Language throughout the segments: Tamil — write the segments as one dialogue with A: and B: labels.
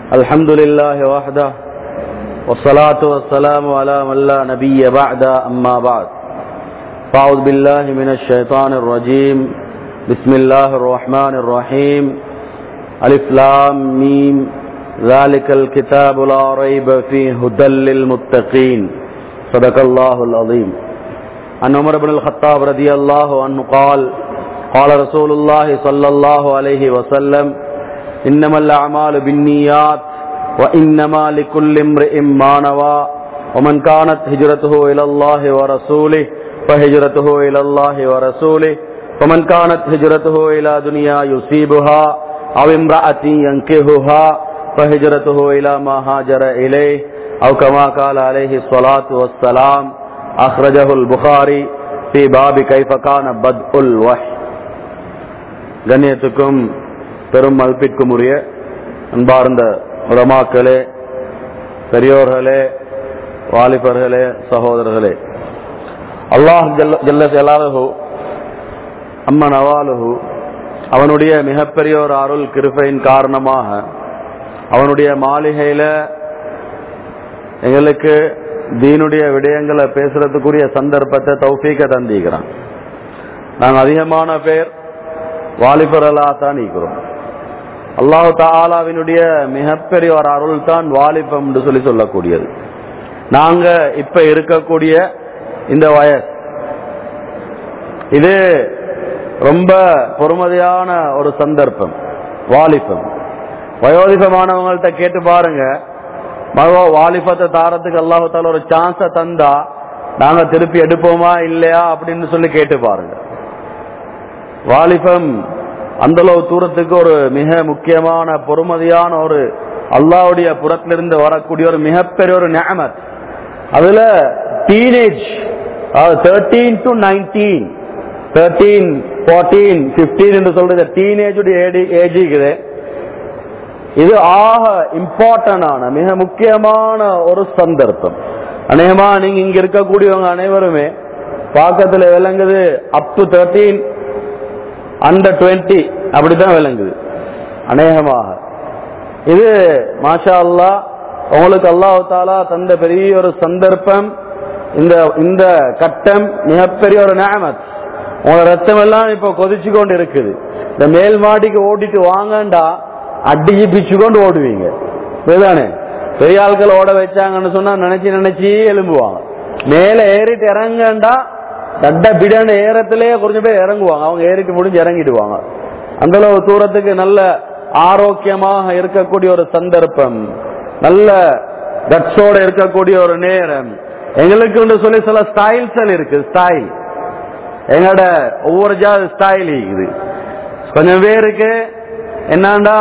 A: الحمد لله وحده والصلاة والسلام على من لا نبي بعد أما بعد فأعوذ بالله من الشيطان الرجيم بسم الله الرحمن الرحيم ألف لام ميم ذلك الكتاب لا ريب فيه هدى للمتقين صدق الله العظيم عن عمر بن الخطاب رضي الله عنه قال قال رسول الله صلى الله عليه وسلم إنما الأعمال بالنيات وإنما لكل امرئ ما نوى ومن كانت هجرته إلى الله ورسوله فهجرته إلى الله ورسوله ومن كانت هجرته إلى دنيا يصيبها أو امرأة ينكهها فهجرته إلى ما هاجر إليه أو كما قال عليه الصلاة والسلام أخرجه البخاري في باب كيف كان بدء الوحي கண்ணியத்துக்கும் பெரும் மதிப்பிற்கும் உரிய அன்பார்ந்த உலமாக்களே பெரியோர்களே வாலிபர்களே சகோதரர்களே அல்லாஹ் ஜல்ல ஜலாலுஹு அம்மன் அவாலுஹு அவனுடைய மிகப்பெரிய ஒரு அருள் கிருபையின் காரணமாக அவனுடைய மாளிகையில எங்களுக்கு தீனுடைய விடயங்களை பேசுறதுக்குரிய சந்தர்ப்பத்தை தௌஃபீக்க தந்திக்கிறான் நாங்கள் அதிகமான பேர் வாலிபர்களா தான் இருக்கிறோம் அல்லாஹு தாலாவினுடைய மிகப்பெரிய ஒரு அருள் தான் வாலிபம் என்று சொல்லி சொல்லக்கூடியது நாங்க இப்ப இருக்கக்கூடிய இந்த வயசு இது ரொம்ப பொறுமதியான ஒரு சந்தர்ப்பம் வாலிபம் வயோதிபமானவங்கள்ட்ட கேட்டு பாருங்க மகோ வாலிபத்தை தாரத்துக்கு அல்லாஹால ஒரு சான்ஸ தந்தா நாங்க திருப்பி எடுப்போமா இல்லையா அப்படின்னு சொல்லி கேட்டு பாருங்க வாலிபம் அந்த அளவு தூரத்துக்கு ஒரு மிக முக்கியமான பொறுமதியான ஒரு அல்லாவுடைய புறத்திலிருந்து வரக்கூடிய ஒரு மிகப்பெரிய ஒரு நியமத் அதுல teenage thirteen to nineteen thirteen fourteen fifteen என்று சொல்றது டீனேஜுடைய ஏஜ் இருக்குது இது ஆக இம்பார்ட்டன்டான மிக முக்கியமான ஒரு சந்தர்ப்பம் அநேகமா நீங்க இங்க இருக்கக்கூடியவங்க அனைவருமே பாக்கத்துல விளங்குது up to thirteen under twenty அப்படித்தான் விளங்குது அநேகமாக இது மாஷா அல்லா உங்களுக்கு அல்லாஹு தாலா தந்த பெரிய ஒரு சந்தர்ப்பம் இந்த இந்த கட்டம் மிகப்பெரிய ஒரு நேமத் உங்களோட ரத்தம் எல்லாம் இப்ப கொதிச்சு கொண்டு இருக்குது இந்த மேல் மாடிக்கு ஓடிட்டு வாங்கண்டா அடிச்சு பிச்சு கொண்டு ஓடுவீங்க இதுதானே பெரிய ஆட்கள் ஓட வச்சாங்கன்னு சொன்னா நினைச்சு நினைச்சு எலும்புவாங்க மேல ஏறிட்டு இறங்கண்டா தட்ட பிடன்னு ஏறத்திலேயே கொஞ்சம் பேர் இறங்குவாங்க அவங்க ஏறிட்டு முடிஞ்சு இறங்கிடுவாங்க அந்த அளவு தூரத்துக்கு நல்ல ஆரோக்கியமாக இருக்கக்கூடிய ஒரு சந்தர்ப்பம் நல்ல கட்ஸோட இருக்கக்கூடிய ஒரு நேரம் எங்களுக்கு சொல்லி சில ஸ்டைல்ஸ் இருக்கு ஸ்டைல் எங்களோட ஒவ்வொரு ஜாதி ஸ்டைல் இருக்குது கொஞ்சம் பேருக்கு என்னண்டா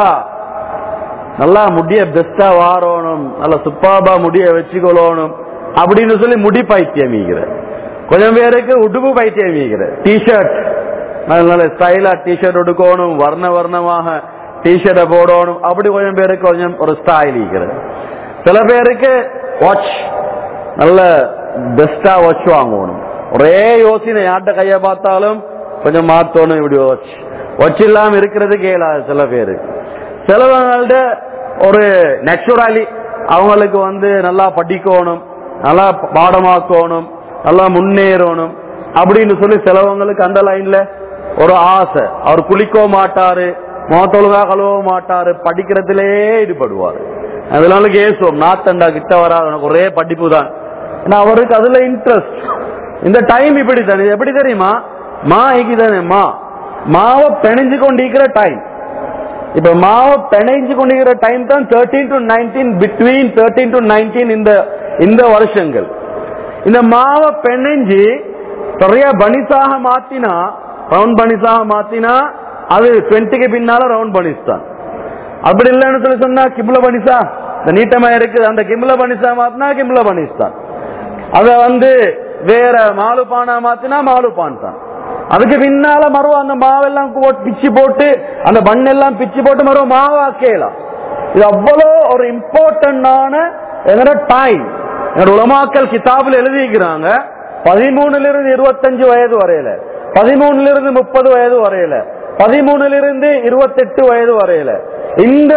A: நல்லா முடிய பெஸ்டா வாரணும் நல்லா சுப்பாபா முடிய வச்சுக்கொள்ளணும் அப்படின்னு சொல்லி முடி பைத்தியம் கொஞ்சம் பேருக்கு உடுப்பு பைத்தியம் வீக்கிற டிஷர்ட் நல்ல ஸ்டைலா டிஷர்ட் உடுக்கணும் வர்ண வர்ணமாக டிஷர்ட்டை போடணும் அப்படி கொஞ்சம் பேருக்கு கொஞ்சம் ஒரு ஸ்டைல் வீக்கிறது சில பேருக்கு வாட்ச் நல்ல பெஸ்டா வாட்ச் வாங்கணும் ஒரே யோசனை யார்கிட்ட கைய பார்த்தாலும் கொஞ்சம் மாத்தணும் இப்படி வாட்ச் வாட்ச் இல்லாம இருக்கிறதுக்கு இயலாது சில பேரு சிலவங்கள்ட்ட ஒரு நேச்சுரலி அவங்களுக்கு வந்து நல்லா படிக்கணும் நல்லா பாடமாக்கணும் நல்லா முன்னேறணும் அப்படின்னு சொல்லி சிலவங்களுக்கு அந்த லைன்ல ஒரு ஆசை அவர் குளிக்க மாட்டாரு மோத்தொழுகா கழுவ மாட்டாரு படிக்கிறதுலே ஈடுபடுவாரு அதனால கேசுவோம் நாத்தண்டா கிட்ட வராது எனக்கு ஒரே படிப்பு தான் ஏன்னா அவருக்கு அதுல இன்ட்ரெஸ்ட் இந்த டைம் இப்படி தானே எப்படி தெரியுமா மா தானே மா மாவை பிணைஞ்சு கொண்டிருக்கிற டைம் இப்ப மாவை பிணைஞ்சு கொண்டிருக்கிற டைம் தான் thirteen to nineteen between thirteen to nineteen இந்த இந்த வருஷங்கள் இந்த மாவை பெண்ணெஞ்சு நிறைய பனிஸாக மாத்தினா ரவுண்ட் பனிஸாக மாத்தினா அது டுவெண்ட்டிக்கு பின்னால ரவுண்ட் பனிஸ் தான் அப்படி இல்லைன்னு சொல்லி சொன்னா கிம்ல பனிஸா இந்த நீட்டமா இருக்குது அந்த கிம்ல பனிஸா மாத்தினா கிம்ல பனிஸ் தான் அத வந்து வேற மாலுபானா மாத்தினா மாலுபான் தான் அதுக்கு பின்னால மறுவ அந்த மாவெல்லாம் பிச்சு போட்டு அந்த பண்ணெல்லாம் பிச்சு போட்டு மறுவ மாவாக்கலாம் இது அவ்வளோ ஒரு இம்பார்ட்டன்டான என்னோட டைம் என்னோட உலமாக்கல் கிதாபில் எழுதிக்கிறாங்க பதிமூணுல இருந்து இருபத்தஞ்சு வயது வரையில பதிமூணுல இருந்து முப்பது வயது வரையில பதிமூணுல இருந்து இருபத்தெட்டு வயது வரையில இந்த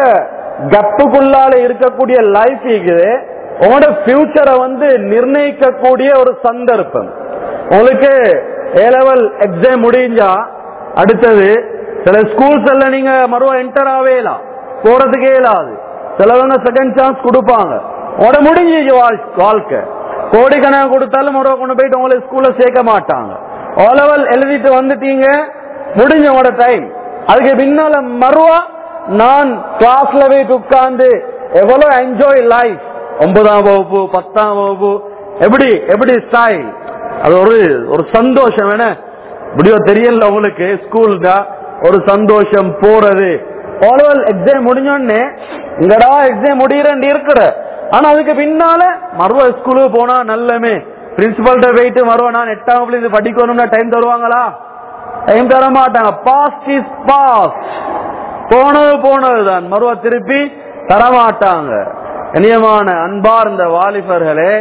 A: கப்புக்குள்ளால இருக்கக்கூடிய லைஃப் இருக்குது உங்களோட ஃபியூச்சரை வந்து நிர்ணயிக்கக்கூடிய ஒரு சந்தர்ப்பம் உங்களுக்கு ஏ லெவல் எக்ஸாம் முடிஞ்சா அடுத்தது சில ஸ்கூல்ஸ் எல்லாம் நீங்க மறுவா என்டர் ஆவேலாம் போறதுக்கே இயலாது சிலவங்க செகண்ட் சான்ஸ் கொடுப்பாங்க உங்களோட முடிஞ்சிச்சு வாழ்- வாழ்க்கை கோடிக்கணக்கு கொடுத்தாலும் மறுவா கொண்டு போயிட்டு உங்களை ஸ்கூல்ல சேர்க்க மாட்டாங்க ஓ லெவல் எழுதிட்டு வந்துட்டீங்க முடிஞ்ச உங்களோட டைம் அதுக்கு பின்னால மறுவா நான் கிளாஸ்ல போயிட்டு உட்கார்ந்து எவ்வளவு என்ஜாய் லைஃப் ஒன்பதாம் வகுப்பு பத்தாம் வகுப்பு எப்படி எப்படி ஸ்டைல் அது ஒரு ஒரு சந்தோஷம் என்ன இப்படியோ தெரியல உங்களுக்கு ஸ்கூல் தான் ஒரு சந்தோஷம் போறது ஓலவல் எக்ஸாம் முடிஞ்சோடனே இங்கடா எக்ஸாம் முடியறேன் இருக்கிற ஆனா அதுக்கு பின்னால மறுவ ஸ்கூலுக்கு போனா நல்லமே பிரின்சிபல்கிட்ட போயிட்டு மறுவ நான் எட்டாம் வகுப்புல இது படிக்கணும்னா டைம் தருவாங்களா டைம் தர மாட்டாங்க பாஸ்ட் இஸ் பாஸ்ட் போனது போனதுதான் மறுவ திருப்பி தரமாட்டாங்க இனியமான அன்பார்ந்த வாலிபர்களே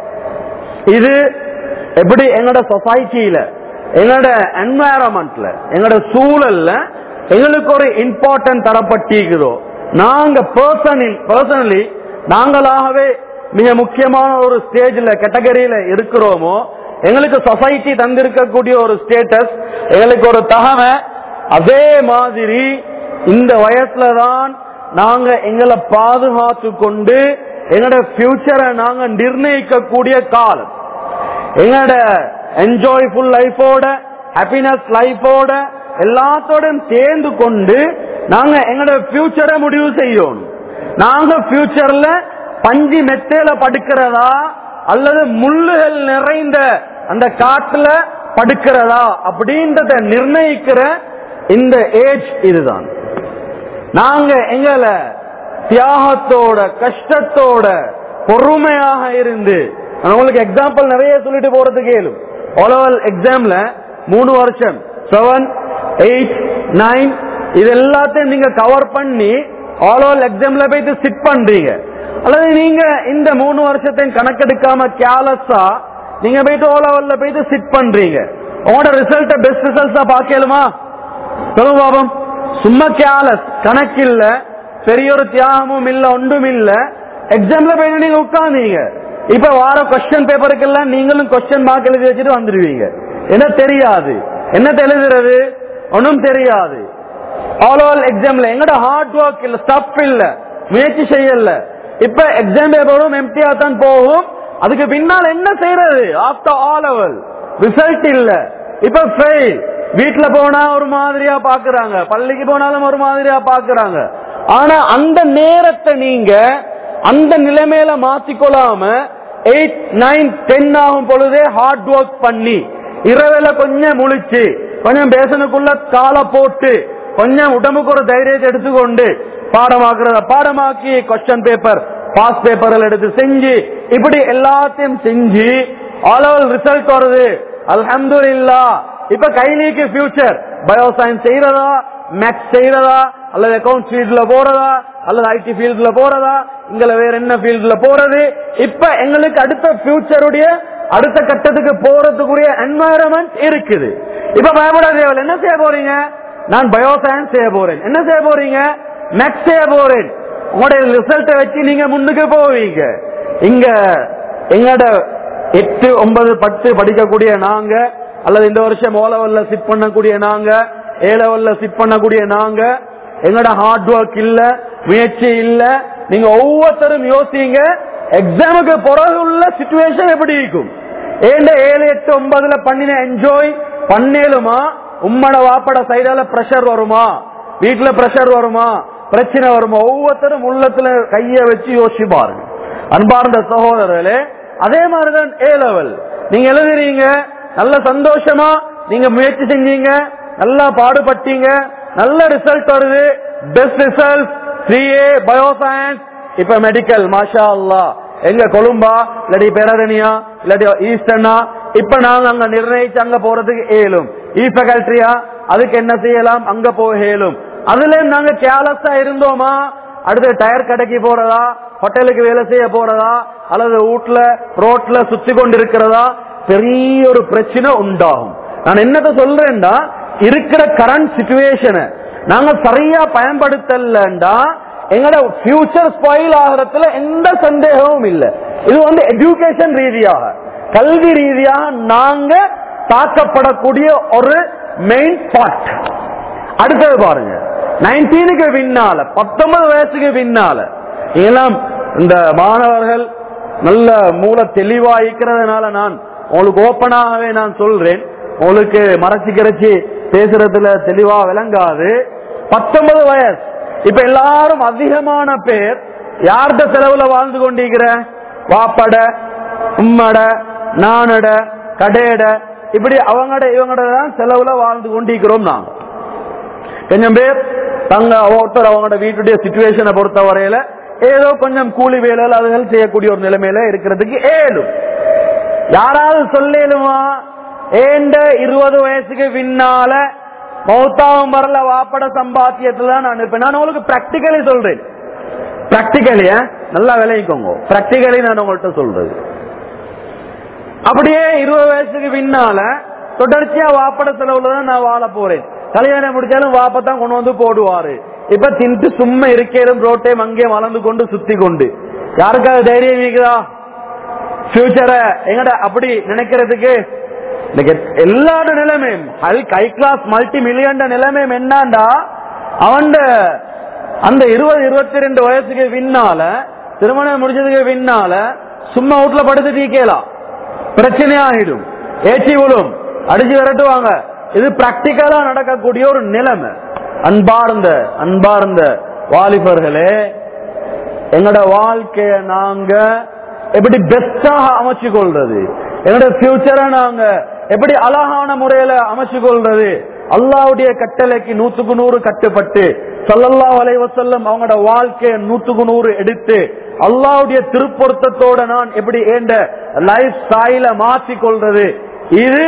A: இது எப்படி எங்களோட சொசைட்டியில எங்களோட என்வாயரன்மெண்ட்ல எங்களோட சூழல்ல எங்களுக்கு ஒரு இம்பார்ட்டன்ட் தரப்பட்டிருக்குதோ நாங்க பர்சனலி பர்சனலி நாங்களாகவே மிக முக்கியமான ஒரு ஸ்டேஜ்ல கேட்டகரியில இருக்கிறோமோ எங்களுக்கு சொசைட்டி தந்திருக்கக்கூடிய ஒரு ஸ்டேட்டஸ் எங்களுக்கு ஒரு தகமை அதே மாதிரி இந்த வயசுல தான் நாங்க எங்களை பாதுகாத்து கொண்டு எங்களோட ஃபியூச்சரை நாங்க நிர்ணயிக்கக்கூடிய காலம் எங்களோட என்ஜாய்ஃபுல் லைஃபோட ஹாப்பினஸ் லைஃபோட எல்லாத்தோடும் சேர்ந்து கொண்டு நாங்க எங்களோட ஃபியூச்சரை முடிவு செய்யணும் நாங்க ஃபியூச்சர்ல பஞ்சு மெத்தையில படுக்கிறதா அல்லது முள்ளுகள் நிறைந்த அந்த காட்டுல படுக்கிறதா அப்படின்றத நிர்ணயிக்கிற இந்த ஏஜ் இதுதான் நாங்க எங்களை தியாகத்தோட கஷ்டத்தோட பொறுமையாக இருந்து நான் உங்களுக்கு எக்ஸாம்பிள் நிறைய சொல்லிட்டு போறது கேளும் ஓலவல் எக்ஸாம்ல மூணு வருஷம் செவன் எயிட் நைன் இது எல்லாத்தையும் நீங்க கவர் பண்ணி ஓலவல் எக்ஸாம்ல போயிட்டு சிட் பண்றீங்க அல்லது நீங்க இந்த மூணு வருஷத்தையும் கணக்கெடுக்காம கேலஸா நீங்க போயிட்டு ஓலவல்ல போயிட்டு சிட் பண்றீங்க உங்களோட ரிசல்ட்ட பெஸ்ட் ரிசல்ட்ஸா பாக்கலுமா சொல்லுங்க பாபம் சும்மா கேலஸ் கணக்கில்ல பெரிய ஒரு தியாகமும் இல்ல ஒன்றும் இல்ல எக்ஸாம்ல போயிட்டு நீங்க உட்கார்ந்தீங்க இப்ப வார கொஸ்டின் பேப்பருக்கெல்லாம் நீங்களும் கொஸ்டின் மார்க் எழுதி வச்சுட்டு வந்துடுவீங்க என்ன தெரியாது என்ன எழுதுறது ஒன்றும் தெரியாது ஆல் ஆல் எக்ஸாம்ல எங்கட ஹார்ட் ஒர்க் இல்ல ஸ்டப் இல்ல முயற்சி செய்யல இப்ப எக்ஸாம் பேப்பரும் எம்டியா தான் போகும் அதுக்கு பின்னால் என்ன செய்யறது ஆஃப்டர் ஆல் அவல் ரிசல்ட் இல்ல இப்ப ஃபெயில் வீட்டுல போனா ஒரு மாதிரியா பாக்குறாங்க பள்ளிக்கு போனாலும் ஒரு மாதிரியா பாக்குறாங்க ஆனா அந்த நேரத்தை நீங்க அந்த நிலைமையில மாத்திக்கொள்ளாம எயிட் நைன் டென் ஆகும் பொழுதே ஹார்ட் ஒர்க் பண்ணி இரவுல கொஞ்சம் முழிச்சு கொஞ்சம் பேசனுக்குள்ள காலை போட்டு கொஞ்சம் உடம்புக்கு ஒரு தைரியத்தை எடுத்துக்கொண்டு பாடமாக்குறத பாடமாக்கி கொஸ்டின் பேப்பர் பாஸ் பேப்பர்கள் எடுத்து செஞ்சு இப்படி எல்லாத்தையும் செஞ்சு ஆல் ஓவர் ரிசல்ட் வருது அல்ஹம்துலில்லா இப்ப கைலிக்கு ஃபியூச்சர் பயோ சயின்ஸ் செய்யறதா மேக்ஸ் செய்யறதா அல்லது அக்கௌண்ட் ஃபீல்ட்ல போறதா அல்லது ஐடி ஃபீல்ட்ல போறதா இங்கல வேற என்ன ஃபீல்ட்ல போறது இப்ப எங்களுக்கு அடுத்த ஃபியூச்சருடைய அடுத்த கட்டத்துக்கு போறதுக்குரிய என்வாயரன்மெண்ட் இருக்குது இப்ப பயப்பட தேவையில்லை என்ன செய்ய போறீங்க நான் பயோ சயின்ஸ் செய்ய போறேன் என்ன செய்ய போறீங்க மேக்ஸ் செய்ய போறேன் உங்களுடைய ரிசல்ட்டை வச்சு நீங்க முன்னுக்கு போவீங்க இங்க எங்கட எட்டு ஒன்பது பத்து படிக்கக்கூடிய நாங்க அல்லது இந்த வருஷம் ஓ லெவல்ல சிட் பண்ணக்கூடிய நாங்க ஏ லெவல்ல சிட் பண்ணக்கூடிய நாங்க எங்கட ஹார்ட் ஒர்க் இல்ல முயற்சி இல்ல நீங்க ஒவ்வொருத்தரும் யோசிங்க எக்ஸாமுக்கு பிறகு உள்ள சுச்சுவேஷன் எப்படி இருக்கும் ஏண்ட ஏழு எட்டு ஒன்பதுல பண்ணின என்ஜாய் பண்ணேலுமா உம்மட வாப்பட சைடால பிரஷர் வருமா வீட்டுல பிரஷர் வருமா பிரச்சனை வருமா ஒவ்வொருத்தரும் உள்ளத்துல கைய வச்சு யோசிச்சு பாருங்க அன்பார்ந்த சகோதரர்களே அதே மாதிரிதான் ஏ லெவல் நீங்க எழுதுறீங்க நல்ல சந்தோஷமா நீங்க முயற்சி செஞ்சீங்க நல்லா பாடுபட்டீங்க நல்ல ரிசல்ட் வருது best result three A bio science இப்ப மெடிக்கல் மாஷா அல்லா எங்க கொழும்பா இல்லாட்டி பேரரணியா இல்லாட்டி ஈஸ்டர்னா இப்ப நாங்க அங்க நிர்ணயிச்சு அங்க போறதுக்கு ஏலும் இ ஃபேக்கல்ட்ரியா அதுக்கு என்ன செய்யலாம் அங்க போக இயலும் அதுல நாங்க கேலஸா இருந்தோமா அடுத்து டயர் கடைக்கு போறதா ஹோட்டலுக்கு வேலை செய்ய போறதா அல்லது வீட்ல ரோட்ல சுத்தி கொண்டு இருக்கிறதா பெரிய ஒரு பிரச்சனை உண்டாகும் நான் என்னத்த சொல்றேன்டா இருக்கிற கரண்ட் சுச்சுவேஷனை நாங்க சரியா பயன்படுத்தலண்டா எங்களோட ஃபியூச்சர் ஸ்பாயில் ஆகிறதுல எந்த சந்தேகமும் இல்லை இது வந்து எஜுகேஷன் ரீதியாக கல்வி ரீதியாக நாங்க தாக்கப்படக்கூடிய ஒரு மெயின் பாட் அடுத்தது பாருங்க நைன்டீனுக்கு பின்னால பத்தொன்பது வயசுக்கு பின்னால எல்லாம் இந்த மாணவர்கள் நல்ல மூல தெளிவா இருக்கிறதுனால நான் உங்களுக்கு ஓப்பனாகவே நான் சொல்றேன் உங்களுக்கு மறைச்சு கிடச்சி பேசுறதுல தெளிவா விளங்காது பத்தொன்பது வயசு இப்ப எல்லாரும் அதிகமான பேர் யார்கிட்ட செலவுல வாழ்ந்து கொண்டிருக்கிற வாப்பட உம்மட நானட கடையட இப்படி அவங்கட இவங்கட தான் செலவுல வாழ்ந்து கொண்டிருக்கிறோம் நாங்க கொஞ்சம் பேர் தங்க ஒருத்தர் அவங்களோட வீட்டுடைய சுச்சுவேஷனை பொறுத்த வரையில ஏதோ கொஞ்சம் கூலி வேலைகள் அதுகள் செய்யக்கூடிய ஒரு நிலைமையில இருக்கிறதுக்கு ஏழும் யாராவது சொல்லேலுமா ஏண்ட இருபது வயசுக்கு பின்னால மௌத்தாவும் வரல வாப்பட சம்பாத்தியத்துல தான் நான் இருப்பேன் நான் உங்களுக்கு பிராக்டிக்கலி சொல்றேன் பிராக்டிக்கலி நல்லா விளைவிக்கோங்க பிராக்டிக்கலி நான் உங்கள்கிட்ட சொல்றது அப்படியே இருபது வயசுக்கு பின்னால தொடர்ச்சியா வாப்பட செலவுல தான் நான் வாழ போறேன் கல்யாணம் முடிச்சாலும் வாப்பத்தான் கொண்டு வந்து போடுவாரு இப்ப தின்ட்டு சும்மா இருக்கேலும் ரோட்டையும் அங்கேயும் வளர்ந்து கொண்டு சுத்தி கொண்டு யாருக்காவது தைரியம் இருக்குதா ஃபியூச்சரை எங்கட அப்படி நினைக்கிறதுக்கு இன்னைக்கு எல்லாரோட நிலைமையும் ஹை கிளாஸ் மல்டி மில்லியன் நிலைமையும் என்னண்டா அவன் அந்த இருபது இருபத்தி ரெண்டு வயசுக்கு பின்னால திருமணம் முடிஞ்சதுக்கு பின்னால சும்மா வீட்டுல படுத்து தீக்கலாம் பிரச்சனை ஆகிடும் ஏச்சி விழும் அடிச்சு விரட்டுவாங்க இது பிராக்டிக்கலா நடக்கக்கூடிய ஒரு நிலைமை அன்பார்ந்த அன்பார்ந்த வாலிபர்களே எங்கட வாழ்க்கைய நாங்க எப்படி பெஸ்டாக அமைச்சு கொள்றது எங்களோட ஃபியூச்சரை நாங்க எப்படி அழகான முறையில அமைச்சு கொள்றது அல்லாவுடைய கட்டளைக்கு நூத்துக்கு நூறு கட்டுப்பட்டு சல்லல்லா வலைவசல்லம் அவங்களோட வாழ்க்கைய நூத்துக்கு நூறு எடுத்து அல்லாவுடைய திருப்பொருத்தத்தோட நான் எப்படி ஏண்ட லைஃப் ஸ்டைல மாற்றி கொள்றது இது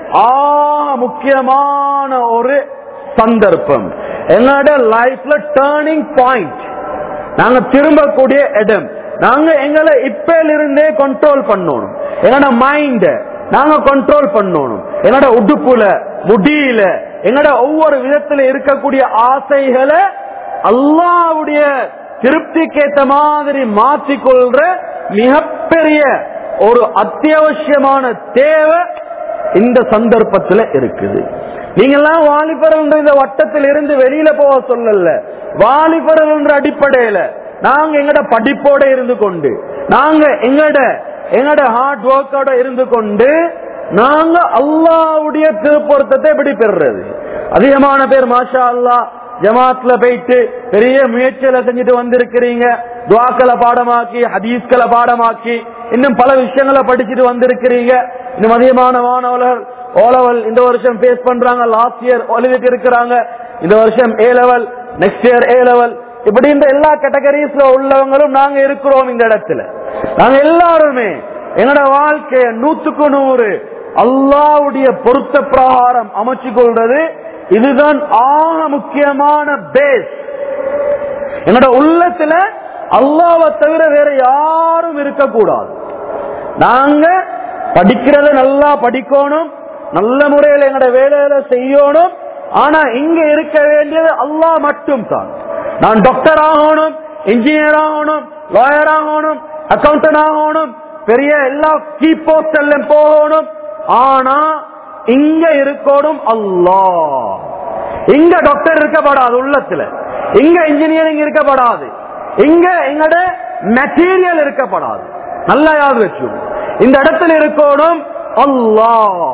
A: ஆக முக்கியமான ஒரு சந்தர்ப்பம் என்னோட லைஃப்ல டேர்னிங் பாயிண்ட் நாங்க திரும்பக்கூடிய இடம் நாங்க எங்களை இப்பல இருந்தே கண்ட்ரோல் பண்ணணும் எங்களோட மைண்ட நாங்க கண்ட்ரோல் பண்ணணும் என்னோட உடுப்புல முடியில எங்களோட ஒவ்வொரு விதத்துல இருக்கக்கூடிய ஆசைகளை அல்லாவுடைய திருப்திக்கேத்த மாதிரி மாற்றிக்கொள்ற மிகப்பெரிய ஒரு அத்தியாவசியமான தேவை இந்த சந்தர்ப்பத்துல இருக்குது நீங்க எல்லாம் வாலிபர்கள் இந்த வட்டத்தில் இருந்து வெளியில போக சொல்லல வாலிபர்கள் என்ற அடிப்படையில நாங்க எங்கட படிப்போட இருந்து கொண்டு நாங்க எங்கட எங்கட ஹார்ட் ஒர்க்கோட இருந்து கொண்டு நாங்க அல்லாவுடைய திருப்பொருத்தத்தை எப்படி பெறுறது அதிகமான பேர் மாஷா அல்லா ஜமாத்ல போயிட்டு பெரிய முயற்சியில செஞ்சுட்டு வந்திருக்கிறீங்க துவாக்களை பாடமாக்கி ஹதீஸ்களை பாடமாக்கி இன்னும் பல விஷயங்களை படிச்சுட்டு வந்திருக்கிறீங்க இன்னும் அதிகமான மாணவர்கள் ஓ லெவல் இந்த வருஷம் ஃபேஸ் பண்றாங்க லாஸ்ட் இயர் எழுதிட்டு இருக்கிறாங்க இந்த வருஷம் A level next year A level இப்படி இந்த எல்லா கேட்டகரிஸ்ல உள்ளவங்களும் நாங்க இருக்கிறோம் இந்த இடத்துல நாங்க எல்லாருமே எங்களோட வாழ்க்கைய நூத்துக்கு நூறு அல்லாவுடைய பொருத்த பிரகாரம் அமைச்சு கொள்றது இதுதான் ஆக முக்கியமான பேஸ் என்னோட உள்ளத்துல அல்லாவை தவிர வேற யாரும் இருக்கக்கூடாது நாங்க படிக்கிறத நல்லா படிக்கணும் நல்ல முறையில் எங்களோட வேலையில செய்யணும் ஆனா இங்க இருக்க வேண்டியது அல்லாஹ் மட்டும் தான் நான் டாக்டர் ஆகணும் இன்ஜினியர் ஆகணும் லாயர் ஆகணும் அக்கௌண்டன்ட் ஆகணும் பெரிய எல்லா கீ போஸ்ட் எல்லாம் போகணும் ஆனா இங்க இருக்கணும் அல்லாஹ் இங்க டாக்டர் இருக்கப்படாது உள்ளத்துல இங்க இன்ஜினியரிங் இருக்கப்படாது இங்க எங்கட மெட்டீரியல் இருக்கப்படாது நல்லா யாவது வச்சு இந்த இடத்துல இருக்கணும் அல்லாஹ்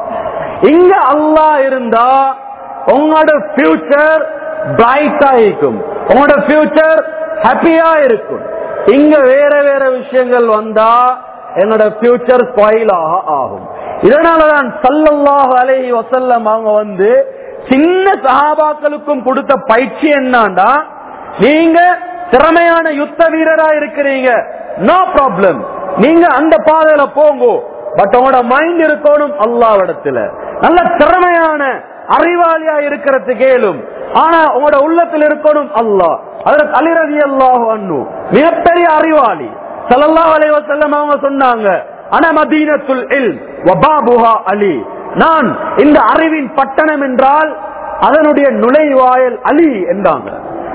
A: இங்க அல்லாஹ் இருந்தா உங்களோட ஃபியூச்சர் பிரைட்டா இருக்கும் உங்களோட ஃபியூச்சர் ஹாப்பியா இருக்கும் இங்க வேற வேற விஷயங்கள் வந்தா என்னோட ஃபியூச்சர் ஸ்பாயில் ஆகும் இதனாலதான் சல்லல்லாஹு அலைஹி வசல்லம் அவங்க வந்து சின்ன சஹாபாக்களுக்கும் கொடுத்த பயிற்சி என்னன்னா நீங்க திறமையான யுத்த வீரரா இருக்கிறீங்க நோ ப்ராப்ளம் நீங்க அந்த பாதையில போங்க பட் உங்களோட மைண்ட் இருக்கணும் அல்லாவிடத்துல நல்ல திறமையான அறிவாளியா இருக்கிறது கேளும் ஆனா உங்களோட உள்ளத்தில் இருக்கணும் அல்லாஹ் அதற்கு அலிரதி அல்லாஹ் அண்ணு மிகப்பெரிய அறிவாளி சல்லல்லாஹு அலைஹி வஸல்லம் அவங்க சொன்னாங்க அன மதீனத்துல் இல் வபாபுஹா அலி நான் இந்த அறிவின் பட்டணம் என்றால் அதனுடைய நுழைவாயல் அலி என்றாங்க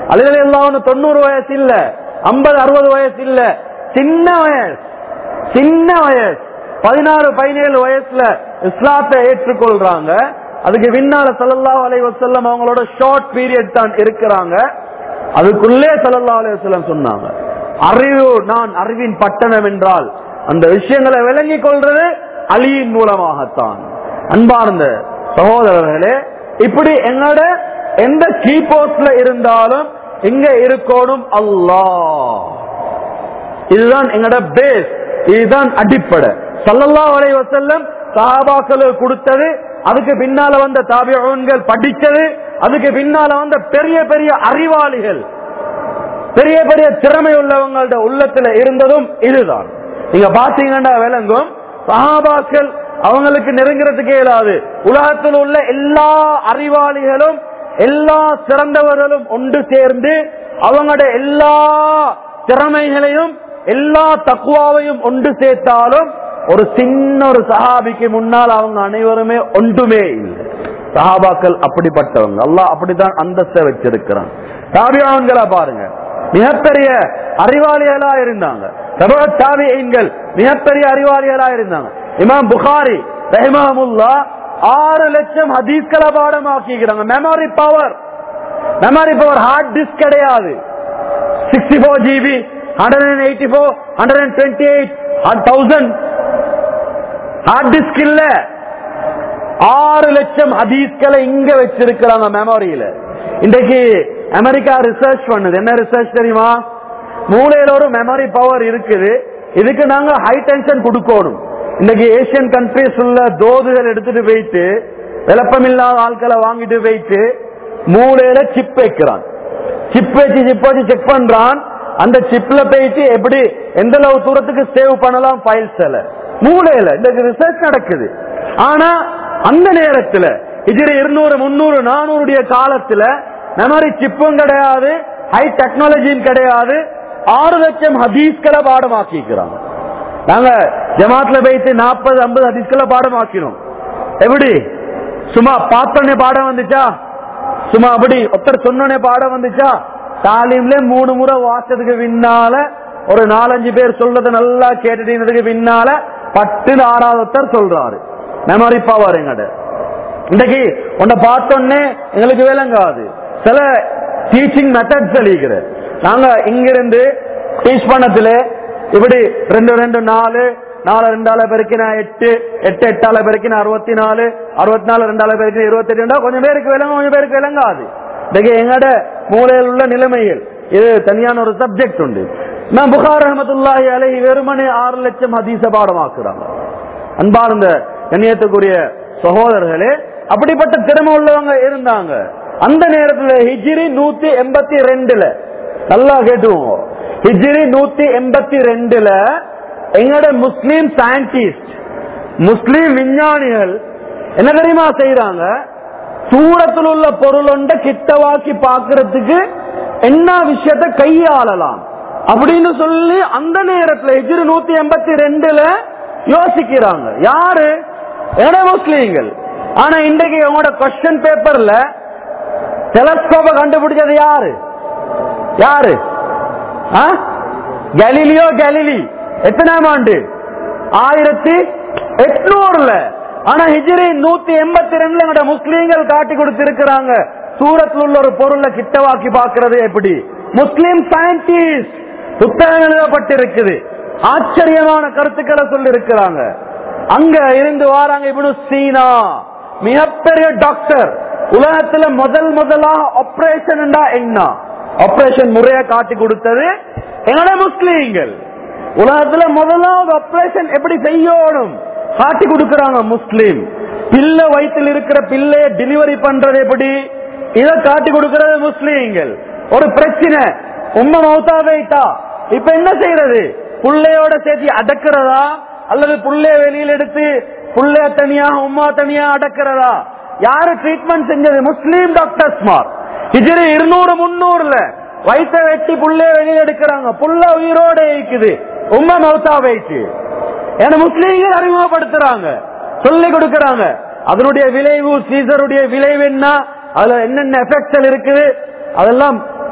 A: அலிரலி அல்லாஹ் தொண்ணூறு வயசு இல்ல ஐம்பது அறுபது வயசு இல்ல சின்ன வயசு சின்ன வயசு பதினாறு பதினேழு வயசுல இஸ்லாத்தை ஏற்றுக்கொள்றாங்க அதுக்கு பின்னால சல்லல்லாஹு அலைஹி வஸல்லம் அவங்களோட ஷார்ட் பீரியட் தான் இருக்கிறாங்க அதுக்குள்ளே சல்லல்லாஹு அலைஹி வஸல்லம் சொன்னாங்க அறிவு நான் அறிவின் பட்டணம் என்றால் அந்த விஷயங்களை விளங்கிக் கொள்றது அலியின் மூலமாகத்தான் அன்பார்ந்த சகோதரர்களே இப்படி எங்களோட எந்த கீ போஸ்ட்ல இருந்தாலும் இங்க இருக்கணும் அல்லாஹ் இதுதான் எங்களோட பேஸ் இதுதான் அடிப்படை சல்லல்லா அலைஹி வஸல்லம் சஹாபாக்களுக்கு கொடுத்தது அதுக்கு பின்னால வந்த தாபியன்கள் படிச்சது அதுக்கு பின்னால வந்த பெரிய பெரிய அறிவாளிகள் பெரிய பெரிய திறமை உள்ளவங்களோட உள்ளத்துல இருந்ததும் இதுதான் நீங்க பாத்தீங்கன்னா விளங்கும் சஹாபாக்கள் அவங்களுக்கு நெருங்கிறதுக்கே இயலாது உலகத்தில் உள்ள எல்லா அறிவாளிகளும் எல்லா சிறந்தவர்களும் ஒன்று சேர்ந்து அவங்களோட எல்லா திறமைகளையும் எல்லா தக்குவாவையும் ஒன்று சேர்த்தாலும் ஒரு சின்ன ஒரு சஹாபிக்கு முன்னால் அவங்க அனைவருமே ஒன்றுமே இல்லை சஹாபாக்கள் அப்படிப்பட்டவங்க அல்லாஹ் அப்படித்தான் அந்தஸ்தை வச்சிருக்கிறான் தாபியான்களை பாருங்க மிகப்பெரிய அறிவாளிகளா இருந்தாங்க தாபியங்கள் மிகப்பெரிய அறிவாளிகளா இருந்தாங்க இமாம் புகாரி ரஹிமஹமுல்லா ஆறு லட்சம் ஹதீஸ்களை பாடமாக்கிக்கிறாங்க memory power memory power hard disk கிடையாது sixty four GB hundred and eighty four hundred and twenty eight thousand hard disk இல்ல ஆறு லட்சம் ஹதீஸ்களை இங்க வச்சிருக்கிறாங்க மெமரியில இன்றைக்கு அமெரிக்கா ரிசர்ச் பண்ணுது என்ன ரிசர்ச் தெரியுமா மூளையில ஒரு மெமரி பவர் இருக்குது இதுக்கு நாங்க ஹை டென்ஷன் கொடுக்கணும் இன்னைக்கு ஏசியன் கண்ட்ரிஸ் உள்ள தோதுகள் எடுத்துட்டு போயிட்டு விளப்பமில்லாத ஆட்களை வாங்கிட்டு போயிட்டு மூளையில சிப் வைக்கிறான் சிப் வச்சு சிப் வச்சு செக் பண்றான் அந்த சிப்ல போயிட்டு எப்படி எந்த அளவு தூரத்துக்கு சேவ் பண்ணலாம் ஃபைல்ஸ் மூளையில இந்த ரிசர்ச் நடக்குது ஆனா அந்த நேரத்துல இது இருநூறு முன்னூறு நானூறுடைய காலத்துல மெமரி சிப்பும் கிடையாது ஹை டெக்னாலஜியும் கிடையாது ஆறு லட்சம் ஹதீஸ்களை பாடமாக்கிக்கிறாங்க நாங்க ஜமாத்ல போயிட்டு நாற்பது ஐம்பது ஹதீஸ்களை பாடமாக்கினோம் எப்படி சும்மா பார்த்தோன்னே பாடம் வந்துச்சா சும்மா அப்படி ஒருத்தர் சொன்னோடனே பாடம் வந்துச்சா தாலீம்ல மூணு முறை வாசத்துக்கு பின்னால ஒரு நாலஞ்சு பேர் சொல்றத நல்லா கேட்டுட்டீங்கிறதுக்கு பின்னால பத்து ஆறாவத்தர் சொல்றாரு மெமரி பவர் எங்கட இன்னைக்கு உன்னை பார்த்தோன்னே எங்களுக்கு விளங்காது சில டீச்சிங் மெத்தட்ஸ் அளிக்கிற நாங்க இங்கிருந்து டீச் பண்ணத்துல இப்படி ரெண்டு ரெண்டு நாலு நாலு ரெண்டால பெருக்கினா எட்டு எட்டு எட்டால பெருக்கினா அறுபத்தி நாலு அறுபத்தி நாலு ரெண்டால பெருக்கினா இருபத்தி ரெண்டா கொஞ்சம் பேருக்கு விளங்கும் கொஞ்சம் பேருக்கு விளங்காது இன்னைக்கு எங்கட மூலையில் உள்ள நிலைமைகள் இது தனியான ஒரு சப்ஜெக்ட் உண்டு நான் புகார் அஹமத்துல்லாஹி அலைஹி வெறுமனே ஆறு லட்சம் ஹதீச பாடமாக்குறாங்க அன்பார்ந்த கண்ணியத்துக்குரிய சகோதரர்களே அப்படிப்பட்ட திறமை உள்ளவங்க இருந்தாங்க அந்த நேரத்துல ஹிஜ்ரி நூத்தி எண்பத்தி ரெண்டுல நல்லா கேட்டுவோம் ஹிஜ்ரி நூத்தி எண்பத்தி ரெண்டுல எங்கட முஸ்லீம் சயின்டிஸ்ட் முஸ்லீம் விஞ்ஞானிகள் என்ன தெரியுமா செய்யறாங்க தூரத்தில் உள்ள பொருள் ஒன்றை கிட்டவாக்கி பாக்குறதுக்கு என்ன விஷயத்தை கையாளலாம் அப்படின்னு சொல்லி அந்த நேரத்துல ஹிஜ்ரி நூத்தி எண்பத்தி ரெண்டுல யோசிக்கிறாங்க யாரு என முஸ்லீம்கள் ஆனா இன்றைக்கு உங்களோட கொஸ்டின் பேப்பர்ல டெலஸ்கோப்ப கண்டுபிடிச்சது யாரு யாரு கலிலியோ கலிலி எத்தனாம் ஆண்டு ஆயிரத்தி எட்நூறுல ஆனா ஹிஜ்ரி நூத்தி எண்பத்தி ரெண்டுல எங்கட முஸ்லீம்கள் காட்டி கொடுத்திருக்கிறாங்க சூரத்தில் உள்ள ஒரு பொருளை கிட்டவாக்கி பார்க்கிறது எப்படி முஸ்லீம் சயின்டிஸ்ட் புத்தகம் எழுதப்பட்டிருக்குது ஆச்சரியமான கருத்துக்களை சொல்லி இருக்கிறாங்க அங்க இருந்து வாராங்க இப்படி சீனா மிகப்பெரிய டாக்டர் உலகத்துல முதல் முதலா ஆபரேஷன் என்ன ஆபரேஷன் முறைய காட்டி கொடுத்தது எங்கட முஸ்லீம்கள் உலகத்துல முதலாவது ஆபரேஷன் எப்படி செய்யணும் காட்டி கொடுக்கறாங்க முஸ்லீம் பிள்ளை வயிற்றில் இருக்கிற பிள்ளைய டெலிவரி பண்றது எப்படி இத காட்டி கொடுக்கறது முஸ்லீம்கள் ஒரு பிரச்சனை உண்மை மௌத்தா வைத்தா இப்ப என்ன செய்யறது புள்ளையோட சேர்த்து அடக்கிறதா அல்லது புள்ளைய வெளியில் எடுத்து புள்ளைய தனியா உமா தனியா அடக்கிறதா யாரு ட்ரீட்மெண்ட் செஞ்சது முஸ்லீம் டாக்டர்ஸ் மார் ஹிஜ்ரி இருநூறு முன்னூறுல வயிற்ற வெட்டி புள்ளைய வெளியில் எடுக்கிறாங்க புள்ள உயிரோட இருக்குது உம்மா மௌத்தா வைத்து என முஸ்லீம்கள் அறிமுகப்படுத்துறாங்க சொல்லி கொடுக்கறாங்க அதனுடைய விளைவு சீசருடைய விளைவு என்ன அதுல என்னென்ன எஃபெக்ட்கள் இருக்குது அதெல்லாம்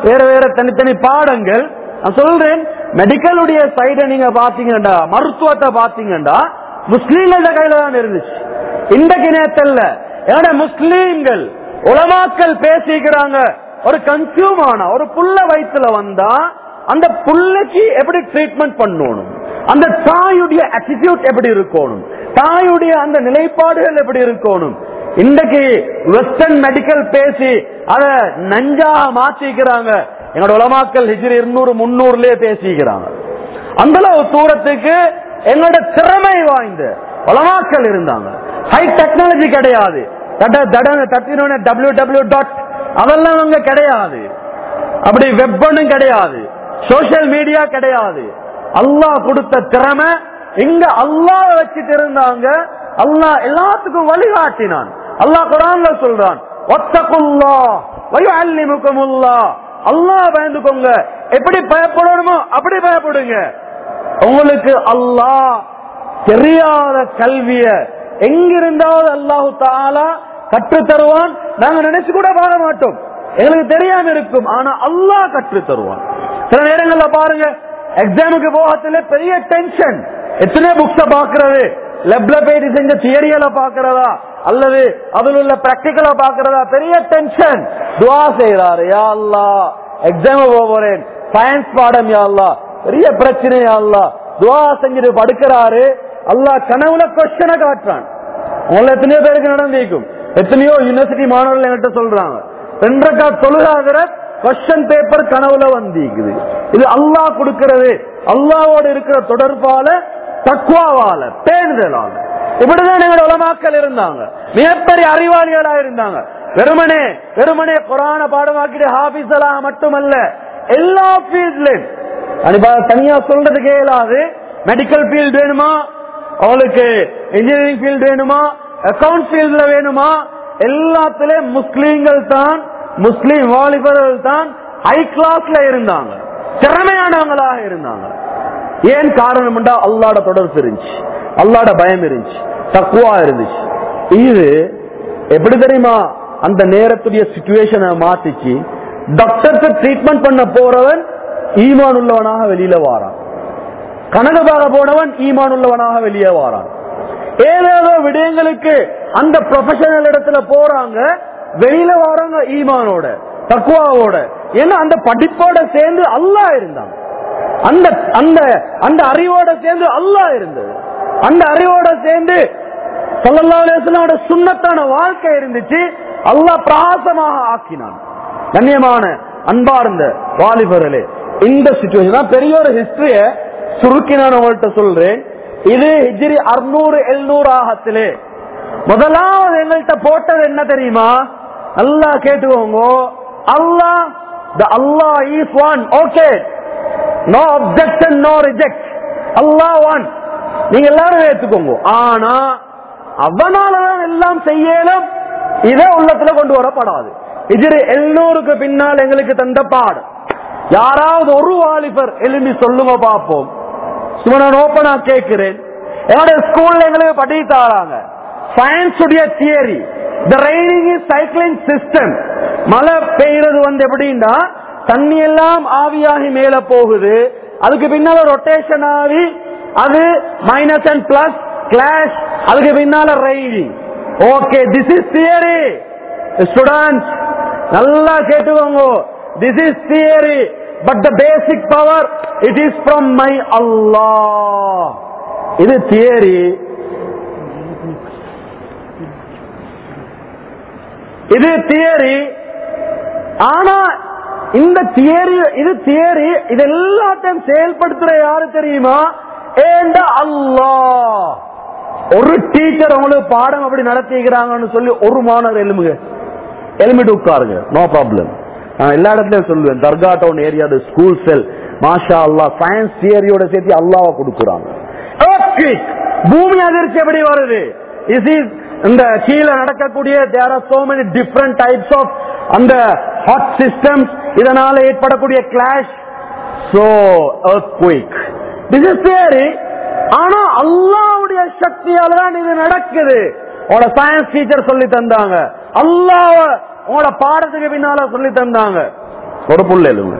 A: வேற வேற தனித்தனி பாடங்கள் நான் சொல்றேன் மெடிக்கலுடைய சைட நீங்க பாத்தீங்கடா மருத்துவத்தை பாத்தீங்கடா முஸ்லீம்கள கையில தான் இருந்துச்சு இன்றைக்கு நேரத்தில் என்னோட முஸ்லீம்கள் உலமாக்கள் பேசிக்கிறாங்க ஒரு கன்சியூம் ஆனா ஒரு புள்ள வயிற்றுல வந்தா அந்த புள்ளைக்கு எப்படி ட்ரீட்மெண்ட் பண்ணணும் அந்த தாயுடைய attitude எப்படி இருக்கணும் தாயுடைய அந்த நிலைப்பாடுகள் எப்படி இருக்கணும் இன்றைக்கு வெஸ்டர்ன் மெடிக்கல் பேசி அத நஞ்சா மாத்திக்கிறாங்க எங்களோட உலமாக்கள் ஹிஜ்ரி இருநூறு முன்னூறுலயே பேசிக்கிறாங்க அந்த அளவு தூரத்துக்கு எங்களோட திறமை வாய்ந்த உலமாக்கள் இருந்தாங்க ஹை டெக்னாலஜி கிடையாது தட தட தட்டினோட டபிள்யூ டபிள்யூ டாட் அதெல்லாம் அங்க கிடையாது அப்படி வெப்பனும் கிடையாது சோசியல் மீடியா கிடையாது அல்லாஹ் கொடுத்த திறமை இங்க அல்லாஹ் வச்சுட்டு இருந்தாங்க அல்லாஹ் எல்லாத்துக்கும் வழிகாட்டினான் அல்லாஹ் குரான்ல சொல்றான் ஒத்தகுல்லா வயுஅல்லிமுகுமுல்லா அல்லாஹ் பயந்துக்கோங்க எப்படி பயப்படணுமோ அப்படி பயப்படுங்க உங்களுக்கு அல்லாஹ் தெரியாத கல்விய எங்கிருந்தாவது அல்லாஹு தாலா கற்று தருவான் நாங்க நினைச்சு கூட பாட மாட்டோம் எங்களுக்கு தெரியாம இருக்கும் ஆனா அல்லாஹ் கற்று தருவான் சில நேரங்கள்ல பாருங்க எக்ஸாமுக்கு போகத்துல பெரிய டென்ஷன் எத்தனை புக்ஸ பாக்குறது லெப்ல போயிட்டு செஞ்ச தியரிகளை பாக்குறதா அல்லது அதில் உள்ள பிராக்டிக்கலா பாக்குறதா பெரிய டென்ஷன் துவா செய்யறாரு யா அல்லா எக்ஸாம் போக போறேன் சயின்ஸ் பாடம் யா அல்லா பெரிய பிரச்சனை யா அல்லா துவா செஞ்சுட்டு படுக்கிறாரு அல்லாஹ் கனவுல கொஸ்டனை காட்டுறான் உங்களை எத்தனையோ பேருக்கு நடந்திருக்கும் எத்தனையோ யூனிவர்சிட்டி மாணவர்கள் என்கிட்ட சொல்றாங்க ரெண்டரைக்கா தொழுகாகிற கொஸ்டின் பேப்பர் கனவுல வந்திருக்குது இது அல்லாஹ் கொடுக்கிறது அல்லாவோட இருக்கிற தொடர்பால தக்குவாவால பேணுதலால இப்படிதான் எங்களோட உலமாக்கள் இருந்தாங்க மிகப்பெரிய அறிவாளிகளா இருந்தாங்க வெறுமனே வெறுமனே குரான பாடமாக்கிட்டு ஹாபிஸலா மட்டுமல்ல எல்லா ஃபீல்ட்லயும் தனியா சொல்றதுக்கு இயலாது மெடிக்கல் ஃபீல்ட் வேணுமா அவளுக்கு இன்ஜினியரிங் ஃபீல்ட் வேணுமா அக்கவுண்ட் ஃபீல்ட்ல வேணுமா எல்லாத்திலும் முஸ்லீம்கள் தான் முஸ்லீம் வாலிபர்கள் தான் ஹை கிளாஸ்ல இருந்தாங்க திறமையானவங்களாக இருந்தாங்க ஏன் காரணம் அல்லாட தொடர்பு இருந்துச்சு அல்லாட பயம் இருந்துச்சு தக்குவா இருந்துச்சு இது எப்படி தெரியுமா அந்த நேரத்துடைய சுச்சுவேஷனை மாத்திச்சு டாக்டருக்கு ட்ரீட்மெண்ட் பண்ண போறவன் ஈமான் உள்ளவனாக வெளியில வாரான் கணக்கு பார்க்க போனவன் ஈமான் உள்ளவனாக வெளியே வாரான் ஏதேதோ விடயங்களுக்கு அந்த ப்ரொஃபஷனல் இடத்துல போறாங்க வெளியில வராங்க ஈமானோட தக்குவாவோட ஏன்னா அந்த படிப்போட சேர்ந்து அல்லாஹ் இருந்தாங்க அந்த அந்த அந்த அறிவோட சேர்ந்து அல்லாஹ் இருந்தது அந்த அறிவோட சேர்ந்து சொல்லோட சுண்ணத்தான வாழ்க்கை இருந்துச்சு அல்லாஹ் பிரகாசமாக ஆக்கினான் கண்ணியமான அன்பார்ந்த வாலிபர்களே இந்த சுச்சுவேஷன் தான் பெரிய ஒரு ஹிஸ்டரிய சுருக்கி நான் உங்கள்கிட்ட சொல்றேன் இது ஹிஜ்ரி அறுநூறு எழுநூறு ஆகத்திலே முதலாவது எங்கள்கிட்ட போட்டது என்ன தெரியுமா நல்லா கேட்டுக்கோங்க Allah the Allah is one okay no objection no reject Allah one நீங்க எல்லாரும் ஏத்துக்கோங்க ஆனா அவனாலதான் எல்லாம் செய்யலும் இதை உள்ளத்துல கொண்டு வரப்படாது இது எழுநூறுக்கு பின்னால் எங்களுக்கு தந்த பாடம் யாராவது ஒரு வாலிபர் எழுப்பி சொல்லுங்க பார்ப்போம் சும்மா நான் ஓப்பனா கேட்கிறேன் என்னோட ஸ்கூல்ல எங்களுக்கு படித்து தராங்க சயின்ஸ் உடைய theory the raining is cycling system மழை பெய்யறது வந்து எப்படின்னா தண்ணி எல்லாம் ஆவியாகி மேல போகுது அதுக்கு பின்னால ரொட்டேஷன் ஆகி அது மைனஸ் அண்ட் பிளஸ் கிளாஷ் அதுக்கு பின்னால raining okay this is theory students நல்லா கேட்டுக்கோங்க this is theory but the basic power it is from my Allah இது தியரி இது தியரி ஆனா இந்த தியரி இது தியரி இது எல்லாத்தையும் செயல்படுத்துற யாரு தெரியுமா ஏண்ட அல்லா ஒரு டீச்சர் உங்களுக்கு பாடம் அப்படி நடத்திக்கிறாங்கன்னு சொல்லி ஒரு மாணவர் எலும்புங்க எலுமிட்டு உட்காருங்க நோ ப்ராப்ளம் நான் எல்லா இடத்துலயும் சொல்லுவேன் dargah town area school cell மாஷா அல்லா சயின்ஸ் தியரியோட சேர்த்து அல்லாவை கொடுக்குறாங்க பூமி அதிர்ச்சி எப்படி வருது இஸ் இஸ் இந்த கீழே நடக்கக்கூடிய there are so many different types of அந்த ஹாட் சிஸ்டம்ஸ் இதனால ஏற்படக்கூடிய clash so quick this is theory ஆனா அல்லாவுடைய சக்தியால தான் இது நடக்குது உங்களோட சயின்ஸ் டீச்சர் சொல்லி தந்தாங்க அல்லாவ உங்களோட பாடத்துக்கு பின்னால சொல்லி தந்தாங்க ஒரு புள்ள எழுங்க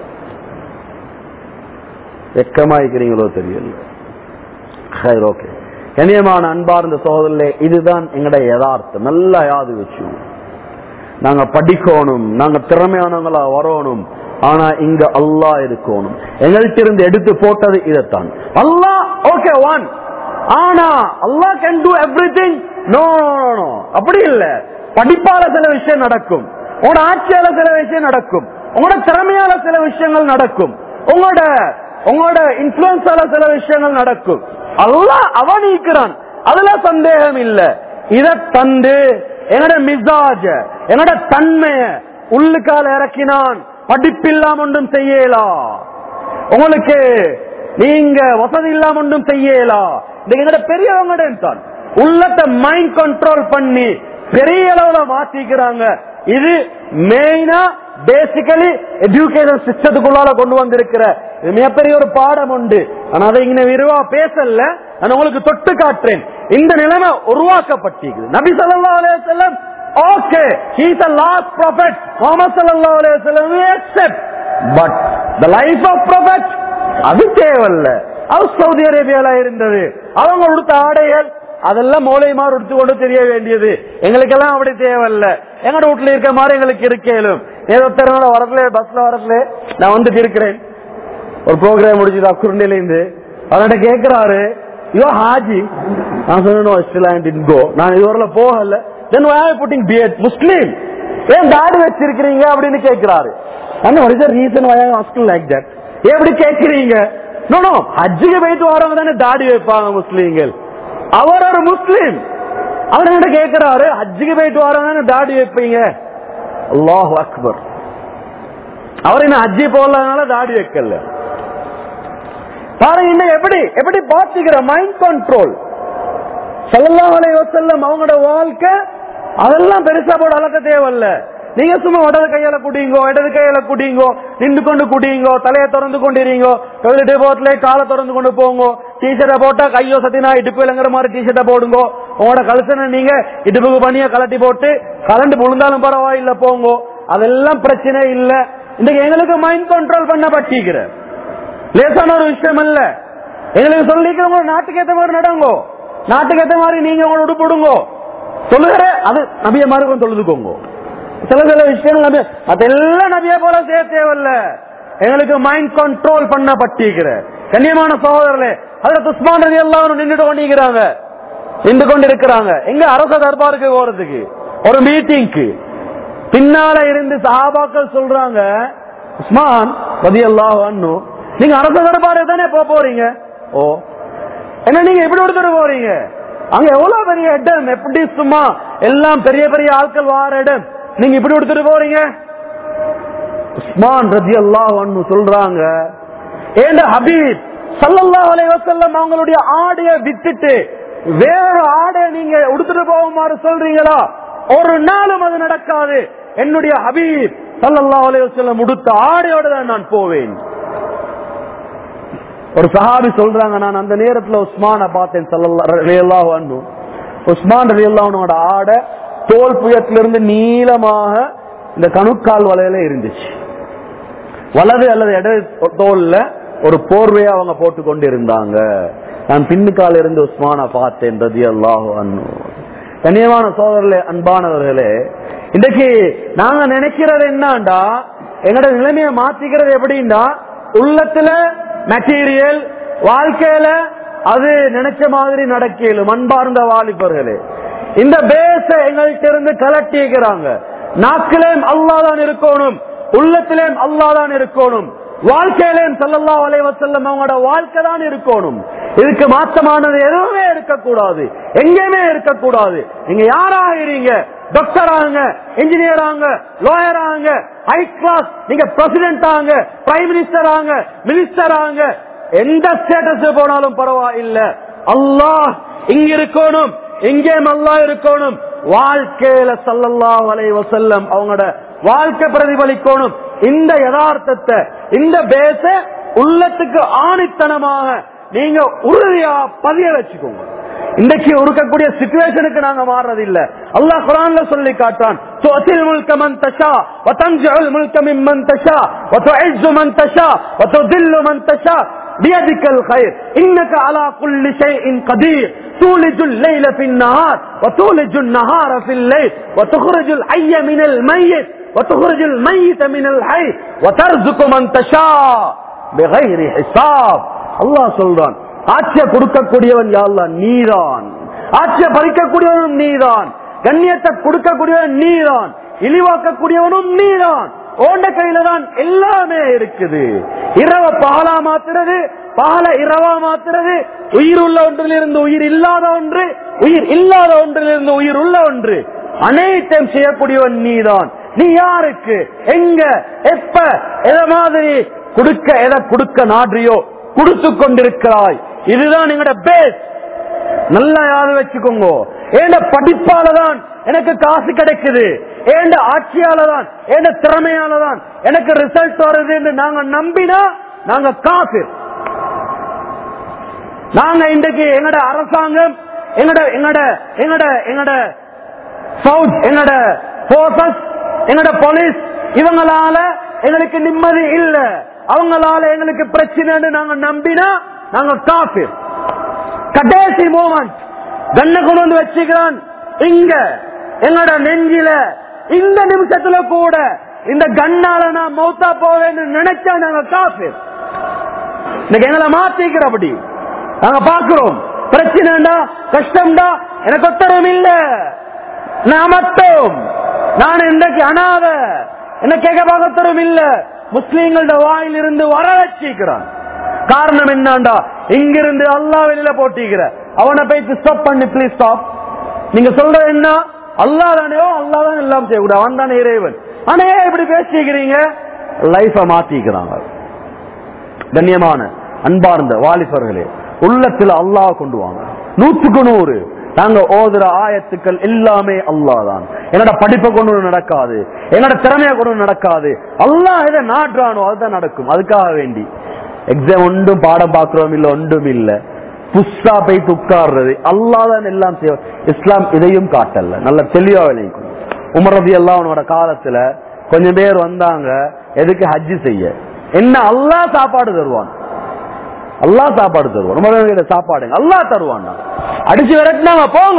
A: வெக்கமாய்க்கிறீங்களோ தெரியல சரி ஓகே கண்ணியமான அன்பார்ந்த சோதரிலே இதுதான் எங்கட யதார்த்தம் நல்லா யாது வச்சு நாங்க படிக்கணும் நாங்க திறமையானவங்களா வரணும் ஆனா இங்க அல்லாஹ் இருக்கணும் எங்கள்கிட்ட இருந்து எடுத்து போட்டது இதைத்தான் அல்லாஹ் ஓகே ஒன் ஆனா Allah can do everything no no அப்படி இல்ல படிப்பால சில விஷயம் நடக்கும் உங்களோட ஆட்சியால சில விஷயம் நடக்கும் உங்களோட திறமையால சில விஷயங்கள் நடக்கும் உங்களோட உங்களோட இன்ஃபுளுன்ஸால சில விஷயங்கள் நடக்கும் அல்லாஹ் அவனிக்கிறான் அதுல சந்தேகம் இல்ல இத தந்து என்னோட மிசாஜ என்னோட தன்மைய உள்ளுக்கால இறக்கினான் படிப்பில்லாம ஒன்றும் செய்யலா உங்களுக்கு நீங்க வசதி இல்லாம ஒன்றும் செய்யலா இது எங்கட பெரியவங்க தான் உள்ளத்தை மைண்ட் கண்ட்ரோல் பண்ணி பெரிய அளவுல மாத்திக்கிறாங்க இது மெயினா பேசிக்கலி எஜுகேஷன் சிஸ்டத்துக்குள்ளால கொண்டு வந்திருக்கிற இது மிகப்பெரிய ஒரு பாடம் உண்டு ஆனா அதை இங்க விரிவா பேசல நான் உங்களுக்கு தொட்டு காட்டுறேன் இந்த நிலைமை உருவாக்கப்பட்டிருக்குது நபி ஸல்லல்லாஹு அலைஹி வஸல்லம் okay he is the last prophet Muhammad ஸல்லல்லாஹு அலைஹி வஸல்லம் we accept but the life of prophet அது தேவையில்ல அது சவுதி அரேபியால இருந்தது அவங்க உடுத்த ஆடைகள் அதெல்லாம் மூலைமாறு உடுத்து கொண்டு தெரிய வேண்டியது எங்களுக்கெல்லாம் அப்படி தேவையில்ல எங்கட வீட்டுல இருக்க மாதிரி எங்களுக்கு இருக்கேலும் ஏதோ திறனால வரல பஸ்ல வரல நான் வந்துட்டு இருக்கிறேன் ஒரு ப்ரோக்ராம் முடிச்சுது அக்குருண்டில இருந்து அவர்கிட்ட கேக்குறாரு யோ ஹாஜி நான் சொன்னோம் இஸ்லாண்ட் கோ நான் இதுவரையில போகல தென் why putting beard முஸ்லீம் ஏன் தாடி வச்சிருக்கிறீங்க அப்படின்னு கேக்குறாரு அண்ணா what is the reason why I am asking like that ஏன் இப்படி கேக்குறீங்க நோ நோ ஹஜ்ஜுக்கு போயிட்டு வரவங்க தானே தாடி வைப்பாங்க முஸ்லீம்கள் அவர் ஒரு முஸ்லீம் அவர் என்ன கேக்குறாரு ஹஜ்ஜுக்கு போயிட்டு வரவங்க தானே தாடி வைப்பீங்க அல்லாஹ் அக்பர் அவர் என்ன ஹஜ்ஜி போடலனால தாடி வைக்கல பாருங்க இன்னும் எப்படி எப்படி பாத்துக்கிற மைண்ட் கண்ட்ரோல் சல்லல்லாஹு அலைஹி வஸல்லம் அவங்களோட வாழ்க்கை அதெல்லாம் பெருசா போட அளக்க தேவையில்ல நீங்க சும்மா இடது கையால குடிங்கோ இடது கையால குடிங்கோ நின்று கொண்டு குடிங்கோ தலையை திறந்து கொண்டிருங்கோ டொய்லெட் போட்ல காலை திறந்து கொண்டு போங்கோ டிஷர்ட்டை போட்டா கையோ சத்தினா இடுப்பு இலங்குற மாதிரி டிஷர்ட்டை போடுங்கோ உங்களோட கலசனை நீங்க இடுப்புக்கு பண்ணிய கலட்டி போட்டு கலண்டு விழுந்தாலும் பரவாயில்ல போங்கோ அதெல்லாம் பிரச்சனை இல்ல இன்னைக்கு எங்களுக்கு மைண்ட் கண்ட்ரோல் பண்ண பட்டிக்கிற லேசான ஒரு விஷயம் இல்ல எங்களுக்கு சொல்லிக்கிறவங்க நாட்டுக்கு ஏத்த மாதிரி நடங்கோ நாட்டுக்கு ஏத்த மாதிரி நீங்க உங்களோட உடுப்பிடுங்கோ சொல்லுகிற அது நபிய மாதிரி கொஞ்சம் தொழுதுக்கோங்க சில சில விஷயங்கள் நபி அதெல்லாம் நபிய போல செய்ய தேவையில்ல எங்களுக்கு மைண்ட் கண்ட்ரோல் பண்ண பட்டிருக்கிற கண்ணியமான சகோதரர்களே அதுல துஸ்மான் ரதி எல்லாரும் நின்றுட்டு கொண்டிருக்கிறாங்க நின்று கொண்டு இருக்கிறாங்க எங்க அரச தர்பாருக்கு போறதுக்கு ஒரு மீட்டிங்க்கு பின்னால இருந்து சஹாபாக்கள் சொல்றாங்க உஸ்மான் ரதி அல்லாஹ் நீங்க அரச தர்பாருக்கு தானே போக போறீங்க ஓ என்ன நீங்க எப்படி ஒருத்தர் போறீங்க அங்க எவ்வளவு பெரிய இடம் எப்படி சும்மா எல்லாம் பெரிய பெரிய ஆட்கள் வார இடம் நீங்க இப்படி எடுத்துட்டு போறீங்க உஸ்மான் ரதி அல்லாஹ் சொல்றாங்க ஏண்ட ஹபீப் சல்லல்லாஹு அலைஹி வஸல்லம் அவங்களுடைய ஆடைய வித்துட்டு வேற ஆடைய நீங்க உடுத்துட்டு போகுமாறு சொல்றீங்களா ஒரு நாளும் அது நடக்காது என்னுடைய ஹபீப் சல்லல்லாஹு அலைஹி வஸல்லம் உடுத்த ஆடையோட தான் நான் போவேன் ஒரு சஹாபி சொல்றாங்க நான் அந்த நேரத்துல உஸ்மான பார்த்தேன் சல்லல்லாஹு அன்ஹு உஸ்மான் ரலியல்லாஹுவோட ஆடை தோல் புயத்திலிருந்து நீளமாக இந்த கணுக்கால் வலையில இருந்துச்சு வலது அல்லது இடது தோல்ல ஒரு போர்வையை அவங்க போட்டு கொண்டு இருந்தாங்க நான் பின்னுக்கால இருந்து உஸ்மான பார்த்தேன் ரதி அல்லாஹு அன்னு கண்ணியமான சோதரர்களே அன்பானவர்களே இன்றைக்கு நாங்க நினைக்கிறது என்னண்டா எங்களோட நிலைமையை மாத்திக்கிறது எப்படின்னா உள்ளத்துல மெட்டீரியல் வாழ்க்கையில அது நினைச்ச மாதிரி நடக்கலும் அன்பார்ந்த வாலிபர்களே இந்த பேச எங்கள்கிட்ட இருந்து கலட்டிக்கிறாங்க நாக்கிலேயும் அல்லாதான் இருக்கணும் உள்ளத்திலேயும் அல்லாதான் இருக்கணும் வாழ்க்கையிலேயும் சல்லல்லா அலைவசல்லம் அவங்களோட வாழ்க்கை தான் இருக்கணும் இதுக்கு மாற்றமானது எதுவுமே இருக்கக்கூடாது எங்கேயுமே இருக்கக்கூடாது நீங்க யாராக இருங்க டாக்டர் ஆகுங்க இன்ஜினியர் ஆகுங்க லாயர் ஆகுங்க ஹை கிளாஸ் நீங்க பிரசிடென்ட் ஆகுங்க பிரைம் மினிஸ்டர் ஆகுங்க மினிஸ்டர் ஆகுங்க எந்த ஸ்டேட்டஸ் போனாலும் பரவாயில்ல அல்லாஹ் இங்க இருக்கணும் எங்கேயும் அல்லாஹ் இருக்கணும் வாழ்க்கையில சல்லல்லாஹு அலைஹி வஸல்லம் அவங்களோட வாழ்க்கை பிரதிபலிக்கணும் இந்த யதார்த்தத்தை இந்த பேச உள்ளத்துக்கு ஆணித்தனமாக நீங்க உறுதியா பதிய வச்சுக்கோங்க இன்றைக்கு இருக்கக்கூடிய சிச்சுவேஷனுக்கு நாங்க மாறுறது இல்ல அல்லாஹ் குரான்ல சொல்லி காட்டான் تؤتي الملك من تشاء وتنزع الملك ممن تشاء وتعز من تشاء وتذل من تشاء بيدك الخير انك على كل شيء قدير تولج الليل في النهار وتولج النهار في الليل وتخرج الحي من الميت وتخرج الميت من الحي وترزق من تشاء بغير حساب அல்லாஹ் சொல்றான் ஆட்சியை கொடுக்கக்கூடியவன் யாழ்லா நீதான் ஆட்சியை பறிக்கக்கூடியவனும் நீதான் கண்ணியத்தை கொடுக்கக்கூடியவன் நீதான் இழிவாக்கக்கூடியவனும் நீதான் ஓண்ட கையில தான் எல்லாமே இருக்குது இரவ பாலா மாத்துறது பால இரவா மாத்துறது உயிர் உள்ள ஒன்றிலிருந்து உயிர் இல்லாத ஒன்று உயிர் இல்லாத ஒன்றிலிருந்து உயிர் உள்ள ஒன்று அனைத்தையும் செய்யக்கூடியவன் நீதான் நீ யாருக்கு எங்க எப்ப எத மாதிரி கொடுக்க எதை கொடுக்க நாடுறியோ கொடுத்து கொண்டிருக்கிறாய் இதுதான் எங்களோட பேஸ் நல்லா யாரு வச்சுக்கோங்க ஏண்ட படிப்பால தான் எனக்கு காசு கிடைக்குது ஏண்ட ஆட்சியால தான் ஏண்ட திறமையால தான் எனக்கு ரிசல்ட் வருது என்று நாங்க நம்பினா நாங்க காசு நாங்க இன்றைக்கு எங்கட அரசாங்கம் எங்கட எங்கட எங்கட எங்கட சவுத் எங்கட போர்சஸ் எங்கட போலீஸ் இவங்களால எங்களுக்கு நிம்மதி இல்ல அவங்களால எங்களுக்கு பிரச்சனைன்னு நாங்க நம்பினா நாங்க காசு கடைசி மூமெண்ட் கண்ணை கொண்டு வந்து வச்சுக்கிறான் இங்க எங்கட நெஞ்சில இந்த நிமிஷத்துல கூட இந்த கண்ணால நான் மௌத்தா போவேன்னு நினைச்சா நாங்க காசு இன்னைக்கு எங்களை மாத்திக்கிற அப்படி நாங்க பாக்குறோம் பிரச்சனைடா கஷ்டம்டா எனக்கு ஒத்தரம் இல்ல நான் மட்டும் நான் இன்றைக்கு அனாத என்ன கேட்க பார்க்கத்தரும் இல்ல முஸ்லீம்களோட வாயிலிருந்து வர வச்சிக்கிறான் காரணம் என்னண்டா இங்கிருந்து அல்லா வெளியில போட்டிக்கிற அவனை போய் ஸ்டாப் பண்ணி ப்ளீஸ் ஸ்டாப் நீங்க சொல்றது என்ன அல்லா தானேயோ அல்லா தான் எல்லாம் செய்யக்கூடாது அவன் தானே இறைவன் ஆனா ஏன் இப்படி பேசிக்கிறீங்க லைஃப மாத்திக்கிறாங்க கண்ணியமான அன்பார்ந்த வாலிபர்களே உள்ளத்துல அல்லாஹ் கொண்டு வாங்க நூத்துக்கு நூறு நாங்க ஓதுற ஆயத்துக்கள் எல்லாமே அல்லாஹ் தான் என்னோட படிப்பை கொண்டு நடக்காது என்னோட திறமையை கொண்டு நடக்காது அல்லாஹ் எதை நாடுறானோ அதுதான் நடக்கும் அதுக்காக வேண்டி எக்ஸாம் ஒன்றும் பாடம் பார்க்கிறோம் இல்ல ஒன்றும் இல்ல புஸ்ஸா போய் உட்கார்றது அல்லாதான் எல்லாம் செய்ய இஸ்லாம் இதையும் காட்டல நல்ல தெளிவா விளைவிக்கும் உமரதி எல்லாம் அவனோட காலத்துல கொஞ்சம் பேர் வந்தாங்க எதுக்கு ஹஜ்ஜி செய்ய என்ன அல்லாஹ் சாப்பாடு தருவான் அல்லாஹ் சாப்பாடு தருவான் உமரதியோட சாப்பாடு அல்லாஹ் தருவான் அடிச்சு விரட்டினாங்க போங்க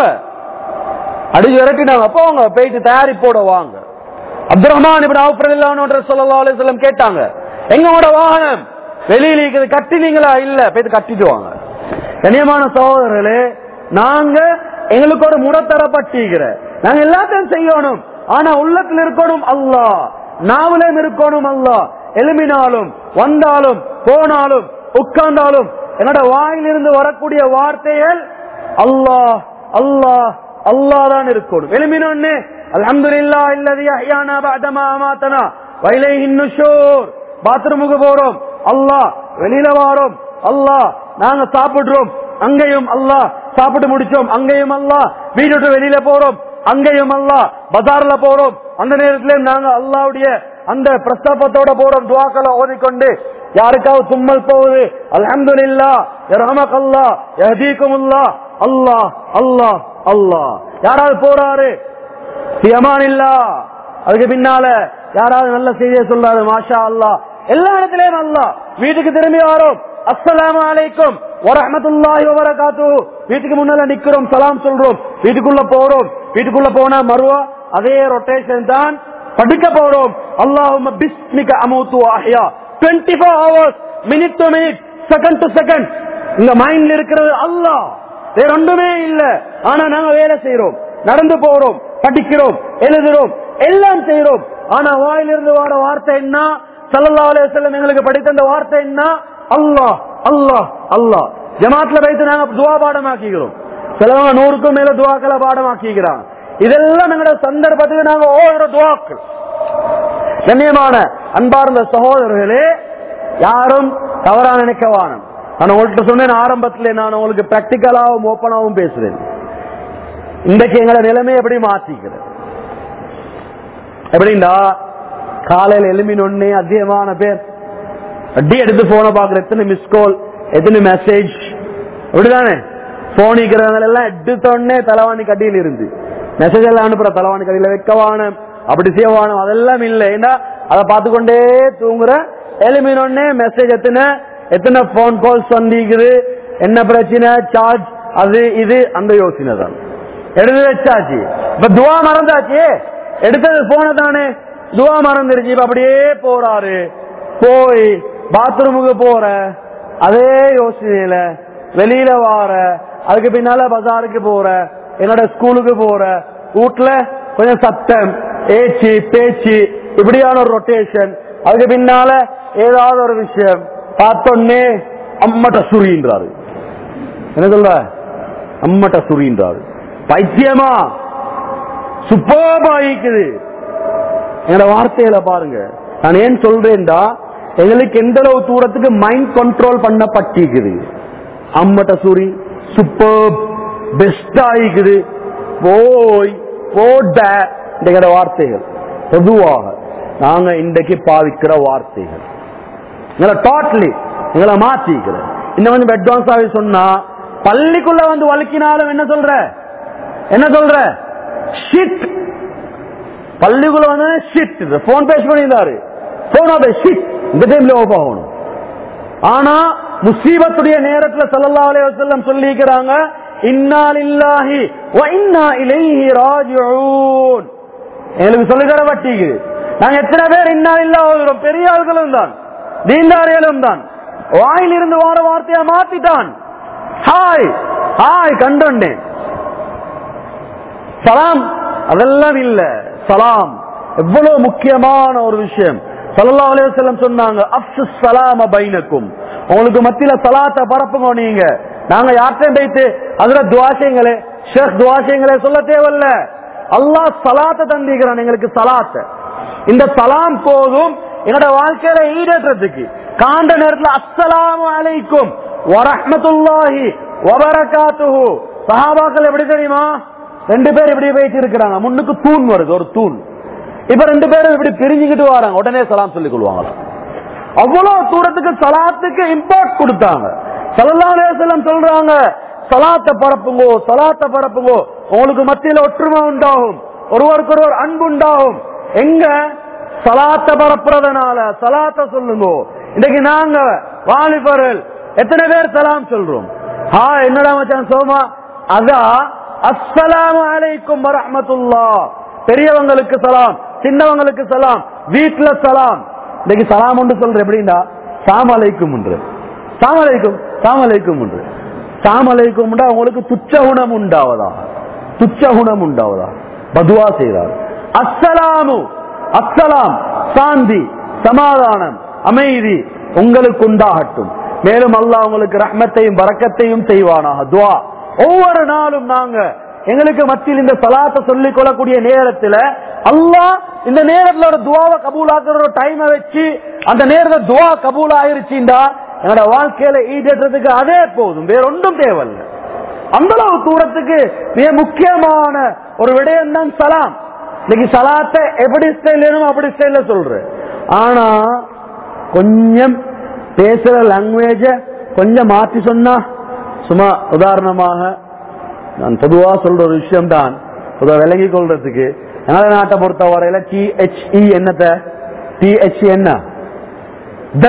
A: அடிச்சு விரட்டினாங்க போங்க போயிட்டு தயாரிப்போட வாங்க அப்துல் ரஹ்மான் இப்படி ஆஃபர் சொல்லா அலிஸ்லம் கேட்டாங்க எங்களோட வாகனம் வெளியில இருக்குது கட்டினீங்களா இல்ல போயிட்டு கட்டிட்டு வாங்க கண்ணியமான சகோதரர்களே நாங்க எங்களுக்கு ஒரு முடத்தரப்பட்டிருக்கிற நாங்க எல்லாத்தையும் செய்யணும் ஆனா உள்ளத்துல இருக்கணும் அல்லா நாவலையும் இருக்கணும் அல்லா எலுமினாலும் வந்தாலும் போனாலும் உட்கார்ந்தாலும் என்னோட வாயிலிருந்து வரக்கூடிய வார்த்தைகள் அல்லாஹ் அல்லாஹ் அல்லாஹ் தான் இருக்கணும் எலுமினொன்னு அல்ஹம்துலில்லா இல்லதி அஹ்யானா பஅதமா அமாத்தனா வைலைஹின் நுஷூர் பாத்ரூமுக்கு போறோம் அல்லாஹ் வெளியில வாரோம் அல்லாஹ் நாங்க சாப்பிடுறோம் அங்கேயும் அல்லாஹ் சாப்பிட்டு முடிச்சோம் அங்கேயும் அல்லாஹ் வீடு விட்டு வெளியில போறோம் அங்கேயும் அல்லாஹ் பஜார்ல போறோம் அந்த நேரத்திலும் நாங்க அல்லாவுடைய அந்த பிரஸ்தாபத்தோட போறோம் துவாக்களை ஓதிக்கொண்டு யாருக்காவது தும்மல் போகுது அல்ஹம்துலில்லா ரஹமக் அல்லா யஹதீகுமுல்லா அல்லாஹ் அல்லாஹ் அல்லாஹ் யாராவது போறாரு சியமானில்லா அதுக்கு பின்னால யாராவது நல்ல செய்தியை சொல்லாது மாஷா அல்லாஹ் எல்லா இடத்திலயும் அல்லாஹ் வீட்டுக்கு திரும்பி வரோம் அஸ்ஸலாமு அலைக்கும் வரஹ்மத்துல்லாஹி வபரகாத்து வீட்டுக்கு முன்னால நிக்கிறோம் சலாம் சொல்றோம் வீட்டுக்குள்ள போறோம் வீட்டுக்குள்ள போனா மறுவா அதே ரொட்டேஷன் தான் படுக்க போறோம் அல்லாஹும்ம பிஸ்மிக அமூத்து அஹ்யா 24 hours minute to minute second to second இந்த மைண்ட்ல இருக்கிறது அல்லாஹ் வேற ஒன்றுமே இல்ல ஆனா நாங்க வேலை செய்யறோம் நடந்து போறோம் படிக்கிறோம் எழுதுறோம் எல்லாம் செய்யறோம் ஆனா வாயிலிருந்து வர வார்த்தை என்ன சல்லல்லா அலையம் எங்களுக்கு படித்த அந்த வார்த்தை என்ன அல்லாஹ் அல்லாஹ் அல்லாஹ் ஜமாத்ல வைத்து நாங்க துவா பாடமாக்கிக்கிறோம் சிலவங்க நூறுக்கும் மேல துவாக்களை பாடமாக்கிக்கிறாங்க இதெல்லாம் எங்களோட சந்தர்ப்பத்துக்கு நாங்க ஓடுற துவாக்கள் கண்ணியமான அன்பார்ந்த சகோதரர்களே யாரும் தவறா நினைக்க வானம் நான் உங்கள்கிட்ட சொன்னேன் ஆரம்பத்துல நான் உங்களுக்கு பிராக்டிக்கலாவும் ஓப்பனாவும் பேசுறேன் இன்றைக்கு எங்களை நிலைமை எப்படி மாத்திக்கிறது எப்படின்னா காலையில எலும்பினொன்னே அதிகமான பேர் அடி எடுத்து போன பாக்குற எத்தனை மிஸ் கால் எத்தனை மெசேஜ் அப்படிதானே போனிக்கிறவங்க எல்லாம் எடுத்தோடனே தலைவாணி கட்டியில் இருந்து மெசேஜ் எல்லாம் அனுப்புற தலைவாணி கட்டியில வைக்கவானம் அப்படி செய்வானம் அதெல்லாம் இல்லை ஏன்னா அதை பார்த்து கொண்டே தூங்குற எலுமினோடனே மெசேஜ் எத்தனை எத்தனை போன் கால்ஸ் வந்திருக்குது என்ன பிரச்சனை சார்ஜ் அது இது அந்த யோசனை தான் எடுத்து வச்சாச்சு இப்ப துவா மறந்தாச்சு எடுத்தது போன தானே துவா மறந்துருச்சு இப்ப அப்படியே போறாரு போய் பாத்ரூமுக்கு போற அதே யோசனையில வெளியில வார அதுக்கு பின்னால பஜாருக்கு போற என்னோட ஸ்கூலுக்கு போற வீட்டுல கொஞ்சம் சத்தம் ஏச்சு பேச்சு இப்படியான ஒரு ரொட்டேஷன் அதுக்கு பின்னால ஏதாவது ஒரு விஷயம் பார்த்தோன்னே அம்மட்ட சுரின்றாரு என்ன சொல்ற அம்மட்ட சுரின்றாரு பைத்தியமா சுப்பமாயிக்குது என்னோட வார்த்தையில பாருங்க நான் ஏன் சொல்றேன்டா எங்களுக்கு எந்த அளவு தூரத்துக்கு மைண்ட் கண்ட்ரோல் பண்ணப்பட்டிருக்குது அம்மட்ட சூரி சூப்பர் பெஸ்ட் ஆயிக்குது போய் போட்ட எங்களோட வார்த்தைகள் பொதுவாக நாங்க இன்றைக்கு பாவிக்கிற வார்த்தைகள் எங்களை டோட்டலி எங்களை மாத்திக்கிற இன்னும் வந்து அட்வான்ஸ் ஆகி சொன்னா பள்ளிக்குள்ள வந்து வலிக்கினாலும் என்ன சொல்ற என்ன சொல்ற ஷிட் பள்ளிக்குள்ள வந்து ஷிட் போன் பேச பண்ணியிருந்தாரு போன் ஷிட் இந்த டைம்ல ஓப் ஆகணும் ஆனா முசீபத்துடைய நேரத்துல ஸல்லல்லாஹு அலைஹி வஸல்லம் சொல்லிக்கிறாங்க இன்னா லில்லாஹி வ இன்னா இலைஹி ராஜிஊன் எங்களுக்கு சொல்லி தர வட்டிக்கு நாங்க எத்தனை பேர் இன்னா லில்லாஹ் ஓதுறோம் பெரிய ஆள்களும் தான் தீண்டாரிகளும் தான் வாயிலிருந்து வார வார்த்தையா மாத்திட்டான் ஹாய் ஹாய் கண்டோண்டேன் சலாம் அதெல்லாம் இல்ல சலாம் எவ்வளவு முக்கியமான ஒரு விஷயம் சல்லல்லாஹு அலைஹி வஸல்லம் சொன்னாங்க அப்சு சலாம பைனக்கும் உங்களுக்கு மத்தியில சலாத்தை பரப்புங்க நீங்க நாங்க யார்கிட்ட போயிட்டு அதுல துவாசைங்களே ஷேக் துவாசைங்களே சொல்ல தேவையில்ல அல்லாஹ் சலாத்தை தந்திக்கிறான் எங்களுக்கு சலாத்தை இந்த சலாம் போதும் என்னோட வாழ்க்கையில ஈடேற்றத்துக்கு காண்ட நேரத்துல அஸ்ஸலாமு அலைக்கும் வரஹ்மத்துல்லாஹி வபரகாத்துஹு சஹாபாக்கள் எப்படி தெரியுமா ரெண்டு பேர் இப்படி போயிட்டு இருக்கிறாங்க முன்னுக்கு தூண் வருது ஒரு தூண் இப்ப ரெண்டு பேரும் இப்படி பிரிஞ்சுக்கிட்டு வராங்க உடனே சலாம் சொல்லிக் கொள்வாங்க அவ்வளவு தூரத்துக்கு சலாத்துக்கு இம்பார்ட் கொடுத்தாங்க சல்லல்லாஹு அலைஹி வஸல்லம் சொல்றாங்க சலாத்தை பரப்புங்கோ சலாத்தை பரப்புங்கோ உங்களுக்கு மத்தியில ஒற்றுமை உண்டாகும் ஒருவருக்கு ஒருவர் அன்பு உண்டாகும் எங்க சலாத்தை பரப்புறதுனால சலாத்தை சொல்லுங்க இன்னைக்கு நாங்க வாலிபர்கள் எத்தனை பேர் சலாம் சொல்றோம் ஹா என்னடா மச்சான் சோமா அதான் அஸ்ஸலாமு அலைக்கும் வரஹ்மத்துல்லா பெரியவங்களுக்கு சலாம் சின்னவங்களுக்கு சலாம் வீட்டுல சலாம் இன்னைக்கு சலாம் ஒன்று சொல்ற எப்படின்னா சாம் அலைக்கும் என்று சாம் அலைக்கும் சாம் அலைக்கும் என்று சாம் அலைக்கும் உங்களுக்கு துச்ச குணம் உண்டாவதா துச்ச குணம் உண்டாவதா பதுவா செய்தார் அஸ்ஸலாமு அஸ்ஸலாம் சாந்தி சமாதானம் அமைதி உங்களுக்கு உண்டாகட்டும் மேலும் அல்லாஹ் உங்களுக்கு ரஹ்மத்தையும் வரக்கத்தையும் செய்வானாக துவா ஒவ்வொரு நாளும் நாங்க எங்களுக்கு மத்தியில் இந்த சலாத்தை சொல்லிக் கொள்ளக்கூடிய நேரத்துல அல்லாஹ் இந்த நேரத்துல ஒரு துவாவை கபூலாக்குற ஒரு டைமை வச்சு அந்த நேரத்துல துவா கபூல் ஆயிருச்சுண்டா என்னோட வாழ்க்கையில ஈடேற்றத்துக்கு அதே போதும் வேற ஒன்றும் தேவையில்லை அந்த அளவு தூரத்துக்கு மிக முக்கியமான ஒரு விடயம் தான் சலாம் இன்னைக்கு சலாத்தை எப்படி ஸ்டைல் அப்படி ஸ்டைல சொல்றேன் ஆனா கொஞ்சம் பேசுற லாங்குவேஜ கொஞ்சம் மாற்றி சொன்னா சும்மா உதாரணமாக நான் பொதுவா சொல்ற ஒரு விஷயம் தான் பொதுவா விலகி கொள்றதுக்கு எங்களோட நாட்டை பொறுத்த வரையில டிஹெச்இ என்னத்த டிஹெச் என்ன த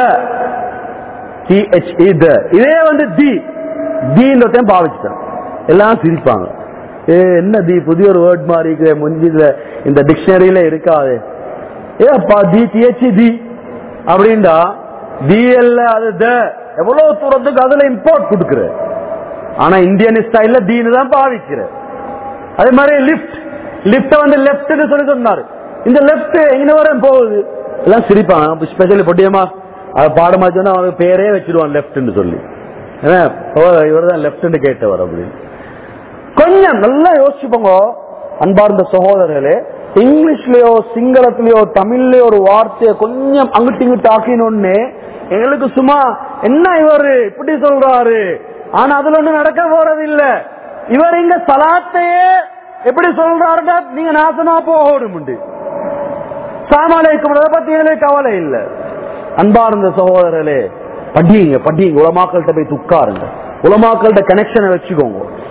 A: டிஹெச்இ த இதே வந்து தி தீன்றதையும் பாவிச்சுட்டேன் எல்லாம் சிரிப்பாங்க ஏ என்ன தி புதிய ஒரு வேர்ட் மாதிரி இருக்கு முந்தில இந்த டிக்ஷனரியில இருக்காது ஏ அப்பா தி டிஹெச்இ தி அப்படின்டா தி இல்ல அது த எவ்வளவு தூரத்துக்கு அதுல இம்போர்ட் கொடுக்குற ஆனா இந்தியன் ஸ்டைல்ல தீனு தான் பாவிக்கிற அதே மாதிரி லிப்ட் லிப்ட வந்து லெப்ட் சொல்லி சொன்னாரு இந்த லெப்ட் எங்க வர போகுது எல்லாம் சிரிப்பாங்க ஸ்பெஷல் பொட்டியமா அதை பாடமா சொன்னா அவனுக்கு பேரே வச்சிருவான் லெப்ட்னு சொல்லி இவர் தான் லெப்ட் கேட்டவர் அப்படின்னு கொஞ்சம் நல்லா யோசிச்சுப்போங்க அன்பார்ந்த சகோதரர்களே இங்கிலீஷ்லயோ சிங்களத்திலயோ தமிழ்லயோ ஒரு வார்த்தையை கொஞ்சம் அங்கிட்டு இங்கிட்டு ஆக்கினோன்னு எங்களுக்கு சும்மா என்ன இவரு இப்படி சொல்றாரு ஆனா அதுல ஒண்ணு நடக்க போறது இல்ல இவர் இங்க சலாத்தையே எப்படி சொல்றாருன்னா நீங்க நாசமா போகணும் சாமாலைக்கும் அதை பத்தி எங்களுக்கு கவலை இல்ல அன்பார்ந்த சகோதரர்களே படியுங்க படியுங்க உலமாக்கள்கிட்ட போய் துக்காருங்க உலமாக்கள்கிட்ட கனெக்ஷனை வச்சுக்கோங்க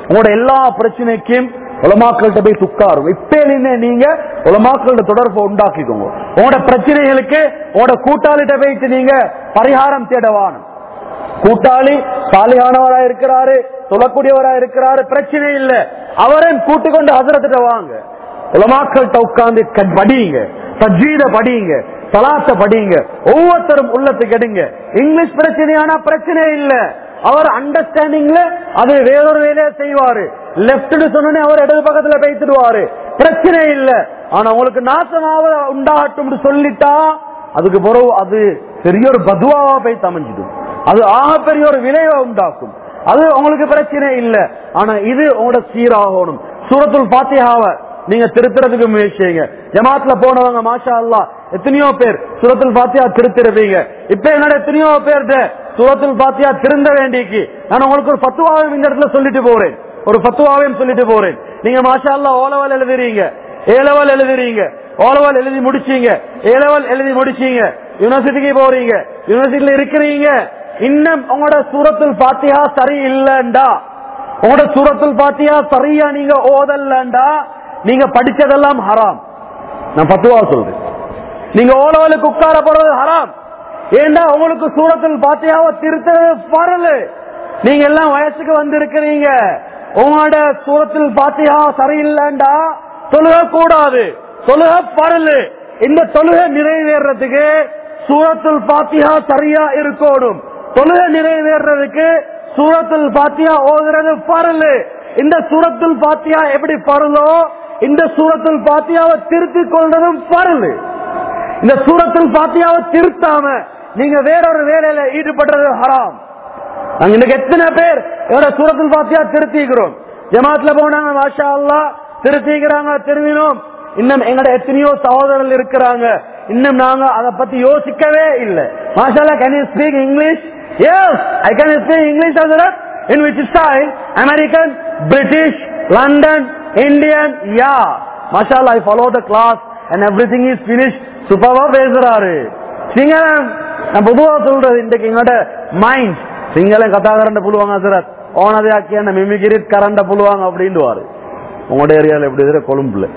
A: உங்களோட எல்லா பிரச்சனைக்கும் உலமாக்கள்கிட்ட போய் துக்காரும் இப்ப நீங்க உலமாக்கள்கிட்ட தொடர்பை உண்டாக்கிக்கோங்க உங்களோட பிரச்சனைகளுக்கு உங்களோட கூட்டாளிகிட்ட போயிட்டு நீங்க பரிகாரம் தேடவானும் கூட்டாளி சாலியானவரா இருக்கிறாரு சொல்லக்கூடியவரா இருக்கிறாரு பிரச்சனை இல்ல அவரையும் கூட்டு கொண்டு ஹசரத்திட்ட வாங்க உலமாக்கள்கிட்ட உட்கார்ந்து க- படியுங்க தஜ்வீத படியுங்க சலாத்த படியுங்க ஒவ்வொருத்தரும் உள்ளத்துக்கு எடுங்க இங்கிலீஷ் பிரச்சனையானா பிரச்சனை இல்ல அவர் அண்டர்ஸ்டாண்டிங்ல அது வேறொரு வேலையை செய்வாரு லெப்ட்னு சொன்னோடனே அவர் இடது பக்கத்துல பேசிடுவாரு பிரச்சனை இல்ல ஆனா உங்களுக்கு நாசமாவ உண்டாகட்டும் சொல்லிட்டா அதுக்கு பிறகு அது பெரிய ஒரு பதுவாவா போய் தமைஞ்சிடும் அது ஆக பெரிய ஒரு விளைவை உண்டாக்கும் அது உங்களுக்கு பிரச்சனை இல்ல ஆனா இது உங்களோட சீராகணும் சூரத்துல் பாத்தியாவை நீங்க திருத்துறதுக்கு முயற்சி செய்யுங்க ஜமாத்ல போனவங்க மாஷா அல்லா எத்தனையோ பேர் சூரத்துல் பாத்தியா திருத்திருப்பீங்க இப்ப என்னோட எத்தனையோ பேர்கிட்ட சூரத்துல் பாத்தியா திருந்த வேண்டிக்கு நான் உங்களுக்கு ஒரு பத்துவாவையும் இந்த இடத்துல சொல்லிட்டு போறேன் ஒரு பத்துவாவையும் சொல்லிட்டு போறேன் நீங்க மாஷா அல்லா ஓலவல் எழுதுறீங்க ஏலவல் எழுதுறீங்க ஓலவல் எழுதி முடிச்சீங்க ஏலவல் எழுதி முடிச்சீங்க யூனிவர்சிட்டிக்கு போறீங்க யூனிவர்சிட்டியில இருக்கிறீங்க இன்னும் உங்களோட சூரத்துல் பாத்தியா சரி இல்லண்டா உங்களோட சூரத்துல் பாத்தியா சரியா நீங்க ஓதல்லண்டா நீங்க படிச்சதெல்லாம் ஹராம் நான் பத்துவா சொல்றேன் நீங்க ஓலவலுக்கு உட்கார போறது ஹராம் ஏண்டா உங்களுக்கு சூரத்தில் பாத்தியாவ திருத்தது பரல நீங்க எல்லாம் வயசுக்கு வந்திருக்கிறீங்க உங்களோட சூரத்தில் பாத்தியா சரியில்லைண்டா தொழுக கூடாது தொழுக பரலு இந்த தொழுகை நிறைவேறதுக்கு சூரத்துல் பாத்தியா சரியா இருக்கணும் தொழுகை நிறைவேறதுக்கு சூரத்துல் பாத்தியா ஓதுறது பரலு இந்த சூரத்துல் பாத்தியா எப்படி பரலோ இந்த சூரத்துல் பாத்தியாவை திருத்திக் கொள்றதும் பரலு இந்த சூரத்துல் பாத்தியாவை திருத்தாம நீங்க வேறொரு வேலையில ஈடுபடுறது ஹராம் நாங்க இன்னைக்கு எத்தனை பேர் எவ்வளவு சூரத்துல் பாத்தியா திருத்திக்கிறோம் ஜமாத்ல போனாங்க மாஷா அல்லா திருத்திக்கிறாங்க திரும்பினோம் இன்னும் எங்கட எத்தனையோ சகோதரர்கள் இருக்கிறாங்க இன்னும் நாங்க அதை பத்தி யோசிக்கவே இல்லை மாஷாலா can you speak English yes I can speak English in which style American British London Indian yeah மாஷாலா I follow the class and everything is finish சூப்பர்வா பேசுறாரு சிங்களம் நான் பொதுவா சொல்றது இன்றைக்கு எங்களோட மைண்ட் சிங்களம் கதாகரண்ட புழுவாங்க சார் ஓனதே ஆக்கியான மிமிகிரிட் கரண்ட புழுவாங்க அப்படின்டுவாரு உங்களோட ஏரியால எப்படி இருக்கிற கொழும்புல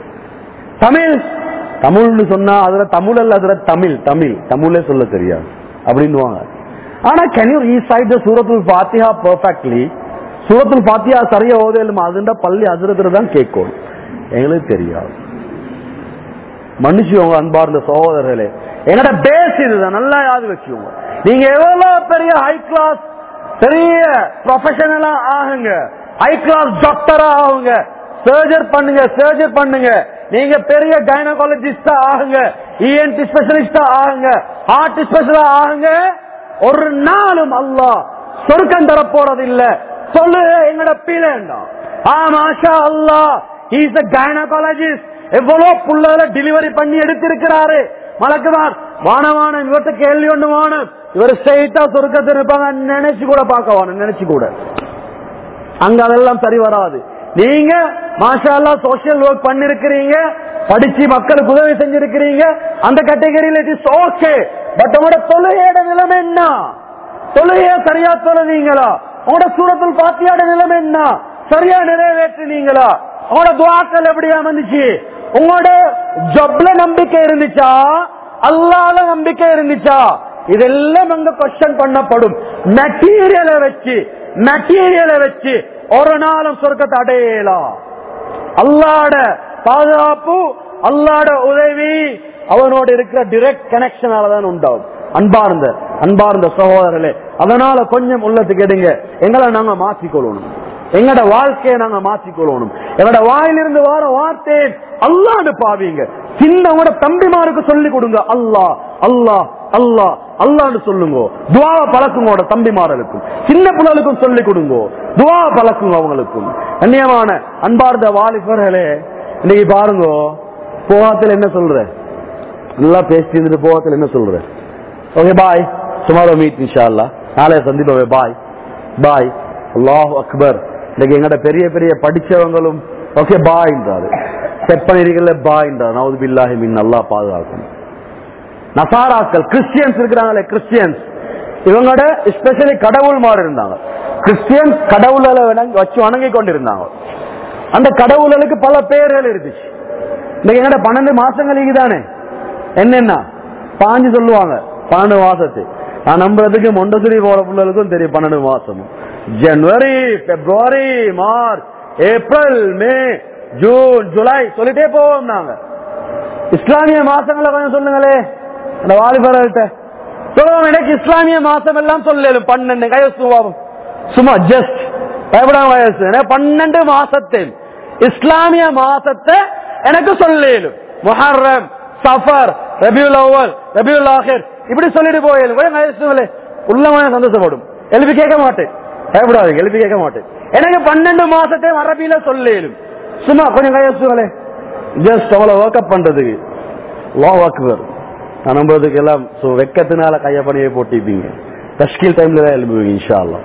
A: தமிழ் தமிழ்னு சொன்னா அதுல தமிழ் அல்ல அதுல தமிழ் தமிழ் தமிழே சொல்ல தெரியாது அப்படின்னுவாங்க ஆனா கேன் யூ ரீசைட் த சூரத்துல் பாத்தியா பெர்ஃபெக்ட்லி சூரத்துல் பாத்தியா சரியா ஓதையிலுமா அதுண்ட பள்ளி அதிரத்துல தான் கேட்கும் எங்களுக்கு தெரியாது மன்னிச்சுவோங்க அன்பார்ந்த சகோதரர்களே என்னோட பேஸ் இதுதான் நல்லா யாது வச்சுக்கோங்க நீங்க எவ்வளவு பெரிய ஹை கிளாஸ் பெரிய ப்ரொஃபஷனலா ஆகுங்க ஹை கிளாஸ் டாக்டரா ஆகுங்க சர்ஜர் பண்ணுங்க சர்ஜர் பண்ணுங்க நீங்க பெரிய கைனகாலஜிஸ்டா ஆகுங்க இஎன்டி ஸ்பெஷலிஸ்டா ஆகுங்க ஹார்ட் ஸ்பெஷலா ஆகுங்க ஒரு நாளும் அல்லாஹ் சொர்க்கம் தர போறது இல்ல சொல்லு எங்கட பீலண்டா ஆ மாஷா அல்லாஹ் இஸ் a gynecologist எவ்வளவு புள்ளல டெலிவரி பண்ணி எடுத்திருக்கிறாரு மலக்குமார் வானவான இவர்கிட்ட கேள்வி ஒண்ணு வானம் இவர் ஸ்ட்ரெயிட்டா சொர்க்கத்தில் இருப்பாங்க நினைச்சு கூட பார்க்க வாணும் நினைச்சு கூட அங்க அதெல்லாம் சரி வராது நீங்க மாஷா சோசியல் ஒர்க் பண்ணிருக்கிறீங்க படிச்சு மக்களுக்கு உதவி செஞ்சிருக்கிறீங்க அந்த கேட்டகரியில இட் இஸ் ஓகே பட் உங்களோட தொழுகையோட நிலைமை என்ன தொழுகைய சரியா தொழுவீங்களா உங்களோட சூரத்தில் பாத்தியாட நிலைமை என்ன சரியா நிறைவேற்றினீங்களா உங்களோட துவாக்கள் எப்படி அமைந்துச்சு உங்களோட ஜப்ல நம்பிக்கை இருந்துச்சா அல்லாத நம்பிக்கை இருந்துச்சா இதெல்லாம் அங்க கொஸ்டின் பண்ணப்படும் மெட்டீரியலை வச்சு மெட்டீரியலை வச்சு ஒரு நாளும் சொர்க்கத்தை அடையலாம் அல்லாட பாதுகாப்பு அல்லாட உதவி அவனோட இருக்கிற டிரெக்ட் கனெக்ஷனால தான் உண்டாகும் அன்பார்ந்த அன்பார்ந்த சகோதரர்களே அதனால கொஞ்சம் உள்ளத்துக்கு எடுங்க எங்களை நாங்க மாற்றிக்கொள்ளணும் எங்கட வாழ்க்கையை நாங்க மாற்றிக்கொள்ளணும் எங்கட வாயிலிருந்து வர வார்த்தை அல்லான்னு பாவீங்க சின்னவங்க தம்பிமாருக்கு சொல்லி கொடுங்க அல்லா அல்லா அல்லா அல்லான்னு சொல்லுங்க துவாவை பழக்குங்க தம்பிமார்களுக்கும் சின்ன பிள்ளைகளுக்கும் சொல்லி கொடுங்க துவாவை பழக்குங்க அவங்களுக்கும் கண்ணியமான அன்பார்ந்த வாலிபர்களே இன்னைக்கு பாருங்க போகாத்துல என்ன சொல்ற நல்லா பேசிட்டு இருந்துட்டு போகாத்துல என்ன சொல்ற ஓகே பாய் சுமாரோ மீட் இன்ஷா அல்லா நாளைய சந்திப்போம் பாய் பாய் அல்லாஹ் அக்பர் இன்னைக்கு எங்கட பெரிய பெரிய படிச்சவங்களும் ஓகே பாய்ன்றாரு செட் பண்ணிருக்கல பாய்ன்றார் நவது பில்லாஹி மின் நல்லா பாதுகாக்கணும் நசாராக்கள் கிறிஸ்டியன்ஸ் இருக்கிறாங்களே கிறிஸ்டியன்ஸ் இவங்களோட எஸ்பெஷலி கடவுள் மாதிரி இருந்தாங்க கிறிஸ்டியன் கடவுளை வணங்கி- வச்சு வணங்கி கொண்டிருந்தாங்க அந்த கடவுளுக்கு பல பேர்கள் இருந்துச்சு இன்னைக்கு என்னடா பன்னெண்டு மாசங்களுக்கு தானே என்னென்ன பாஞ்சு சொல்லுவாங்க பன்னெண்டு மாசத்து நான் நம்புறதுக்கு மொண்டசுரி போற பிள்ளைகளுக்கும் தெரியும் பன்னெண்டு மாசம் ஜனவரி பிப்ரவரி March April May June July சொல்லிட்டே போவோம் நாங்க இஸ்லாமிய மாசங்களை கொஞ்சம் சொல்லுங்களே அந்த வாலிபர்கள்ட்ட சொல்லுவோம் எனக்கு இஸ்லாமிய மாசம் எல்லாம் சொல்லலும் பன்னெண்டு கையசுவாவும் சும்மா ஜஸ்ட் பயப்படாம வயசு எனக்கு பன்னெண்டு மாசத்தை இஸ்லாமிய மாசத்தை எனக்கு சொல்லலும் முஹர்ரம் சஃபர் ரபியுல் அவ்வல் ரபியுல் ஆஹிர் இப்படி சொல்லிட்டு போயிடும் கூட கையசுங்களே உள்ளமான சந்தோஷப்படும் எழுப்பி கேட்க மாட்டேன் பயப்படாது எழுப்பி கேட்க மாட்டேன் எனக்கு பன்னெண்டு மாசத்தை அரபியில சொல்லலும் சும்மா கொஞ்சம் கையசுங்களே ஜஸ்ட் அவ்வளவு ஒர்க் பண்றதுக்கு லோ அக்பர் நான் நம்புறதுக்கு எல்லாம் so வெக்கத்தினால கைய பணியை போட்டிப்பீங்க தஷ்கீல் டைம்ல தான் எழுப்புவீங்க இன்ஷா அல்லாஹ்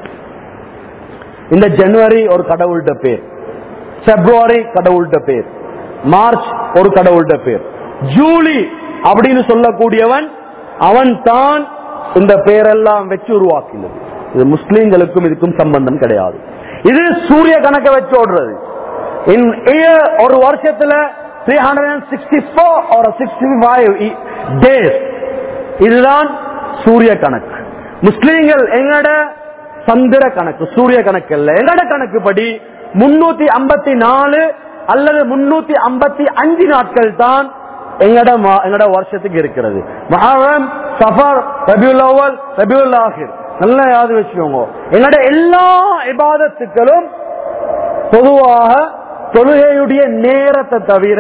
A: இந்த ஜனவரி ஒரு கடவுள்கிட்ட பேர் பிப்ரவரி கடவுள்கிட்ட பேர் மார்ச் ஒரு கடவுள்கிட்ட பேர் ஜூலி அப்படின்னு சொல்லக்கூடியவன் அவன் தான் இந்த பேரெல்லாம் வச்சு உருவாக்கினது இது முஸ்லீம்களுக்கும் இதுக்கும் சம்பந்தம் கிடையாது இது சூரிய கணக்கை வச்சு ஓடுறது இன் இயர் ஒரு வருஷத்துல த்ரீ ஹண்ட்ரட் சிக்ஸ்டி ஃபோர் ஒரு சிக்ஸ்டி ஃபைவ் டேஸ் இதுதான் சூரிய கணக்கு முஸ்லீம்கள் எங்கட சந்திர கணக்கு சூரிய கணக்கு இல்ல எங்கட கணக்கு படி முன்னூத்தி ஐம்பத்தி நாலு அல்லது முன்னூத்தி ஐம்பத்தி அஞ்சு நாட்கள் தான் எங்கட மா- எங்கட வருஷத்துக்கு இருக்கிறது மஹரம் சஃபர் ரபியுல் அவ்வல் ரபியுல் ஆஹிர் நல்லா யாவது வச்சுக்கோங்க எங்கட எல்லா இபாதத்துக்களும் பொதுவாக தொழுகையுடைய நேரத்தை தவிர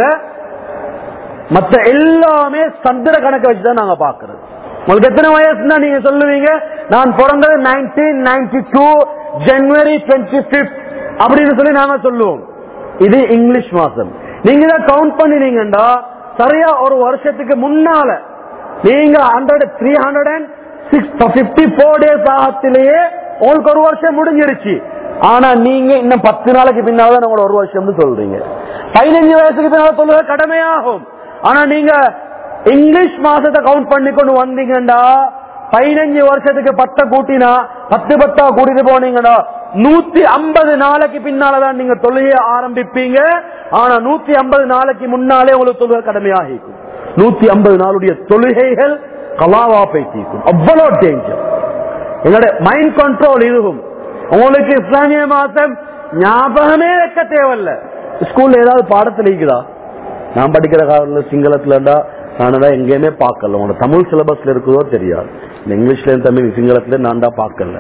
A: மத்த எல்லாமே சந்திர கணக்கு வச்சுதான் நாங்க பாக்குறது உங்களுக்கு எத்தனை வயசுனா நீங்க சொல்லுவீங்க நான் பிறந்தது nineteen ninety two January twenty fifth அப்படின்னு சொல்லி நாங்க சொல்லுவோம் இது இங்கிலீஷ் மாசம் நீங்க இதை கவுண்ட் பண்ணினீங்கடா சரியா ஒரு வருஷத்துக்கு முன்னால நீங்க hundred three hundred and six fifty four days ஆகத்திலேயே உங்களுக்கு ஒரு வருஷம் முடிஞ்சிருச்சு ஆனா நீங்க இன்னும் பத்து நாளைக்கு பின்னால தான் உங்களோட ஒரு வருஷம்னு சொல்றீங்க பதினஞ்சு வயசுக்கு பின்னால சொல்லுவது கடமையாகும் ஆனா நீங்க இங்கிலீஷ் மாசத்தை கவுண்ட் பண்ணி கொண்டு வந்தீங்கடா பதினஞ்சு வருஷத்துக்கு பத்த கூட்டினா பத்து பத்தா கூட்டிட்டு போனீங்கடா நூத்தி ஐம்பது நாளைக்கு பின்னாலதான் நீங்க தொழுகைய ஆரம்பிப்பீங்க ஆனா நூத்தி ஐம்பது நாளைக்கு முன்னாலே உங்களுக்கு தொழுகை கடமையாகிக்கும் நூத்தி ஐம்பது நாளுடைய தொழுகைகள் கலாவா பேசிக்கும் அவ்வளவு டேஞ்சர் எங்களோட மைண்ட் கண்ட்ரோல் இதுவும் உங்களுக்கு இஸ்லாமிய மாசம் ஞாபகமே வைக்க தேவையில்ல ஸ்கூல்ல ஏதாவது பாடத்துல இருக்குதா நான் படிக்கிற காலத்துல சிங்களத்துலடா நானதான் எங்கேயுமே பார்க்கல உங்களோட தமிழ் சிலபஸ்ல இருக்குதோ தெரியாது இந்த இங்கிலீஷ்ல தமிழ் சிங்களத்துல நான் தான் பார்க்கல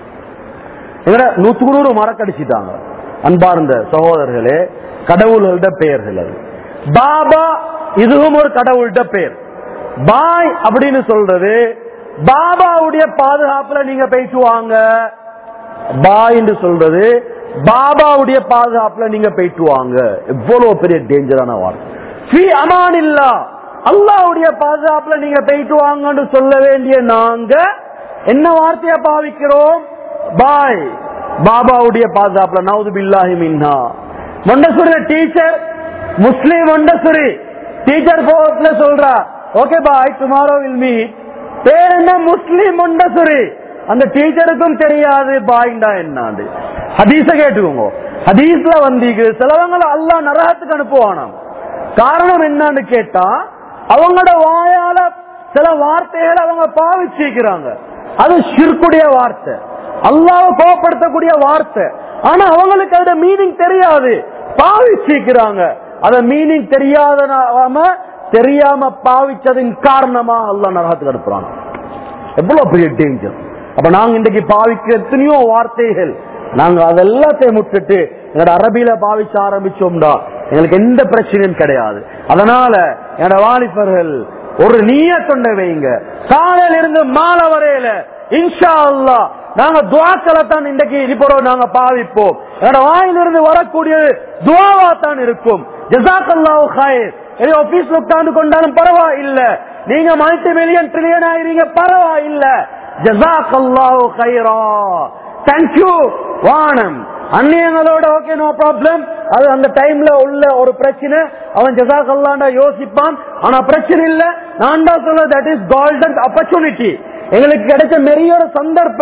A: எங்கட நூத்துக்கு நூறு மறக்கடிச்சிட்டாங்க அன்பார்ந்த சகோதரர்களே கடவுள்களோட பெயர்கள் அது பாபா இதுவும் ஒரு கடவுள்கிட்ட பெயர் பாய் அப்படின்னு சொல்றது பாபாவுடைய பாதுகாப்புல நீங்க போயிட்டு வாங்க பாய் என்று சொல்றது பாபாவுடைய பாதுகாப்புல நீங்க போயிட்டு வாங்க எவ்வளவு பெரிய டேஞ்சரான வார்த்தை ஃபீ அமானில்லா அல்லாவுடைய பாதுகாப்புல நீங்க போயிட்டு வாங்கன்னு சொல்ல வேண்டிய நாங்க என்ன வார்த்தையா பாவிக்கிறோம் பாய் பாபாவுடைய பாதுகாப்புல நவுது பில்லாஹி மின்ஹா மொண்டசுரி டீச்சர் முஸ்லீம் மொண்டசுரி டீச்சர் போர்ட்ல சொல்றா okay bye tomorrow will meet பேர் என்ன முஸ்லீம் மொண்டசுரி அந்த டீச்சருக்கும் தெரியாது பாய்ண்டா என்னாண்டு ஹதீஸ கேட்டுக்கோங்க ஹதீஸ்ல வந்தீங்க சிலவங்களை அல்லாஹ் நரகத்துக்கு அனுப்புவானாம் காரணம் என்னன்னு கேட்டா அவங்களோட வாயால சில வார்த்தைகளை அவங்க பாவிச்சிருக்கிறாங்க அது ஷிர்குடைய வார்த்தை அல்லாஹ் கோபப்படுத்தக்கூடிய வார்த்தை ஆனா அவங்களுக்கு அதோட மீனிங் தெரியாது பாவிச்சிருக்கிறாங்க அத மீனிங் தெரியாதனாம தெரியாம பாவிச்சதின் காரணமா அல்லாஹ் நரகத்துக்கு அனுப்புறான் எவ்வளவு பெரிய டேஞ்சர் அப்ப நாங்க இன்றைக்கு பாவிக்கிற எத்தனையோ வார்த்தைகள் நாங்க அதெல்லாத்தையும் முட்டுட்டு எங்களோட அரபியில பாவிச்ச ஆரம்பிச்சோம்டா எங்களுக்கு எந்த பிரச்சனையும் கிடையாது அதனால என்னோட வாலிபர்கள் ஒரு நீய தொண்டை வைங்க காலையில இருந்து மாலை வரையில இன்ஷா அல்லாஹ் நாங்க துவாக்களை தான் இன்றைக்கு இப்போ நாங்க பாவிப்போம் என்னோட வாயிலிருந்து வரக்கூடியது துவாவா தான் இருக்கும் ஜசாக்கல்லாஹு ஹைர் ஏதோ ஆபீஸ்ல உட்கார்ந்து கொண்டாலும் பரவாயில்ல நீங்க மல்டி மில்லியன் ட்ரில்லியன் ஆயிருங்க பரவாயில்ல ஜசாக்கல்லாஹு ஹைரா தேங்க்யூ வானம் அந்நியங்களோட ஓகே நோ ப்ராப்ளம் அது அந்த டைம்ல உள்ள ஒரு பிரச்சனை அவன் ஜசாக்கல்லாண்டா யோசிப்பான் ஆனா பிரச்சனை இல்ல நான் தான் சொல்ல தட் இஸ் கோல்டன் ஆப்பர்ச்சுனிட்டி எங்களுக்கு கிடைச்ச மெரிய ஒரு சந்தர்ப்பம்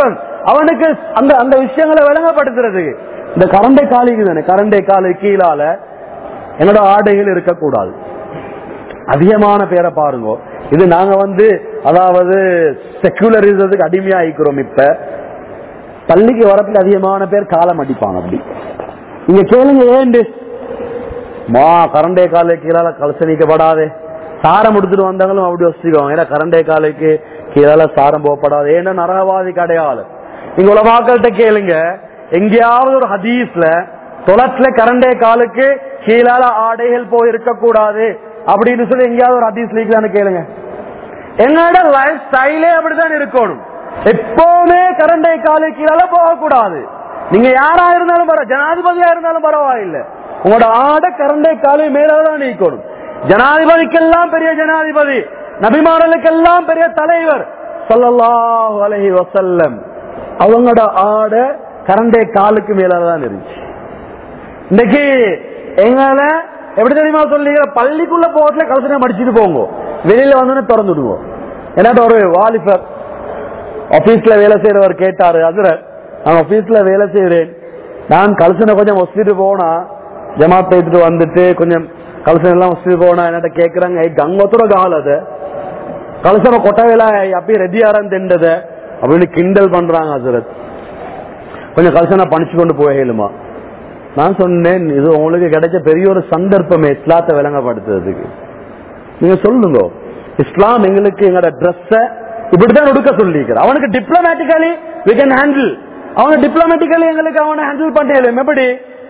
A: அவனுக்கு அந்த அந்த விஷயங்களை விளங்கப்படுத்துறதுக்கு இந்த கரண்டை காலிக்கு தானே கரண்டை காலு கீழால என்னோட ஆடைகள் இருக்கக்கூடாது அதிகமான பேரை பாருங்க இது நாங்க வந்து அதாவது செக்குலரிசத்துக்கு அடிமையா ஆயிக்கிறோம் இப்ப பள்ளிக்கு வரத்துக்கு அதிகமான பேர் காலம் அடிப்பாங்க அப்படி நீங்க கேளுங்க ஏண்டு மா கரண்டே காலை கீழால கலசணிக்கப்படாதே சாரம் எடுத்துட்டு வந்தாங்களும் அப்படி வச்சுக்கோங்க ஏன்னா கரண்டே காலைக்கு கீழால சாரம் போகப்படாது ஏன்னா நரகவாதி கிடையாது நீங்க உலமாக்கள்கிட்ட கேளுங்க எங்கேயாவது ஒரு ஹதீஸ்ல தொலத்துல கரண்டே காலுக்கு கீழால ஆடைகள் போய் இருக்க கூடாது அப்படின்னு சொல்லி எங்கேயாவது ஒரு ஹதீஸ் லீக்லான்னு கேளுங்க எங்களோட லைஃப் ஸ்டைலே அப்படிதான் இருக்கணும் எப்பவுமே கரண்டை காலு கீழால போகக்கூடாது நீங்க யாரா இருந்தாலும் பரவ ஜனாதிபதியா இருந்தாலும் பரவாயில்லை உங்களோட ஆடை கரண்டை காலு மேலதான் நீக்கணும் ஜனாதிபதிக்கெல்லாம் பெரிய ஜனாதிபதி நபிமாரலுக்கெல்லாம் பெரிய தலைவர் ஸல்லல்லாஹு அலைஹி வஸல்லம் அவங்களோட ஆடை கரண்டை காலுக்கு மேலதான் இருந்துச்சு இன்னைக்கு எங்களை எப்படி தெரியுமா சொல்லிங்க பள்ளிக்குள்ள போகல கலசனை மடிச்சுட்டு போங்க வெளியில வந்தோடனே திறந்து விடுவோம் என்னட்ட ஒரு வாலிபர் ஆபீஸ்ல வேலை செய்யறவர் கேட்டாரு அதுல நான் ஆபீஸ்ல வேலை செய்யறேன் நான் கலசனை கொஞ்சம் வசிட்டு போனா ஜமாத் எடுத்துட்டு வந்துட்டு கொஞ்சம் கலசனை எல்லாம் வசிட்டு போனா என்னட்ட கேக்குறாங்க கங்கத்தோட காலத கலசனை கொட்டவேல அப்பயே ரெடியாரன் திண்டத அப்படின்னு கிண்டல் பண்றாங்க ஹசரத் கொஞ்சம் கலசனை பணிச்சு கொண்டு போகலுமா நான் சொன்னேன் இது உங்களுக்கு கிடைச்ச பெரிய ஒரு சந்தர்ப்பமே இஸ்லாத்தை விளங்கப்படுத்துறதுக்கு நீங்க சொல்லுங்க இஸ்லாம் எங்களுக்கு எங்களோட ட்ரெஸ்ஸ இப்படிதான் ஒடுக்க சொல்லிக்கிறார் அவனுக்கு டிப்ளமேட்டிக்கலி வி கேன் ஹேண்டில் அவனை டிப்ளமேட்டிக்கலி எங்களுக்கு அவனை ஹேண்டில் பண்ணலும் எப்படி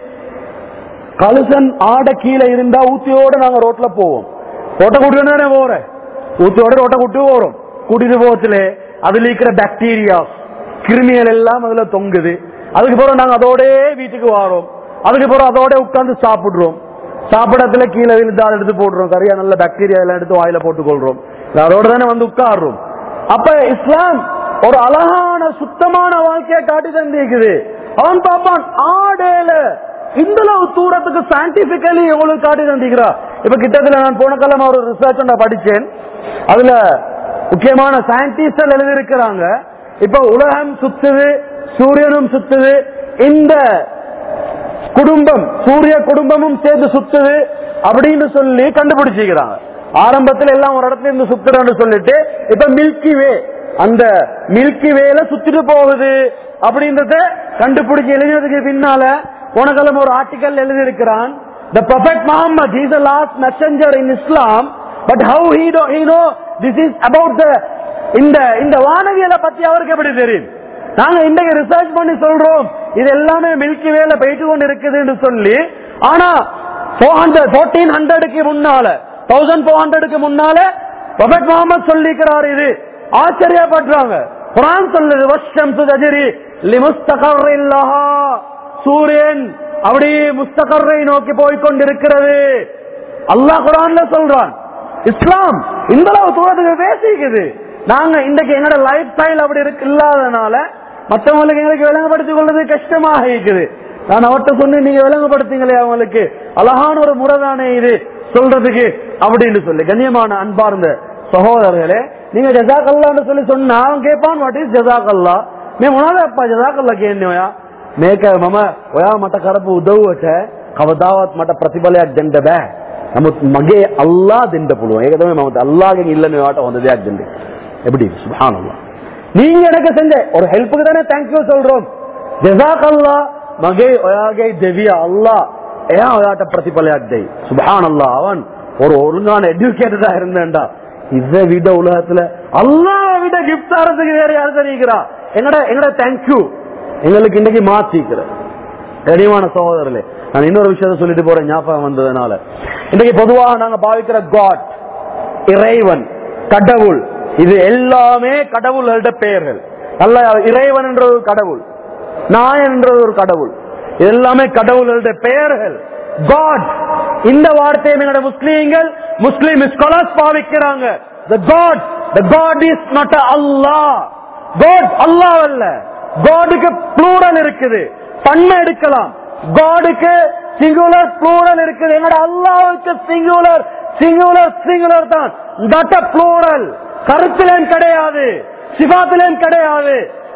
A: கலுசன் ஆட கீழே இருந்தா ஊத்தியோட நாங்க ரோட்ல போவோம் ரோட்டை கூட்டிட்டு போறேன் ஊத்தியோட ரோட்டை கூட்டி போறோம் கூட்டிட்டு போகத்துல அதுல இருக்கிற பாக்டீரியா கிருமிகள் எல்லாம் அதுல தொங்குது அதுக்கு பிறகு நாங்க அதோட வீட்டுக்கு வாரோம் அதுக்கு பிறகு அதோட உட்கார்ந்து சாப்பிடுறோம் சாப்பிடத்துல கீழே விழுந்து அதை எடுத்து போடுறோம் கரியா நல்ல பாக்டீரியா எல்லாம் எடுத்து வாயில போட்டுக் கொள்றோம் அதோட தானே வந்து உட்காடுறோம் அப்ப இஸ்லாம் ஒரு அழகான சுத்தமான வாழ்க்கையை காட்டி தந்திருக்குது அவன் பாப்பான் ஆடேல இந்த அளவு தூரத்துக்கு சயின்டிபிக்கலி எவ்வளவு காட்டி தந்திக்கிறா இப்ப கிட்டத்துல நான் போன காலம் ஒரு ரிசர்ச் நான் படிச்சேன் அதுல முக்கியமான சயின்டிஸ்ட் எழுதி இருக்கிறாங்க இப்ப உலகம் சுத்துது சூரியனும் சுத்துது இந்த குடும்பம் சூரிய குடும்பமும் சேர்ந்து சுத்துது அப்படின்னு சொல்லி கண்டுபிடிச்சிக்கிறாங்க ஆரம்பத்துல எல்லாம் ஒரு இடத்துல இருந்து சுத்துறோம்னு சொல்லிட்டு இப்ப மில்கி வே அந்த மில்கி வேல சுத்திட்டு போகுது அப்படின்றத கண்டுபிடிச்சு எழுதினதுக்கு பின்னால உனக்கெல்லாம் ஒரு ஆர்டிக்கல் எழுதி இருக்கிறான் The Prophet Muhammad, he is the last messenger in Islam, but how he know, he know this is about the இந்த இந்த வானவியலை பத்தி அவருக்கு எப்படி தெரியும் நாங்க இன்றைக்கு ரிசர்ச் பண்ணி சொல்றோம் இது எல்லாமே மில்கி வேல போயிட்டு கொண்டு இருக்குதுன்னு சொல்லி ஆனா ஃபோர் ஹண்ட்ரட் ஃபோர்டீன் ஹண்ட்ரடுக்கு முன்னால தௌசண்ட் ஃபோர் ஹண்ட்ரடுக்கு முன்னால பபட் முகமது சொல்லிக்கிறார் இது ஆச்சரியப்படுறாங்க குரான் சொல்லுது வஷம் சுதஜிரி லிமுஸ்தகர் இல்லஹா சூரியன் அப்படியே முஸ்தகரை நோக்கி போய்கொண்டிருக்கிறது அல்லாஹ் குரான்ல சொல்றான் இஸ்லாம் இந்த அளவு தூரத்துக்கு பேசிக்குது நாங்க இன்றைக்கு எங்களோட லைஃப் ஸ்டைல் அப்படி இருக்கு இல்லாதனால மற்றவங்களுக்கு எங்களுக்கு விளங்கப்படுத்திக் கொள்வது கஷ்டமாக இருக்குது நான் அவர்கிட்ட சொன்னேன் நீங்க விளங்கப்படுத்துங்களே அவங்களுக்கு அழகான ஒரு முறைதானே இது சொல்றதுக்கு அப்படின்னு சொல்லி கண்ணியமான அன்பார்ந்த சகோதரர்களே நீங்க ஜசாக்கல்லான்னு சொல்லி சொன்னா அவன் கேட்பான் வாட் இஸ் ஜசாக்கல்லா மே முன்னாலே அப்பா ஜசாக்கல்லா கேன்யா මේක මම ඔයා මට කරපු උදව්වට කවදාවත් මට ප්‍රතිඵලයක් දෙන්න බෑ. නමුත් මගේ අල්ලා දෙන්න පුළුවන්. ඒක තමයි මම අල්ලාගෙන් ඉල්ලන්නේ ඔයාට හොඳ දෙයක් දෙන්න. எப்படி சுப்ஹானல்லாஹ் நீங்க எனக்கு செஞ்ச ஒரு ஹெல்ப்புக்கு தானே தேங்க்யூ சொல்றோம் ஜஸாக்கல்லா மகே ஒயாகே தெவியா அல்லாஹ் ஏன் ஒயாட்ட பிரதிபலையாக் தெய் சுப்ஹானல்லாஹ் அவன் ஒரு ஒழுங்கான எஜுகேட்டடா இருந்தேன்டா இதை விட உலகத்துல அல்லாஹ் விட கிஃப்ட் தரதுக்கு வேற யார் தெரிவிக்கிறா என்னோட என்னோட தேங்க்யூ எங்களுக்கு இன்னைக்கு மாத்திக்கிற கனிவான சகோதரர்களே நான் இன்னொரு விஷயத்த சொல்லிட்டு போறேன் ஞாபகம் வந்ததுனால இன்னைக்கு பொதுவாக நாங்க பாவிக்கிற காட் இறைவன் கடவுள் இது எல்லாமே கடவுள்களோட பெயர்கள் அல்ல இறைவன் என்ற ஒரு கடவுள் நாயன் என்ற ஒரு கடவுள் இது எல்லாமே கடவுள்களோட பெயர்கள் காட் இந்த வார்த்தையை எங்களோட முஸ்லீம்கள் முஸ்லீம் ஸ்காலர்ஸ் பாவிக்கிறாங்க the god the god is not a allah god allah அல்ல காடுக்கு ப்ளூரல் இருக்குது பன்மை எடுக்கலாம் காடுக்கு சிங்குலர் ப்ளூரல் இருக்குது என்னோட அல்லாவுக்கு சிங்குலர் சிங்குலர் சிங்குலர் தான் தட்ட ப்ளூரல் கருத்திலேன் கிடையாது சிவாத்திலேன் கிடையாது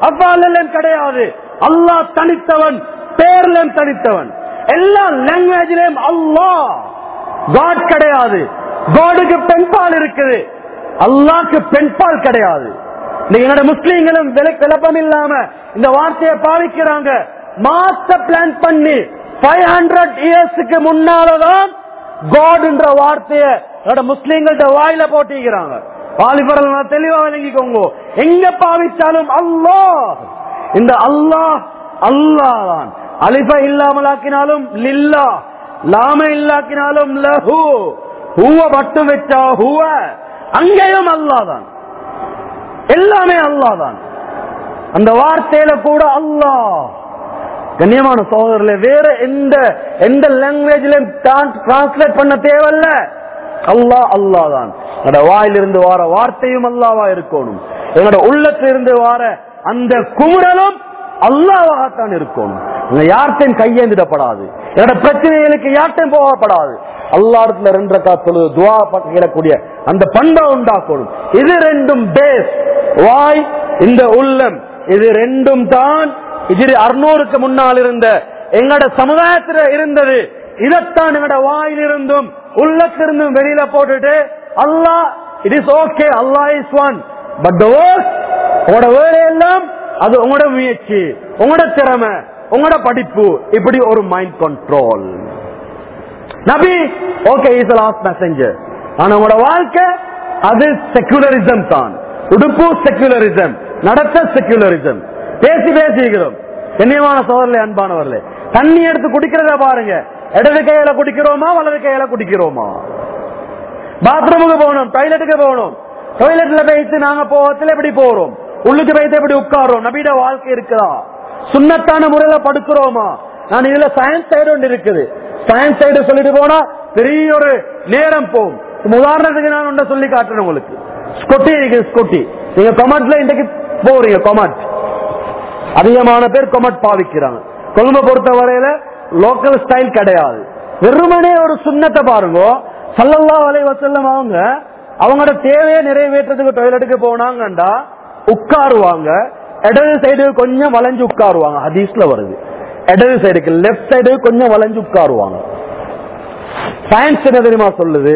A: அவ்வாலெல்லாம் கிடையாது அல்லாஹ் தனித்தவன் பேர்லம் தனித்தவன் எல்லா லாங்குவேஜ்லயும் அல்லாஹ் காட் கிடையாது காடுக்கு பெண்பால் இருக்குது அல்லாஹ்க்கு பெண்பால் கிடையாது இன்னைக்கு என்னோட முஸ்லீம்களும் விலை விளப்பம் இல்லாம இந்த வார்த்தையை பாவிக்கிறாங்க மாஸ்டர் பிளான் பண்ணி ஃபைவ் ஹண்ட்ரட் இயர்ஸுக்கு முன்னாலதான் காட்ன்ற வார்த்தைய என்னோட முஸ்லீம்கள்ட்ட வாயில போட்டிக்கிறாங்க வாலிபர்கள் நான் தெளிவா விளங்கிக்கோங்க எங்க பாவிச்சாலும் அல்லாஹ் இந்த அல்லாஹ் அல்லாஹ் தான் அலிஃப இல்லாமலாக்கினாலும் லில்லா லாம இல்லாக்கினாலும் லஹு ஹுவ மட்டும் வச்சா ஹுவ அங்கேயும் அல்லாஹ் தான் எல்லாமே அல்லாஹ் தான் அந்த வார்த்தையில கூட அல்லாஹ் கண்ணியமான சகோதரர்களே வேற எந்த எந்த லாங்குவேஜ்லயும் டிரான்ஸ்லேட் பண்ண தேவையில்ல அல்லாஹ் அல்லாஹ் தான் என்னோட வாயிலிருந்து வார வார்த்தையும் அல்லாவா இருக்கணும் என்னோட உள்ளத்திலிருந்து வார அந்த குமுறலும் அல்லாவாகத்தான் இருக்கணும் இங்க யார்ட்டையும் கையேந்திடப்படாது என்னோட பிரச்சனைகளுக்கு யார்ட்டையும் போகப்படாது அல்லாடத்துல ரெண்டு ரக்கா தொழுது துவா கேட்கக்கூடிய அந்த பண்பை உண்டாக்கணும் இது ரெண்டும் பேஸ் வாய் இந்த உள்ளம் இது ரெண்டும் தான் இது அறுநூறுக்கு முன்னால் இருந்த எங்கட சமுதாயத்துல இருந்தது இதைத்தான் எங்கட வாயிலிருந்தும் உள்ளத்திலிருந்தும் வெளியில போட்டுட்டு அல்லாஹ் இட் இஸ் ஓகே அல்லாஹ் இஸ் ஒன் பட் உங்களோட வேலையெல்லாம் அது உங்களோட முயற்சி உங்களோட திறமை உங்களோட படிப்பு இப்படி ஒரு மைண்ட் கண்ட்ரோல் நபி ஓகே இஸ் லாஸ்ட் மெசஞ்சர் ஆனா உங்களோட வாழ்க்கை அது செக்குலரிசம் தான் உடுப்பு செக்குலரிசம் நடத்த செக்குலரிசம் பேசி பேசிக்கிறோம் கண்ணியமான சோதரிலே அன்பானவர்களே தண்ணி எடுத்து குடிக்கிறத பாருங்க இடது கையில குடிக்கிறோமா வலது கையில குடிக்கிறோமா பாத்ரூமுக்கு போகணும் டாய்லெட்டுக்கு போகணும் டாய்லெட்ல போயிட்டு நாங்க போகத்துல எப்படி போறோம் உள்ளுக்கு போயிட்டு எப்படி உட்காரோம் நபிட வாழ்க்கை இருக்குதா சுண்ணத்தான முறையில படுக்கிறோமா நான் இதுல சயின்ஸ் சைடு ஒன்று இருக்குது சயின்ஸ் சைடு சொல்லிட்டு போனா பெரிய ஒரு நேரம் போகும் உதாரணத்துக்கு நான் ஒன்றை சொல்லி காட்டுறேன் உங்களுக்கு ஸ்கொட்டி இருக்கு ஸ்கொட்டி நீங்க கொமட்ல இன்றைக்கு போறீங்க கொமட் அதிகமான பேர் கொமட் பாவிக்கிறாங்க கொழும்பை பொறுத்த வரையில லோக்கல் ஸ்டைல் கிடையாது வெறுமனே ஒரு சுண்ணத்தை பாருங்க சல்லல்லா வலை வசல்லம் அவங்க அவங்களோட தேவையை நிறைவேற்றதுக்கு டாய்லெட்டுக்கு போனாங்கண்டா உட்காருவாங்க இடது சைடு கொஞ்சம் வளைஞ்சு உட்காருவாங்க ஹதீஸ்ல வருது இடது சைடுக்கு லெப்ட் சைடு கொஞ்சம் வளைஞ்சு உட்காருவாங்க சயின்ஸ் என்ன தெரியுமா சொல்லுது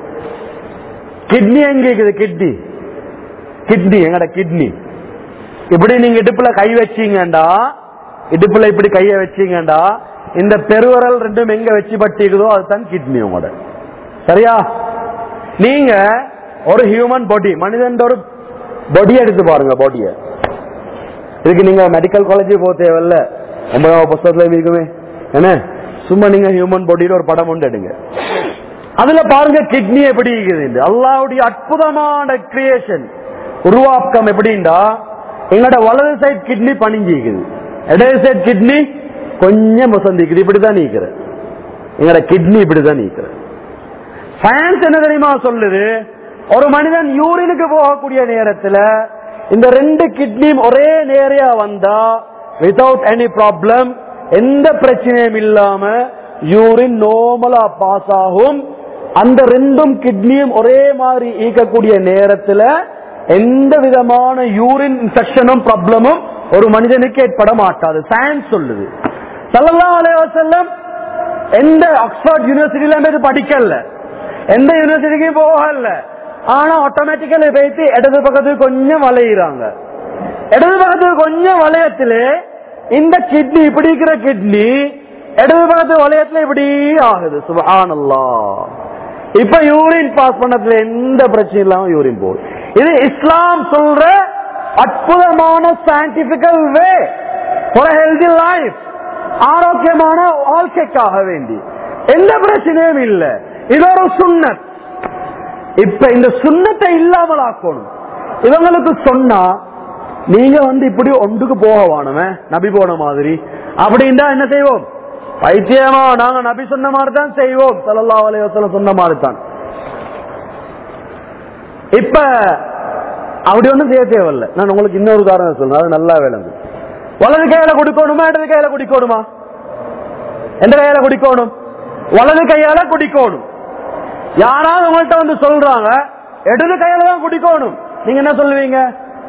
A: கிட்னி எங்க இருக்குது கிட்னி கிட்னி எங்கட கிட்னி இப்படி நீங்க இடுப்புல கை வச்சீங்கடா இடுப்புல இப்படி கைய வச்சீங்கடா இந்த பெருவரல் ரெண்டும் எங்க வச்சு பட்டிக்குதோ அதுதான் கிட்னி உங்களோட சரியா நீங்க ஒரு ஹியூமன் பாடி மனிதன் ஒரு பாடி எடுத்து பாருங்க பாடிய இதுக்கு நீங்க மெடிக்கல் காலேஜ் போக தேவையில்ல ஒன்பதாம் புஸ்தகத்துல இருக்குமே என்ன சும்மா நீங்க ஹியூமன் பாடியில ஒரு படம் ஒன்று எடுங்க அதுல பாருங்க கிட்னி எப்படி இருக்குது அல்லாவுடைய அற்புதமான கிரியேஷன் உருவாக்கம் எப்படின்னா எங்களோட வலது சைட் கிட்னி பணிஞ்சிக்குது இடது சைட் கிட்னி கொஞ்சம் முசந்திக்குது இப்படிதான் நீக்கிற எங்களோட கிட்னி இப்படிதான் நீக்கிற சயின்ஸ் என்ன தெரியுமா சொல்லுது ஒரு மனிதன் யூரினுக்கு போகக்கூடிய நேரத்துல இந்த ரெண்டு கிட்னியும் ஒரே நேரையா வந்தா வித்தவுட் எனி ப்ராப்ளம் எந்த பிரச்சனையும் இல்லாம யூரின் நோமலா பாஸ் ஆகும் அந்த ரெண்டும் கிட்னியும் ஒரே மாதிரி ஈக்கக்கூடிய நேரத்துல எந்த விதமான யூரின் இன்ஃபெக்ஷனும் ப்ராப்ளமும் ஒரு மனிதனுக்கு ஏற்பட மாட்டாது சயின்ஸ் சொல்லுது சல்லல்லாஹு அலைஹி வஸல்லம் எந்த ஆக்ஸ்போர்ட் யூனிவர்சிட்டில இது படிக்கல எந்த யூனிவர்சிட்டிக்கும் போகல ஆனா ஆட்டோமேட்டிக்கலி போயிட்டு இடது பக்கத்துக்கு கொஞ்சம் வளையிறாங்க இடது பக்கத்துக்கு கொஞ்சம் வளையத்திலே இந்த கிட்னி இப்படி இருக்கிற கிட்னி இடது பக்கத்து வளையத்துல இப்படி ஆகுது சுபஹானல்லா இப்ப யூரின் பாஸ் பண்ணதுல எந்த பிரச்சனையும் இல்லாம யூரின் போகுது இது இஸ்லாம் சொல்ற அற்புதமான சயின்டிபிக்கல் வே ஒரு ஹெல்தி லைஃப் ஆரோக்கியமான வாழ்க்கைக்காக வேண்டி எந்த பிரச்சனையும் இல்ல இது ஒரு சுண்ணத் இப்ப இந்த சுண்ணத்தை இல்லாமல் ஆக்கணும் இவங்களுக்கு சொன்னா நீங்க வந்து இப்படி ஒன்றுக்கு போக வாணுமே நபி போன மாதிரி அப்படின்னா என்ன செய்வோம் பைத்தியமா நாங்க நபி சொன்ன மாதிரி தான் செய்வோம் சல்லா அலையத்துல சொன்ன மாதிரி தான் இப்ப அப்படி ஒண்ணும் செய்ய தேவையில்ல நான் உங்களுக்கு இன்னொரு உதாரணம் சொல்றேன் அது நல்லா விளங்கு வலது கையில குடிக்கணுமா இடது கையில குடிக்கணுமா எந்த கையில குடிக்கணும் வலது கையால குடிக்கணும் யாராவது உங்கள்கிட்ட வந்து சொல்றாங்க இடது கையில தான் குடிக்கணும் நீங்க என்ன சொல்லுவீங்க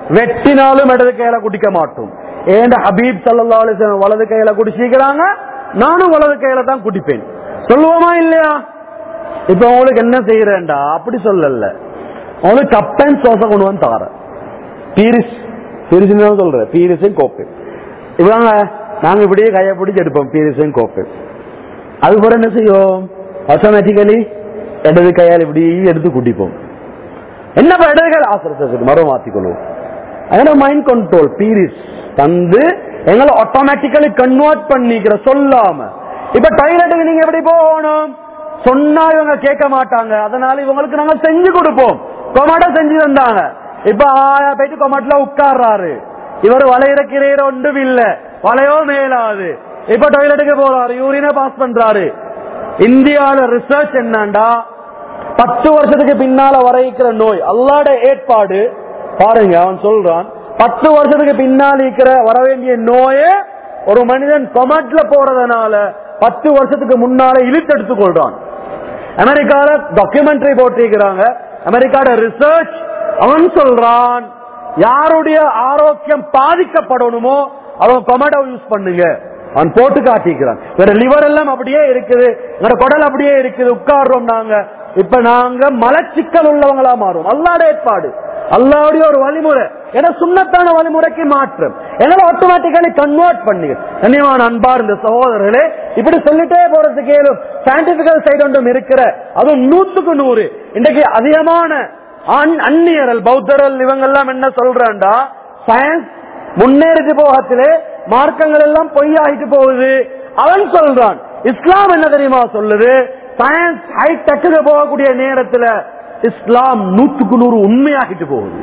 A: வெட்டினாலும் இடது கையில குடிக்க மாட்டோம் ஏண்ட ஹபீப் சல்லா அலிஸ்லாம் வலது கையில குடிச்சிக்கிறாங்க நானும் வலது கையில தான் குடிப்பேன் சொல்லுவோமா இல்லையா இப்ப உங்களுக்கு என்ன செய்யறேன்டா அப்படி சொல்லல உங்களுக்கு கப் அண்ட் சோச கொண்டு வந்து தர பீரிஸ் பீரிஸ் சொல்றேன் பீரிஸும் கோப்பை இவங்க நாங்க இப்படியே கையை பிடிச்சி எடுப்போம் பீரிஸும் கோப்பை அது போல என்ன செய்யும் ஆட்டோமேட்டிக்கலி இடது கையால் இப்படி எடுத்து குடிப்போம் என்னப்பா இடது கையால் ஆசிரியர் மரம் மாத்திக்கொள்வோம் அதனால மைண்ட் கண்ட்ரோல் பீரிஸ் தந்து எங்களை ஆட்டோமேட்டிக்கலி கன்வெர்ட் பண்ணிக்கிற சொல்லாம இப்ப டாய்லெட்டுக்கு நீங்க எப்படி போகணும் சொன்னா இவங்க கேட்க மாட்டாங்க அதனால இவங்களுக்கு நாங்க செஞ்சு கொடுப்போம் கொமாட்டோ செஞ்சு தந்தாங்க இப்ப ஆயா போயிட்டு கொமாட்டில உட்கார்றாரு இவர் வலையிறக்கிறீர ஒன்றும் இல்ல வலையோ மேலாது இப்ப டாய்லெட்டுக்கு போறாரு யூரின பாஸ் பண்றாரு இந்தியால ரிசர்ச் என்னண்டா பத்து வருஷத்துக்கு பின்னால வரைக்கிற நோய் அல்லாட ஏற்பாடு பாருங்க அவன் சொல்றான் பத்து வருஷத்துக்கு பின்னால் இருக்கிற வர வேண்டிய நோயே ஒரு மனிதன் கொமட்ல போறதுனால பத்து வருஷத்துக்கு முன்னால இழுத்தெடுத்துக் கொள்றான் அமெரிக்கால டாக்குமெண்ட்ரி போட்டிருக்கிறாங்க அமெரிக்காட ரிசர்ச் அவன் சொல்றான் யாருடைய ஆரோக்கியம் பாதிக்கப்படணுமோ அவன் கொமடோ யூஸ் பண்ணுங்க அவன் போட்டு காட்டிக்கிறான் வேற லிவர் எல்லாம் அப்படியே இருக்குது வேற குடல் அப்படியே இருக்குது உட்கார்றோம் நாங்க இப்ப நாங்க மலச்சிக்கல் உள்ளவங்களா மாறும் அல்லாட ஏற்பாடு அல்லாவுடைய ஒரு வழிமுறை ஏன்னா சுண்ணத்தான வழிமுறைக்கு மாற்றம் எங்களை ஆட்டோமேட்டிக்கலி கன்வெர்ட் பண்ணுங்க கண்ணியமான அன்பார் இந்த சகோதரர்களே இப்படி சொல்லிட்டே போறதுக்கு ஏதும் சயின்டிபிக்கல் சைடு ஒன்றும் இருக்கிற அதுவும் நூத்துக்கு நூறு இன்றைக்கு அதிகமான அன்- அந்நியரல் பௌத்தரல் இவங்க எல்லாம் என்ன சொல்றாண்டா சயின்ஸ் முன்னேறிட்டு போகத்திலே மார்க்கங்கள் எல்லாம் பொய்யாகிட்டு போகுது அவன் சொல்றான் இஸ்லாம் என்ன தெரியுமா சொல்லுது சயின்ஸ் ஹைடெக்கு போகக்கூடிய நேரத்துல இஸ்லாம் நூத்துக்கு நூறு உண்மையாகிட்டு போகுது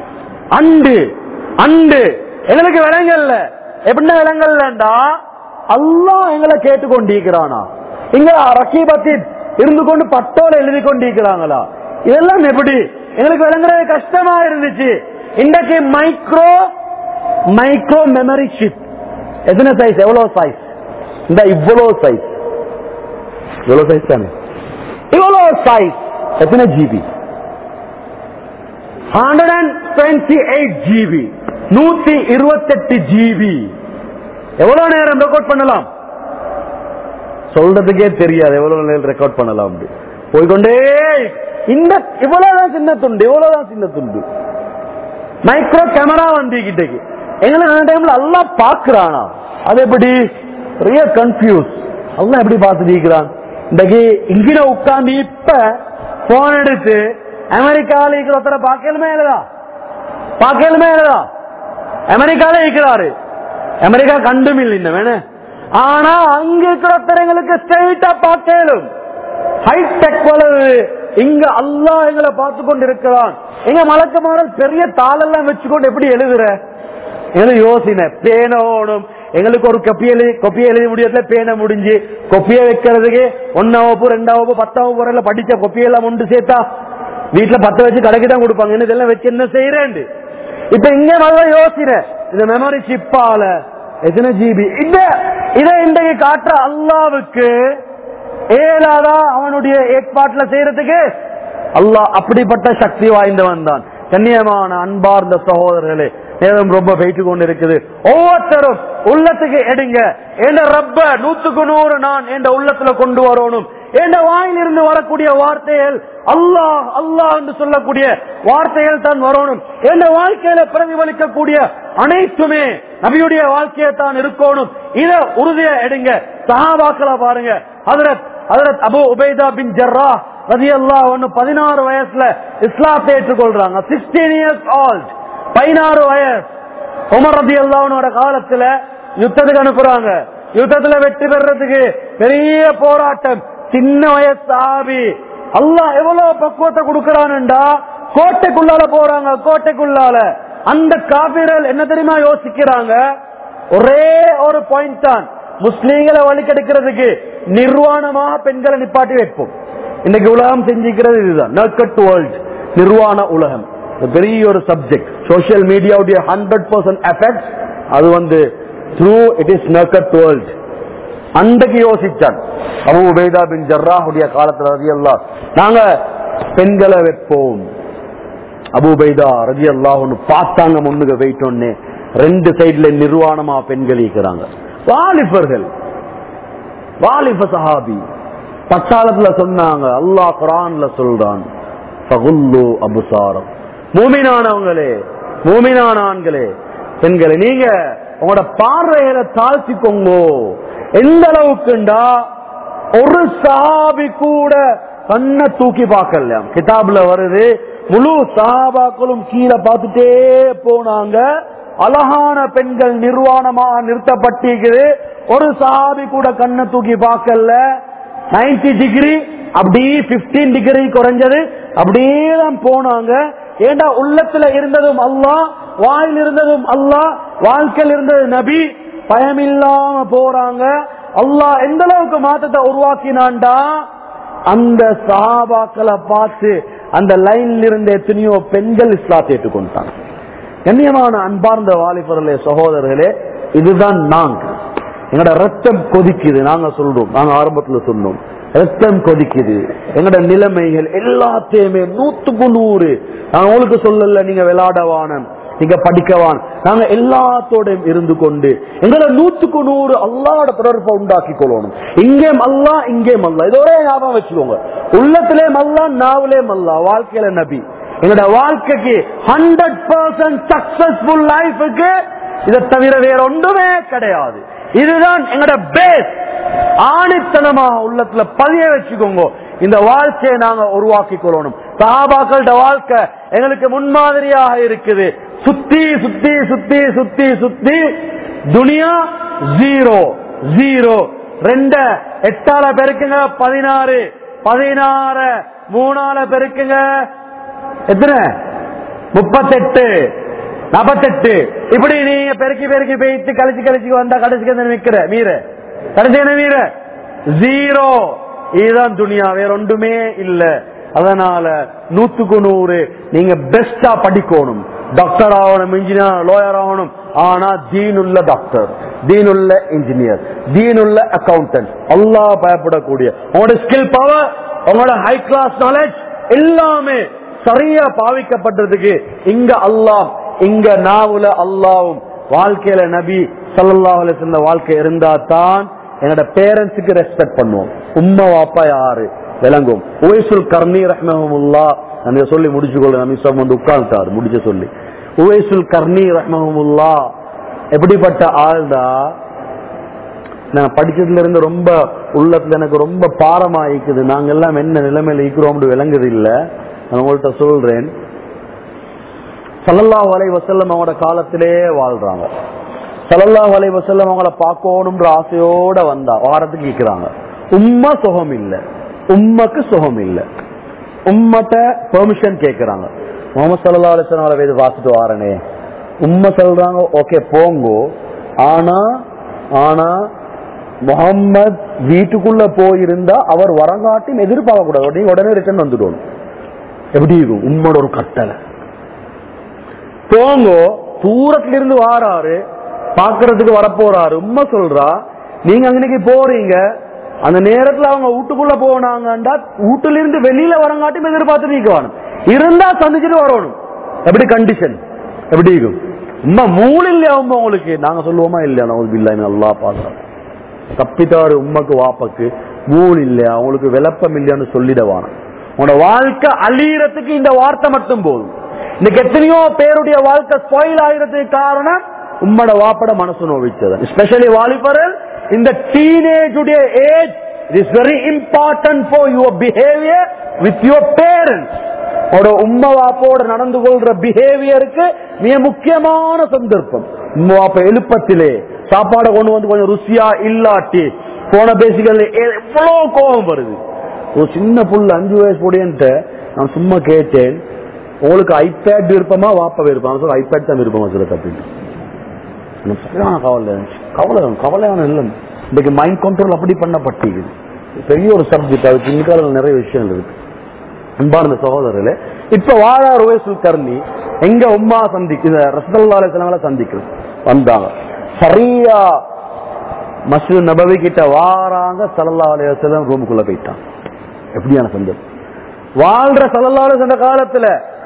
A: அண்டு அண்டு எங்களுக்கு விலங்கல்ல எப்படின்னா விலங்கல்லண்டா அல்லாஹ் எங்களை கேட்டுக்கொண்டிருக்கிறானா இங்க ரக்கீபத்தில் இருந்து கொண்டு பட்டோல எழுதி கொண்டிருக்கிறாங்களா இதெல்லாம் எப்படி எங்களுக்கு விளங்குறது கஷ்டமா இருந்துச்சு இன்றைக்கு மைக்ரோ மைக்ரோ மெமரி சிப் எத்தனை சைஸ் எவ்வளவு சைஸ் இந்த இவ்வளவு சைஸ் இவ்வளவு சைஸ் தானே இவ்வளவு சைஸ் எத்தனை GB hundred and twenty eight GB நூத்தி இருபத்தெட்டு ஜிபி எவ்வளவு நேரம் ரெக்கார்ட் பண்ணலாம் சொல்றதுக்கே தெரியாது எவ்வளவு நேரம் ரெக்கார்ட் பண்ணலாம் அப்படி போய்கொண்டே இந்த இவ்வளவுதான் சின்ன துண்டு இவ்வளவுதான் சின்ன துண்டு மைக்ரோ கேமரா வந்துகிட்டக்கு எங்களுக்கு அந்த டைம்ல எல்லாம் பாக்குறானா அது எப்படி பெரிய கன்ஃபியூஸ் எல்லாம் எப்படி பார்த்துட்டு இருக்கிறான் இன்றைக்கு இங்கிட உட்கார்ந்து இப்ப போன் எடுத்து அமெரிக்கால இருக்கிற ஒருத்தரை பார்க்கலுமே இல்லதா பார்க்கலுமே இல்லதா அமெரிக்கால இருக்கிறாரு அமெரிக்கா கண்டும் இல்லை இன்னும் வேணே ஆனா அங்க இருக்கிற ஒருத்தரைங்களுக்கு ஸ்ட்ரெயிட்டா பார்க்கலும் ஹைடெக் வளரு இங்க அல்லாஹ் எங்களை பார்த்து கொண்டு இருக்கிறான் எங்க மலக்கமாரல் பெரிய தாளெல்லாம் வச்சுக்கொண்டு எப்படி எழுதுற எங்களுக்கு யோசனை பேன ஓடும் எங்களுக்கு ஒரு கொப்பி எழுதி கொப்பி எழுதி முடியல பேனை முடிஞ்சு கொப்பிய வைக்கிறதுக்கு ஒன்னாம் வகுப்பு ரெண்டாம் வகுப்பு பத்தாம் வகுப்பு வரையில படிச்ச கொப்பியெல்லாம் ஒன்று சேர்த்தா வீட்டுல பத்த வச்சு கடைக்கு தான் கொடுப்பாங்க என்ன இதெல்லாம் வச்சு என்ன செய்யறேன் இப்ப இங்க நல்லா யோசின இந்த மெமரி சிப்பால எத்தனை ஜிபி இந்த இதை இன்றைக்கு காட்டுற அல்லாவுக்கு ஏலாதா அவனுடைய ஏற்பாட்டுல செய்யறதுக்கு அல்லாஹ் அப்படிப்பட்ட சக்தி வாய்ந்தவன் தான் கண்ணியமான அன்பார்ந்த சகோதரர்களே நேரம் ரொம்ப போயிட்டு கொண்டு இருக்குது ஒவ்வொருத்தரும் உள்ளத்துக்கு எடுங்க என்ற ரப்ப நூத்துக்கு நூறு நான் என்ற உள்ளத்துல கொண்டு வரணும் என்ற வாயிலிருந்து வரக்கூடிய வார்த்தைகள் அல்லாஹ் அல்லாஹ் என்று சொல்லக்கூடிய வார்த்தைகள் தான் வரணும் என்ற வாழ்க்கையில பிரதிபலிக்கக்கூடிய அனைத்துமே நபியுடைய வாழ்க்கையை தான் இருக்கணும் இத உறுதியா எடுங்க சஹாபாக்களை பாருங்க ஹதரத் ஹதரத் அபு உபைதா பின் ஜர்ரா ரதி அல்லாஹ் ஒன்னு பதினாறு வயசுல இஸ்லாத்தை ஏற்றுக்கொள்றாங்க சிக்ஸ்டீன் இயர்ஸ் ஆல்ட் பதினாறு வயசு உமர் ரதி அல்லாஹ்னோட காலத்துல யுத்தத்துக்கு அனுப்புறாங்க யுத்தத்துல வெற்றி பெறறதுக்கு பெரிய போராட்டம் சின்ன வயசு சாபி அல்லாஹ் எவ்வளவு பக்குவத்தை கொடுக்கறான்டா கோட்டைக்குள்ளால போறாங்க கோட்டைக்குள்ளால அந்த காபிரல் என்ன தெரியுமா யோசிக்கிறாங்க ஒரே ஒரு பாயிண்ட் தான் முஸ்லீம்களை வழிகெடுக்கிறதுக்கு நிர்வாணமாக பெண்களை நிப்பாட்டி வைப்போம் இன்னைக்கு உலகம் செஞ்சிக்கிறது இதுதான் நர்கட் வேர்ல்ட் நிர்வாண உலகம் இது பெரிய ஒரு சப்ஜெக்ட் சோசியல் மீடியாவுடைய ஹண்ட்ரட் பர்சன்ட் எஃபெக்ட் அது வந்து த்ரூ இட் இஸ் நர்கட் வேர்ல்ட் அன்றைக்கு யோசிச்சான் அபு உபைதா பின் ஜர்ராஹுடைய காலத்துல ரதியல்லாஹ் நாங்க பெண்களை வைப்போம் அபுபைதா ரதி அல்லாஹ்னு பார்த்தாங்க முன்னுக்கு போயிட்டோன்னே ரெண்டு சைடுல நிர்வாணமா பெண்கள் இருக்கிறாங்க வாலிபர்கள் வாலிப சஹாபி பட்டாளத்துல சொன்னாங்க அல்லாஹ் குரான்ல சொல்றான் ஃபகுல்லு அபுசாரம் மூமினானவங்களே மூமினான ஆண்களே பெண்களே நீங்க உங்களோட பார்வைகளை தாழ்த்திக்கோங்கோ எந்த அளவுக்குண்டா ஒரு சஹாபி கூட கண்ணை தூக்கி பார்க்கல கிதாப்ல வருது முழு சஹாபாக்களும் கீழே பார்த்துட்டே போனாங்க அழகான பெண்கள் நிர்வாணமா நிறுத்தப்பட்டிருக்குது ஒரு சஹாபி கூட கண்ணை தூக்கி பார்க்கல 90 டிகிரி அப்படி 15 டிகிரி குறைஞ்சது அப்படியே தான் போனாங்க ஏண்டா உள்ளத்துல இருந்ததும் அல்லாஹ் வாயில் இருந்ததும் அல்லாஹ் வாழ்க்கையில் இருந்தது நபி பயமில்லாம போறாங்க அல்லாஹ் எந்த அளவுக்கு மாற்றத்தை உருவாக்கினான்டா அந்த சஹாபாக்களை பார்த்து அந்த லைன்ல இருந்த எத்தனையோ பெண்கள் இஸ்லாத்தை ஏற்றுக்கொண்டாங்க கண்ணியமான அன்பார்ந்த வாலிபர்களே சகோதரர்களே இதுதான் நாங்க எங்கட ரத்தம் கொதிக்குது நாங்க சொல்றோம் நாங்க ஆரம்பத்துல சொன்னோம் ரத்தம் கொதிக்குது எங்கட நிலைமைகள் எல்லாத்தையுமே நூத்துக்கு நூறு நான் உங்களுக்கு சொல்லல நீங்க விளையாடவானம் நீங்க படிக்கவான் நாங்க எல்லாத்தோடையும் இருந்து கொண்டு எங்களை நூத்துக்கு நூறு அல்லாவோட தொடர்பை உண்டாக்கி கொள்ளணும் இங்கேயும் அல்லா இங்கேயும் அல்லா இது ஒரே ஞாபகம் வச்சுக்கோங்க உள்ளத்திலே மல்லா நாவிலே மல்லா வாழ்க்கையில நபி எங்களோட வாழ்க்கைக்கு ஹண்ட்ரட் பர்சன்ட் சக்சஸ்ஃபுல் லைஃபுக்கு இதை தவிர வேற ஒன்றுமே கிடையாது இதுதான் எங்களோட பேஸ் ஆணித்தனமா உள்ளத்துல பதிய வச்சுக்கோங்க இந்த வாழ்க்கையை நாங்க உருவாக்கி கொள்ளணும் சஹாபாக்களோட வாழ்க்கை எங்களுக்கு முன்மாதிரியாக இருக்குது சுத்தி சுத்தி சுத்தி சுத்தி சுத்தி துனியா ஜீரோ ஜீரோ ரெண்ட எட்டால பெருக்குங்க பதினாறு பதினாறு மூணால பெருக்குங்க எத்தனை முப்பத்தெட்டு நாற்பத்தெட்டு இப்படி நீங்க பெருக்கி பெருக்கி பெய்த்து கழிச்சு கழிச்சு வந்தா கடைசிக்கு வந்து நிக்கிற மீற கடைசி என்ன மீற ஜீரோ இதுதான் துணியா வேற ஒன்றுமே இல்ல அதனால நூத்துக்கு நூறு நீங்க பெஸ்டா படிக்கணும் டாக்டர் ஆகணும் இன்ஜினியர் லோயர் ஆகணும் ஆனா தீனுள்ள டாக்டர் தீனுள்ள இன்ஜினியர் தீனுள்ள அக்கௌண்டன்ட் அல்லா பயப்படக்கூடிய உங்களோட ஸ்கில் பவர் உங்களோட ஹை கிளாஸ் நாலேஜ் எல்லாமே சரியா பாவிக்கப்பட்டதுக்கு இங்க அல்லாஹ் இங்க நாவுல அல்லாவும் வாழ்க்கையில நபி சல்லல்லாஹு அலைஹி வஸல்லம் வாழ்க்கை இருந்தா தான் என்னோட பேரண்ட்ஸுக்கு ரெஸ்பெக்ட் பண்ணுவோம் உம்மா வாப்பா யாரு விளங்கும் உவைசுல் கர்ணி ரஹ்மஹமுல்லா நான் சொல்லி முடிச்சு கொள்ள நபி சாப் வந்து உட்கார்ந்தாரு முடிச்சு சொல்லி உவைசுல் கர்ணி ரஹ்மஹமுல்லா எப்படிப்பட்ட ஆள்தா நான் படிச்சதுல இருந்து ரொம்ப உள்ளத்துல எனக்கு ரொம்ப பாரமா இருக்குது நாங்க எல்லாம் என்ன நிலைமையில இருக்கிறோம் விளங்குது இல்ல நான் உங்கள்கிட்ட சொல்றேன் சல்லல்லா வலை வசல்லம் அவங்களோட காலத்திலே வாழ்றாங்க சல்லல்லா வலை வசல்லம் அவங்கள பார்க்கணும்ன்ற ஆசையோட வந்தா வாரத்துக்கு கேட்கிறாங்க உம்மா சுகம் இல்ல உம்மக்கு சுகம் இல்ல உம்மட்ட பெர்மிஷன் கேட்கிறாங்க முகமது சல்லா அலிஸ்லாம் அவளை வேது பார்த்துட்டு வாரனே உம்மா சொல்றாங்க ஓகே போங்கோ ஆனா ஆனா முகம்மது வீட்டுக்குள்ள போயிருந்தா அவர் வரங்காட்டியும் எதிர்பார்க்க கூடாது உடனே உடனே ரிட்டர்ன் வந்துடும் எப்படி இருக்கும் உம்மோட ஒரு கட்டளை போங்கோ தூரத்துல இருந்து வாராரு பாக்குறதுக்கு வரப்போறாரு உண்மை சொல்றா நீங்க அன்னைக்கு போறீங்க அந்த நேரத்துல அவங்க வீட்டுக்குள்ள போனாங்கண்டா வீட்டுல இருந்து வெளியில வரங்காட்டி எதிர்பார்த்து நீக்குவானு இருந்தா சந்திச்சுட்டு வரணும் எப்படி கண்டிஷன் எப்படி இருக்கும் உண்மை மூணு இல்லையா உண்மை உங்களுக்கு நாங்க சொல்லுவோமா இல்லையா நமக்கு இல்லை நல்லா பாக்குறோம் தப்பித்தாரு உண்மைக்கு வாப்பக்கு மூணு இல்லையா அவங்களுக்கு விளப்பம் இல்லையான்னு சொல்லிடவான உன்னோட வாழ்க்கை அழியறதுக்கு இந்த வார்த்தை மட்டும் போதும் இன்னைக்கு எத்தனையோ பேருடைய வாழ்க்கை ஸ்பாயில் ஆகிறதுக்கு காரணம் உம்மோட வாப்பட மனசு நோவிச்சது ஸ்பெஷலி வாலிபரல் இந்த டீனேஜ் உடைய age it is very important for your behaviour with your parents உங்களோட உம்மா வாப்போட நடந்து கொள்ற பிஹேவியருக்கு மிக முக்கியமான சந்தர்ப்பம் உம்மா வாப்ப எழுப்பத்திலே சாப்பாடை கொண்டு வந்து கொஞ்சம் ருசியா இல்லாட்டி போன பேசிகள் எவ்வளவு கோபம் வருது ஒரு சின்ன புள்ள அஞ்சு வயசு பொடியன்ட்டு நான் சும்மா கேட்டேன் உங்களுக்கு ஐபேட் விருப்பமா வாப்ப விருப்பம் சொல்ல ஐபேட் தான் விருப்பமா சொல்ல அப்படின்னு எனக்கு சரியான கவலை கவலை கவலையான இல்லை இன்னைக்கு மைண்ட் கண்ட்ரோல் அப்படி பண்ணப்பட்டிருக்குது பெரிய ஒரு சப்ஜெக்ட் அதுக்கு இன்னைக்கால நிறைய விஷயங்கள் இருக்கு அன்பார்ந்த சகோதரர்களே இப்ப வாழார் வயசு கர்ணி எங்க உம்மா சந்திக்கு ரசதல்லால சந்திக்கிறது வந்தாங்க சரியா மசூத் நபவி கிட்ட வாராங்க சல்லா அலையம் ரூமுக்குள்ள போயிட்டான் எப்படியான சந்தர்ப்பம் வாழ்ற சல்லா அலைய காலத்துல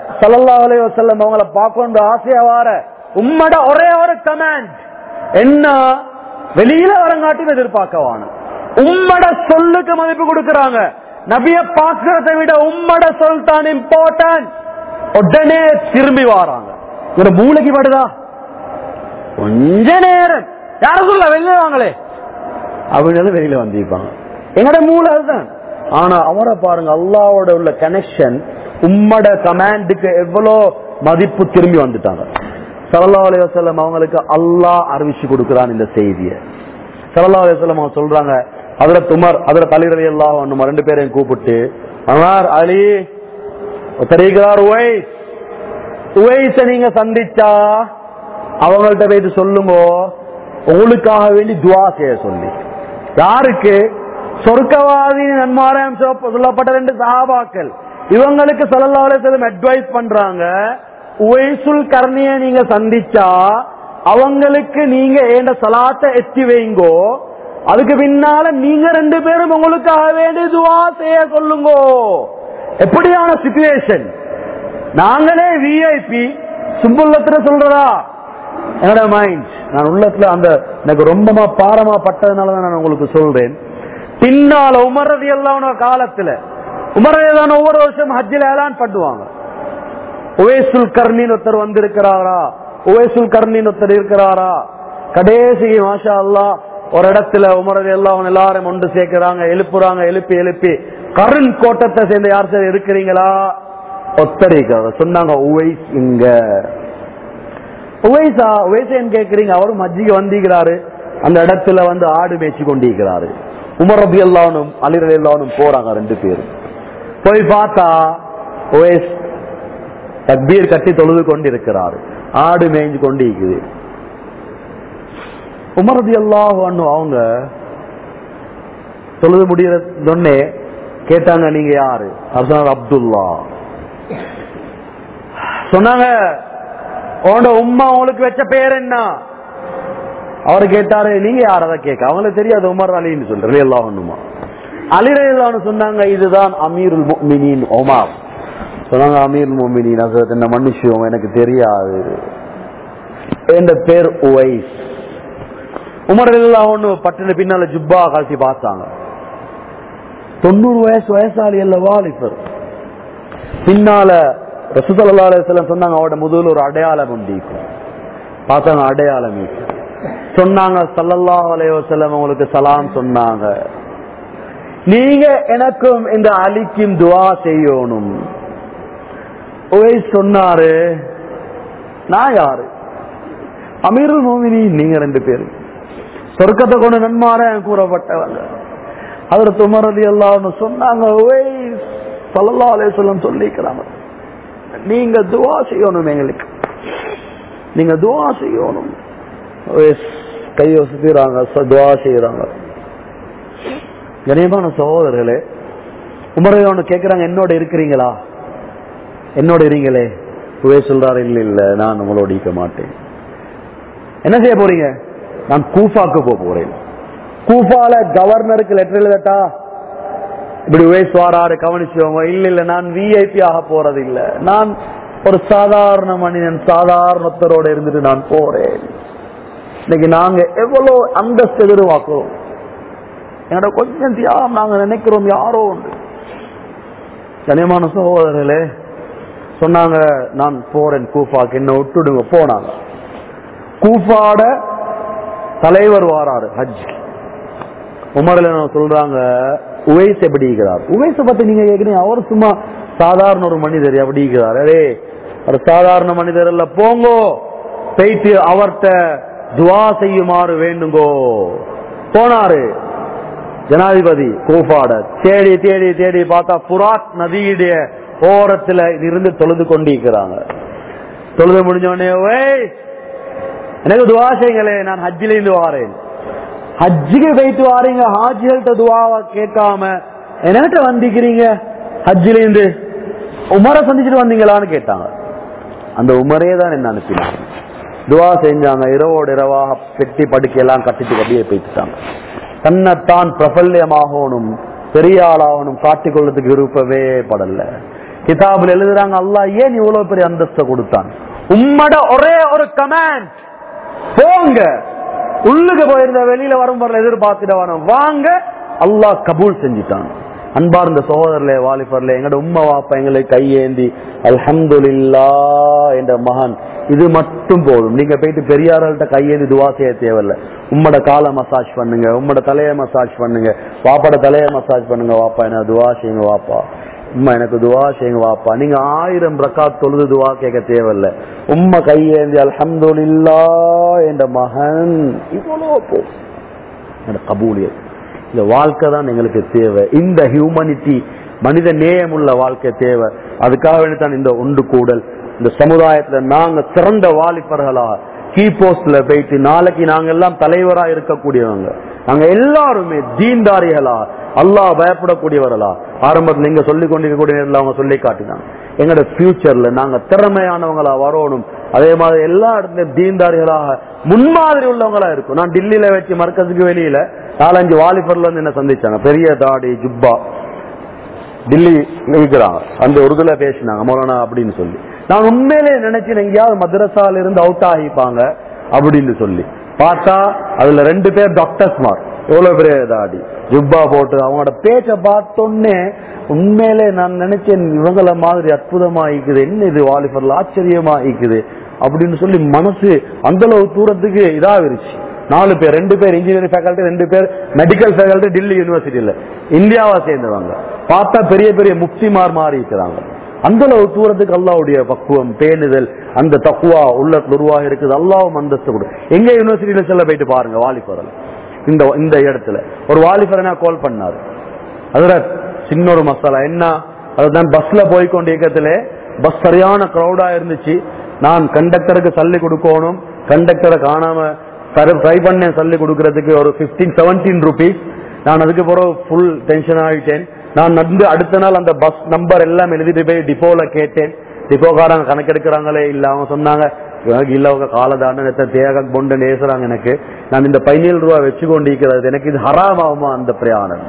A: ஸல்லல்லாஹு அலைஹி வஸல்லம் அவங்கள பார்க்கணும் ஆசையா வார உம்மட ஒரே ஒரு கமாண்ட் என்ன வெளியில வரங்காட்டி எதிர்பார்க்கவான உம்மட சொல்லுக்கு மதிப்பு கொடுக்கறாங்க நபிய பார்க்கறதை விட உம்மட சொல் தான் இம்பார்ட்டன்ட் உடனே திரும்பி வாராங்க ஒரு மூளைக்கு படுதா கொஞ்ச நேரம் யாரும் சொல்ல வெளியில வாங்களே அப்படின்னு வெளியில வந்திருப்பாங்க எங்கட மூளை அதுதான் ஆனா அவரை பாருங்க அல்லாவோட உள்ள கனெக்ஷன் உம்மட கமாண்டுக்கு எவ்வளவு மதிப்பு திரும்பி வந்துட்டாங்க சல்லா அலி வசல்லம் அவங்களுக்கு அல்லாஹ் அறிவிச்சு கொடுக்கிறான் இந்த செய்தியை சல்லா அலி வசல்லம் அவங்க சொல்றாங்க அதுல துமர் அதுல தலைவலி எல்லாம் ஒண்ணு ரெண்டு பேரையும் கூப்பிட்டு அமர் அலி தெரிகிறார் உவைஸ் உவைஸ நீங்க சந்திச்சா அவங்கள்ட்ட போயிட்டு சொல்லுங்க உங்களுக்காக வேண்டி துவா செய்ய சொல்லி யாருக்கு சொர்க்கவாதி நன்மாராயம் சொல்லப்பட்ட ரெண்டு சஹாபாக்கள் இவங்களுக்கு சல்லல்லாஹு அலைஹி வஸல்லம் அட்வைஸ் பண்றாங்க உவைசுல் கர்ணிய நீங்க சந்திச்சா அவங்களுக்கு நீங்க ஏண்ட சலாத்தை எத்தி வைங்கோ அதுக்கு பின்னால நீங்க ரெண்டு பேரும் உங்களுக்காக வேண்டி துவா செய்ய சொல்லுங்க எப்படியான சிச்சுவேஷன் நாங்களே விஐபி சும்புள்ளத்துல சொல்றதா என்னோட மைண்ட் நான் உள்ளத்துல அந்த எனக்கு ரொம்பமா பாரமா பட்டதுனாலதான் நான் உங்களுக்கு சொல்றேன் பின்னால உமரது எல்லாம் காலத்துல உமரது தான் ஒவ்வொரு வருஷம் ஹஜ்ஜில் ஏலான் பண்ணுவாங்க உவேசுல் கர்ணின் ஒருத்தர் வந்திருக்கிறாரா உவேசுல் கர்ணின் ஒருத்தர் இருக்கிறாரா கடைசி மாஷா அல்லா ஒரு இடத்துல உமரது எல்லாம் எல்லாரும் ஒன்று சேர்க்கிறாங்க எழுப்புறாங்க எழுப்பி எழுப்பி கருண் கோட்டத்தை சேர்ந்த யார் சார் இருக்கிறீங்களா ஒத்தரிக்கிறார் சொன்னாங்க உவைஸ் இங்க உவைசா உவைசேன்னு கேக்குறீங்க அவரும் மஜ்ஜிக்கு வந்திருக்கிறாரு அந்த இடத்துல வந்து ஆடு மேய்ச்சி கொண்டிருக்கிறாரு உமர் ரபி எல்லாவனும் அலி ரபி எல்லாவனும் போறாங்க ரெண்டு பேரும் போய் பார்த்தா உவைஸ் தக்பீர் கட்டி தொழுது கொண்டிருக்கிறாரு ஆடு மேய்ஞ்சு கொண்டிருக்குது உமர் ரபி அல்லாஹ் அவங்க தொழுது முடியறதுன்னே கேட்டாங்க நீங்க யாரு அவர் அப்துல்லா சொன்னாங்க உன்னோட உம்மா உங்களுக்கு வச்ச பேர் என்ன அவர் கேட்டாரு நீங்க யாரத கேட்க அவங்களுக்கு தெரியாது உமர் அலின்னு சொல்ற எல்லாம் ஒண்ணுமா அலிரல்லான்னு சொன்னாங்க இதுதான் அமீருல் முக்மினின் ஒமார் சொன்னாங்க அமீர் முக்மினின் அது என்ன மன்னிச்சுவோம் எனக்கு தெரியாது என் பேர் உவைஸ் உமர் எல்லாம் ஒண்ணு பட்டின பின்னால ஜுப்பா கழட்டி பார்த்தாங்க தொண்ணூறு வயசு வயசாளி அல்லவா இப்ப பின்னால ரசூசல்லா அலுவலம் சொன்னாங்க அவட முதுகுல ஒரு அடையாளம் உண்டு பார்த்தாங்க அடையாளம் சொன்னாங்க சல்லல்லா அலைவசல்லம் உங்களுக்கு சலாம் சொன்னாங்க நீங்க எனக்கும் இந்த அலிக்கும் துவா செய்யணும் சொன்னாரு நான் யாரு அமீருல் மோமினி நீங்க ரெண்டு பேரும் சொர்க்கத்தை கொண்டு நன்மார கூறப்பட்டவங்க அவர் துமரதி எல்லாம் சொன்னாங்க சல்லல்லா அலைவசல்லம் சொல்லிக்கிறாங்க நீங்க துவா செய்யணும் எங்களுக்கு நீங்க துவா செய்யணும் கையை சுத்திறாங்க துவா செய்யறாங்க கணியமான சகோதரர்களே உமரையோன்னு கேக்குறாங்க என்னோட இருக்கிறீங்களா என்னோட இருங்களே உவே சொல்றாரு இல்ல இல்ல நான் உங்களோட இருக்க மாட்டேன் என்ன செய்ய போறீங்க நான் கூஃபாக்கு போக போறேன் கூஃபால கவர்னருக்கு லெட்டர் எழுதட்டா இப்படி உவேஸ் வாராரு கவனிச்சுவாங்க இல்ல இல்ல நான் விஐபி ஆக போறது இல்ல நான் ஒரு சாதாரண மனிதன் சாதாரணத்தரோட இருந்துட்டு நான் போறேன் இன்னைக்கு நாங்க எவ்வளவு அந்தஸ்து எதிர்பார்க்கிறோம் என்னோட கொஞ்சம் தியாகம் நாங்க நினைக்கிறோம் யாரோ உண்டு கனியமான சகோதரர்களே சொன்னாங்க நான் போறேன் கூஃபாக்கு என்ன விட்டுடுங்க போனாங்க கூஃபாட தலைவர் வாராரு ஹஜ் உமர்ல சொல்றாங்க உவைஸ் எப்படி இருக்கிறார் உவைஸ பத்தி நீங்க கேக்குறீங்க அவர் சும்மா சாதாரண ஒரு மனிதர் எப்படி இருக்கிறார் அரே ஒரு சாதாரண மனிதர் இல்ல போங்கோ போயிட்டு அவர்கிட்ட துவா செய்யுமாறு வேண்டுங்கோ போனாரு ஜனாதிபதி கூப்பாட தேடி தேடி தேடி பார்த்தா புராத் நதியுடைய ஓரத்துல இருந்து தொழுது கொண்டிருக்கிறாங்க தொழுது முடிஞ்ச உடனே "ஓய், எனக்கு துவா செய்யுங்களே நான் ஹஜ்ஜில இருந்து வாரேன் ஹஜ்ஜுக்கு போயிட்டு வாரீங்க ஹாஜிகள்கிட்ட துவாவை கேட்காம என்கிட்ட வந்திக்கிறீங்க ஹஜ்ஜில இருந்து உமரை சந்திச்சுட்டு வந்தீங்களான்னு கேட்டாங்க அந்த உமரே தான் என்ன அனுப்பினாங்க துவா செஞ்சாங்க இரவோடு இரவாக பெட்டி படுக்கையெல்லாம் கட்டிட்டு அப்படியே போயிட்டுட்டாங்க தன்னைத்தான் பிரபல்யமாகணும் பெரிய ஆளாகணும் காட்டிக் கொள்றதுக்கு விருப்பவே படல கிதாபுல எழுதுறாங்க அல்லாஹ் ஏன் இவ்வளவு பெரிய அந்தஸ்தை கொடுத்தான் உம்மட ஒரே ஒரு கமாண்ட் போங்க உள்ளுக்கு போயிருந்த வெளியில வரும் வரல எதிர்பார்த்துட்டு வாங்க அல்லாஹ் கபூல் செஞ்சுட்டான் அன்பார்ந்த சகோதரர்களே வாலிபர்ல எங்கட உம்மா வாப்பா எங்களை கையேந்தி அல்ஹம்துலில்லா என்ற மகான் இது மட்டும் போதும் நீங்க போயிட்டு பெரியார்கள்ட்ட கையேந்தி துவா செய்ய தேவையில்ல உம்மட காலை மசாஜ் பண்ணுங்க உம்மட தலையை மசாஜ் பண்ணுங்க வாப்பாட தலையை மசாஜ் பண்ணுங்க வாப்பா என்ன துவா செய்யுங்க வாப்பா உம்மா எனக்கு துவா செய்யுங்க வாப்பா நீங்க ஆயிரம் ரக்காத் தொழுது துவா கேட்க தேவையில்ல உம்மா கையேந்தி அல்ஹம்துலில்லா என்ற மகன் இவ்வளவு போதும் அந்த கபூலியத் இந்த வாழ்க்கை தான் எங்களுக்கு தேவை இந்த ஹியூமனிட்டி மனித நேயமுள்ள வாழ்க்கை தேவை அதுக்காக வேண்டித்தான் இந்த ஒன்று கூடல் இந்த சமுதாயத்துல நாங்க சிறந்த வாலிபர்களா கீ போஸ்ட்ல போயிட்டு நாளைக்கு நாங்க எல்லாம் தலைவரா இருக்கக்கூடியவங்க நாங்க எல்லாருமே தீன்தாரிகளா அல்லாஹ் பயப்படக்கூடியவர்களா ஆரம்பத்தில் நீங்க சொல்லிக் கொண்டிருக்கக்கூடிய நேரத்தில் அவங்க சொல்லி காட்டினாங்க எங்களோட ஃபியூச்சர்ல நாங்க திறமையானவங்களா வரணும் அதே மாதிரி எல்லா இடத்துலயும் தீன்தாரிகளாக முன்மாதிரி உள்ளவங்களா இருக்கும் நான் டில்லியில வச்சு மர்க்கஸுக்கு வெளியில நாலஞ்சு வாலிபர்ல வந்து என்ன சந்திச்சாங்க பெரிய தாடி ஜுப்பா டில்லி இருக்கிறாங்க அந்த உருதுல பேசினாங்க மௌலானா அப்படின்னு சொல்லி நான் உண்மையிலே நினைச்சேன் எங்கேயாவது மദ്രസാல இருந்து அவுட் ஆகிப்பாங்க அப்படின்னு சொல்லி பார்த்தா அதுல ரெண்டு பேர் டாக்டர்ஸ் மார் எவ்வளவு பெரிய தாடி ஜுப்பா போட்டு அவங்களோட பேச்ச பார்த்தோன்னே உண்மையிலே நான் நினைச்சேன் இவங்கள மாதிரி அற்புதமா இருக்குது என்ன இது வாலிபர்ல ஆச்சரியமா இருக்குது அப்படின்னு சொல்லி மனசு அந்த அளவு தூரத்துக்கு இதாகிருச்சு நாலு பேர் ரெண்டு பேர் இன்ஜினியரிங் ஃபேக்கல்டி ரெண்டு பேர் மெடிக்கல் ஃபேக்கல்டி டெல்லி யூனிவர்சிட்டியில இந்தியாவை சேர்ந்தவங்க பார்த்தா பெரிய பெரிய முக்திமார் மாறி இருக்கிறாங்க அந்த அளவு தூரத்துக்கு அல்லாவுடைய பக்குவம் பேணுதல் அந்த தக்குவா உள்ள உருவாக இருக்குது அல்லாவும் அந்தஸ்து கொடு எங்க யூனிவர்சிட்டியில செல்ல போயிட்டு பாருங்க வாலிபரல் இந்த இந்த இடத்துல ஒரு வாலிபர் என்ன கால் பண்ணாரு அதுல சின்ன ஒரு மசாலா என்ன அதுதான் பஸ்ல போய் கொண்டிருக்கத்துல பஸ் சரியான கிரௌடா இருந்துச்சு நான் கண்டக்டருக்கு சல்லி கொடுக்கணும் கண்டக்டரை காணாம ட்ரை பண்ணேன் சல்லி கொடுக்கறதுக்கு ஒரு பிப்டீன் செவன்டீன் ருபீஸ் நான் அதுக்கு பிறகு ஃபுல் டென்ஷன் ஆகிட்டேன் நான் வந்து அடுத்த நாள் அந்த பஸ் நம்பர் எல்லாம் எழுதிட்டு போய் டிப்போல கேட்டேன் டிப்போக்காரங்க கணக்கெடுக்கிறாங்களே இல்ல அவங்க சொன்னாங்க எனக்கு இல்ல அவங்க காலதான தேக பொண்டு நேசுறாங்க எனக்கு நான் இந்த பதினேழு ரூபா வச்சு கொண்டிருக்கிறது எனக்கு இது ஹராமாகுமா அந்த பிரயாணம்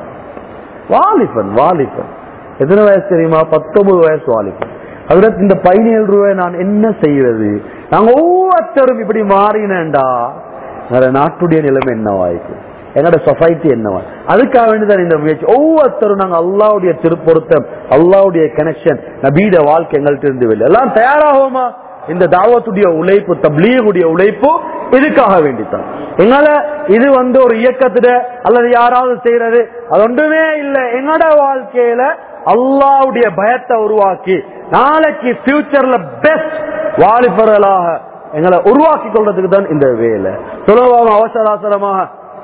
A: வாலிபன் வாலிபன் எத்தனை வயசு தெரியுமா பத்தொன்பது வயசு வாலிபன் அதுல இந்த பதினேழு ரூபாய் நான் என்ன செய்யறது நாங்க ஒவ்வொருத்தரும் இப்படி மாறினேன்டா வேற நாட்டுடைய நிலைமை என்னவாயிக்கும் எங்களோட சொசைட்டி என்னவா அதுக்காக வேண்டிதான் இந்த முயற்சி ஒவ்வொருத்தரும் நாங்க அல்லாவுடைய திருப்பொருத்தம் அல்லாவுடைய கனெக்ஷன் நபீட வாழ்க்கை எங்கள்கிட்ட இருந்து வெளியே எல்லாம் தயாராகுமா இந்த தாவத்துடைய உழைப்பு தப்லீகுடைய உழைப்பு இதுக்காக வேண்டித்தான் எங்களால இது வந்து ஒரு இயக்கத்துல அல்லது யாராவது செய்யறது அது ஒன்றுமே இல்லை எங்களோட வாழ்க்கையில அல்லாவுடைய பயத்தை உருவாக்கி நாளைக்கு ஃபியூச்சர்ல பெஸ்ட் வாலிபர்களாக எங்களை உருவாக்கி கொள்றதுக்கு தான் இந்த வேலை சுலபமாக அவசர அவசரமாக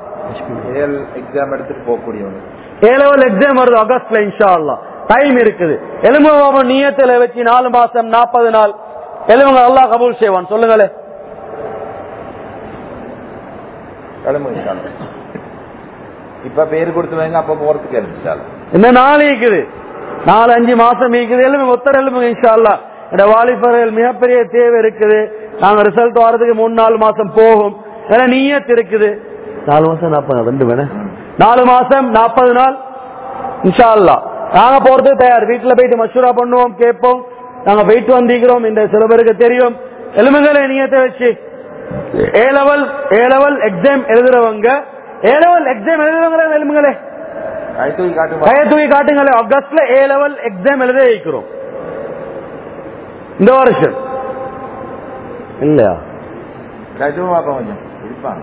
B: ஏஎல் எக்ஸாம் எடுத்துட்டு போகக்கூடியவங்க
A: ஏ லெவல் எக்ஸாம் வருது ஆகஸ்ட்ல இன்ஷா அல்லா டைம் இருக்குது எலும்பு நீயத்துல வச்சு நாலு மாசம் நாற்பது நாள் எலும்புங்க அல்லாஹ் கபூல் செய்வான் சொல்லுங்களே
B: கிளம்புங்க இப்ப பேர் கொடுத்துவாங்க அப்ப போறதுக்கு இருந்துச்சாலும்
A: இந்த நாள் இருக்குது நாலு அஞ்சு மாசம் இருக்குது எலும்புங்க ஒத்தர எலும்புங்க இன்ஷா அல்லா இந்த வாலிபர்கள் மிகப்பெரிய தேவை இருக்குது நாங்க ரிசல்ட் வர்றதுக்கு மூணு நாலு மாசம் போகும் ஏன்னா நீயத்து இருக்குது நாலு மாசம் நாற்பது ரெண்டு வேணா நாலு மாசம் நாற்பது நாள் இன்ஷா அல்லா நாங்க போறதுக்கு தயார் வீட்டுல போயிட்டு மஷூரா பண்ணுவோம் கேட்போம் நாங்க போயிட்டு வந்திருக்கிறோம் இந்த சில பேருக்கு தெரியும் எலும்புகளை நீயத்தை வச்சு A level A level exam எழுதுறவங்க ஏ லெவல் எக்ஸாம் எழுதுறவங்க எலும்புங்களே
B: கை தூக்கி காட்டுமா
A: கையை தூக்கி காட்டுங்களே ஆகஸ்ட்ல ஏ லெவல் எக்ஸாம் எழுத வைக்கிறோம் இந்த வருஷம் இல்லையா
B: கை தூக்கி பார்ப்போம் கொஞ்சம் இருப்பாங்க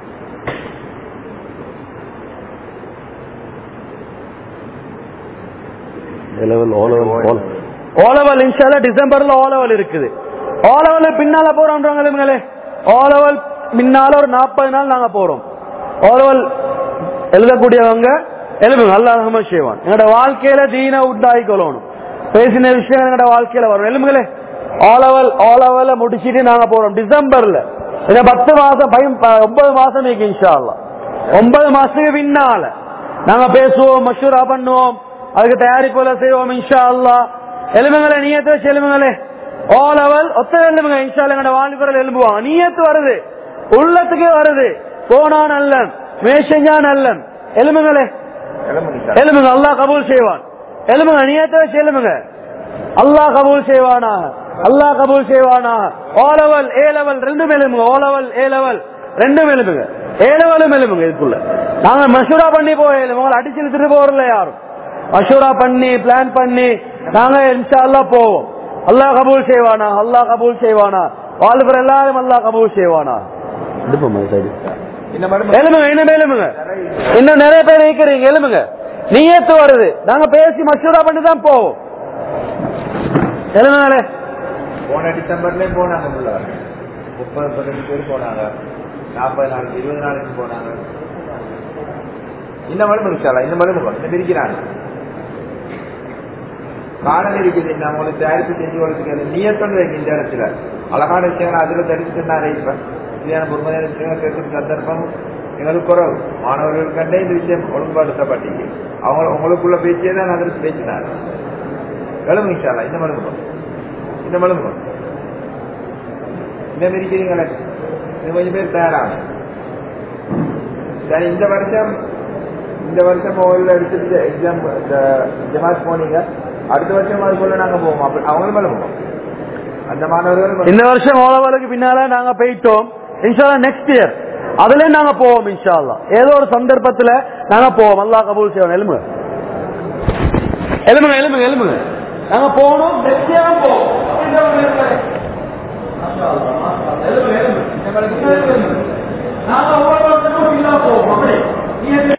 A: ஓலவல் இன்ஷால டிசம்பர்ல ஓலவல் இருக்குது ஓலவல் பின்னால போறோம்ன்றவங்களே ஓலவல் முன்னால ஒரு நாற்பது நாள் நாங்க போறோம் ஓலவல் எழுதக்கூடியவங்க எழுதுங்க அல்ல ரஹமத் செய்வான் எங்களோட வாழ்க்கையில தீன உண்டாகி கொள்ளணும் பேசின விஷயம் எங்களோட வாழ்க்கையில வரும் எழுதுங்களே ஓலவல் ஓலவல முடிச்சிட்டு நாங்க போறோம் டிசம்பர்ல இந்த பத்து மாசம் பயம் ப- ஒன்பது மாசம் இருக்கு இன்ஷா அல்லாஹ். ஒன்பது மாசத்துக்கு பின்னால நாங்க பேசுவோம் மஷூரா பண்ணுவோம் அதுக்கு தயாரிப்புல செய்வோம் இன்ஷா அல்லா எலும்புங்களே நீயத்தை வச்சு எலும்புங்களே ஓ லெவல் ஒத்த எலும்புங்க இன்ஷா அல்லா எங்களோட வாலிபர்கள் எலும்புவாங்க நீயத்து வருது உள்ளத்துக்கே வருது போனா நல்லன் மேஷஞ்சா நல்லன் எலும்புங்களே
B: கிளம்புங்க
A: எலும்புங்க அல்லாஹ் கபூல் செய்வான் எலும்புங்க நீயத்தை வச்சு எலும்புங்க அல்லாஹ் கபூல் செய்வானா அல்லாஹ் கபூல் செய்வானா ஓ லெவல் ஏ லெவல் ரெண்டும் எழுமுங்க ஓ லெவல் ஏ லெவல் ரெண்டும் எழுமுங்க ஏ லெவலும் எழுமுங்க இதுக்குள்ள நாங்க மஷூரா பண்ணி போய் உங்களை அடிச்சு இழுத்துட்டு போறல யாரும் மஷூரா பண்ணி பிளான் பண்ணி நாங்க இன்ஷா அல்லாஹ் போவோம் அல்லாஹ் கபூல் செய்வானா அல்லாஹ் கபூல் செய்வானா வாழ்கிற எல்லாரும் அல்லாஹ் கபூல் செய்வானா எடுப்போம் சரி
B: இந்த மாதிரி
A: எழுமுங்க இன்னும் எழுமுங்க இன்னும் நிறைய பேர் இருக்கிறீங்க எழுமுங்க நீயத்து வருது நாங்க பேசி மசூரா பண்ணி தான் போவோம் எழுமுங்களே
B: போன டிசம்பர்லயும் போனாங்க உள்ள முப்பது முப்பத்தஞ்சு பேர் போனாங்க நாற்பது நாளைக்கு இருபது நாளைக்கு போனாங்க இந்த மழை முடிச்சாலா இந்த மழை இந்த இருக்கிறாங்க காரணம் இருக்குது நம்ம உங்களுக்கு தயாரிப்பு செஞ்சு கொடுத்துருக்க நீயத்தொண்டு வைங்க இந்த இடத்துல அழகான விஷயங்கள் அதுல தெரிஞ்சுக்கிட்டாரே இப்ப இல்லையான பொறுமையான விஷயங்கள் கேட்கும் சந்தர்ப்பம் எங்களுக்கு குறவு மாணவர்கள் கண்டே இந்த விஷயம் ஒழுங்குபடுத்தப்பட்டீங்க அவங்க உங்களுக்குள்ள பேச்சியே தான் அதற்கு பேசினார் எழுமுச்சாலா இந்த மழுங்கு இந்த மழுங்கு இந்த இருக்கிறீங்களே இது கொஞ்சம் பேர் தயாராக சரி இந்த வருஷம் இந்த வருஷம் முதல்ல எடுத்துட்டு எக்ஸாம் ஜமாத் போனீங்க அடுத்த வருஷம் அது போல நாங்க போவோம் அப்படி அவங்களும் மேல போவோம் அந்த மாணவர்கள்
A: இந்த வருஷம் ஓலவலுக்கு பின்னால நாங்க போயிட்டோம் இன்ஷால்லா நெக்ஸ்ட் இயர் அதுல நாங்க போவோம் இன்ஷால்லா ஏதோ ஒரு சந்தர்ப்பத்துல நாங்க போவோம் அல்லாஹ் கபூல் செய்வோம் எலும்புங்க எலும்புங்க எலும்புங்க எலும்புங்க நாங்க போகணும் நெக்ஸ்ட் இயர் போவோம் மாஷா அல்லாஹ், மாஷா அல்லாஹ். எலும்புங்க, எலும்புங்க. நாங்க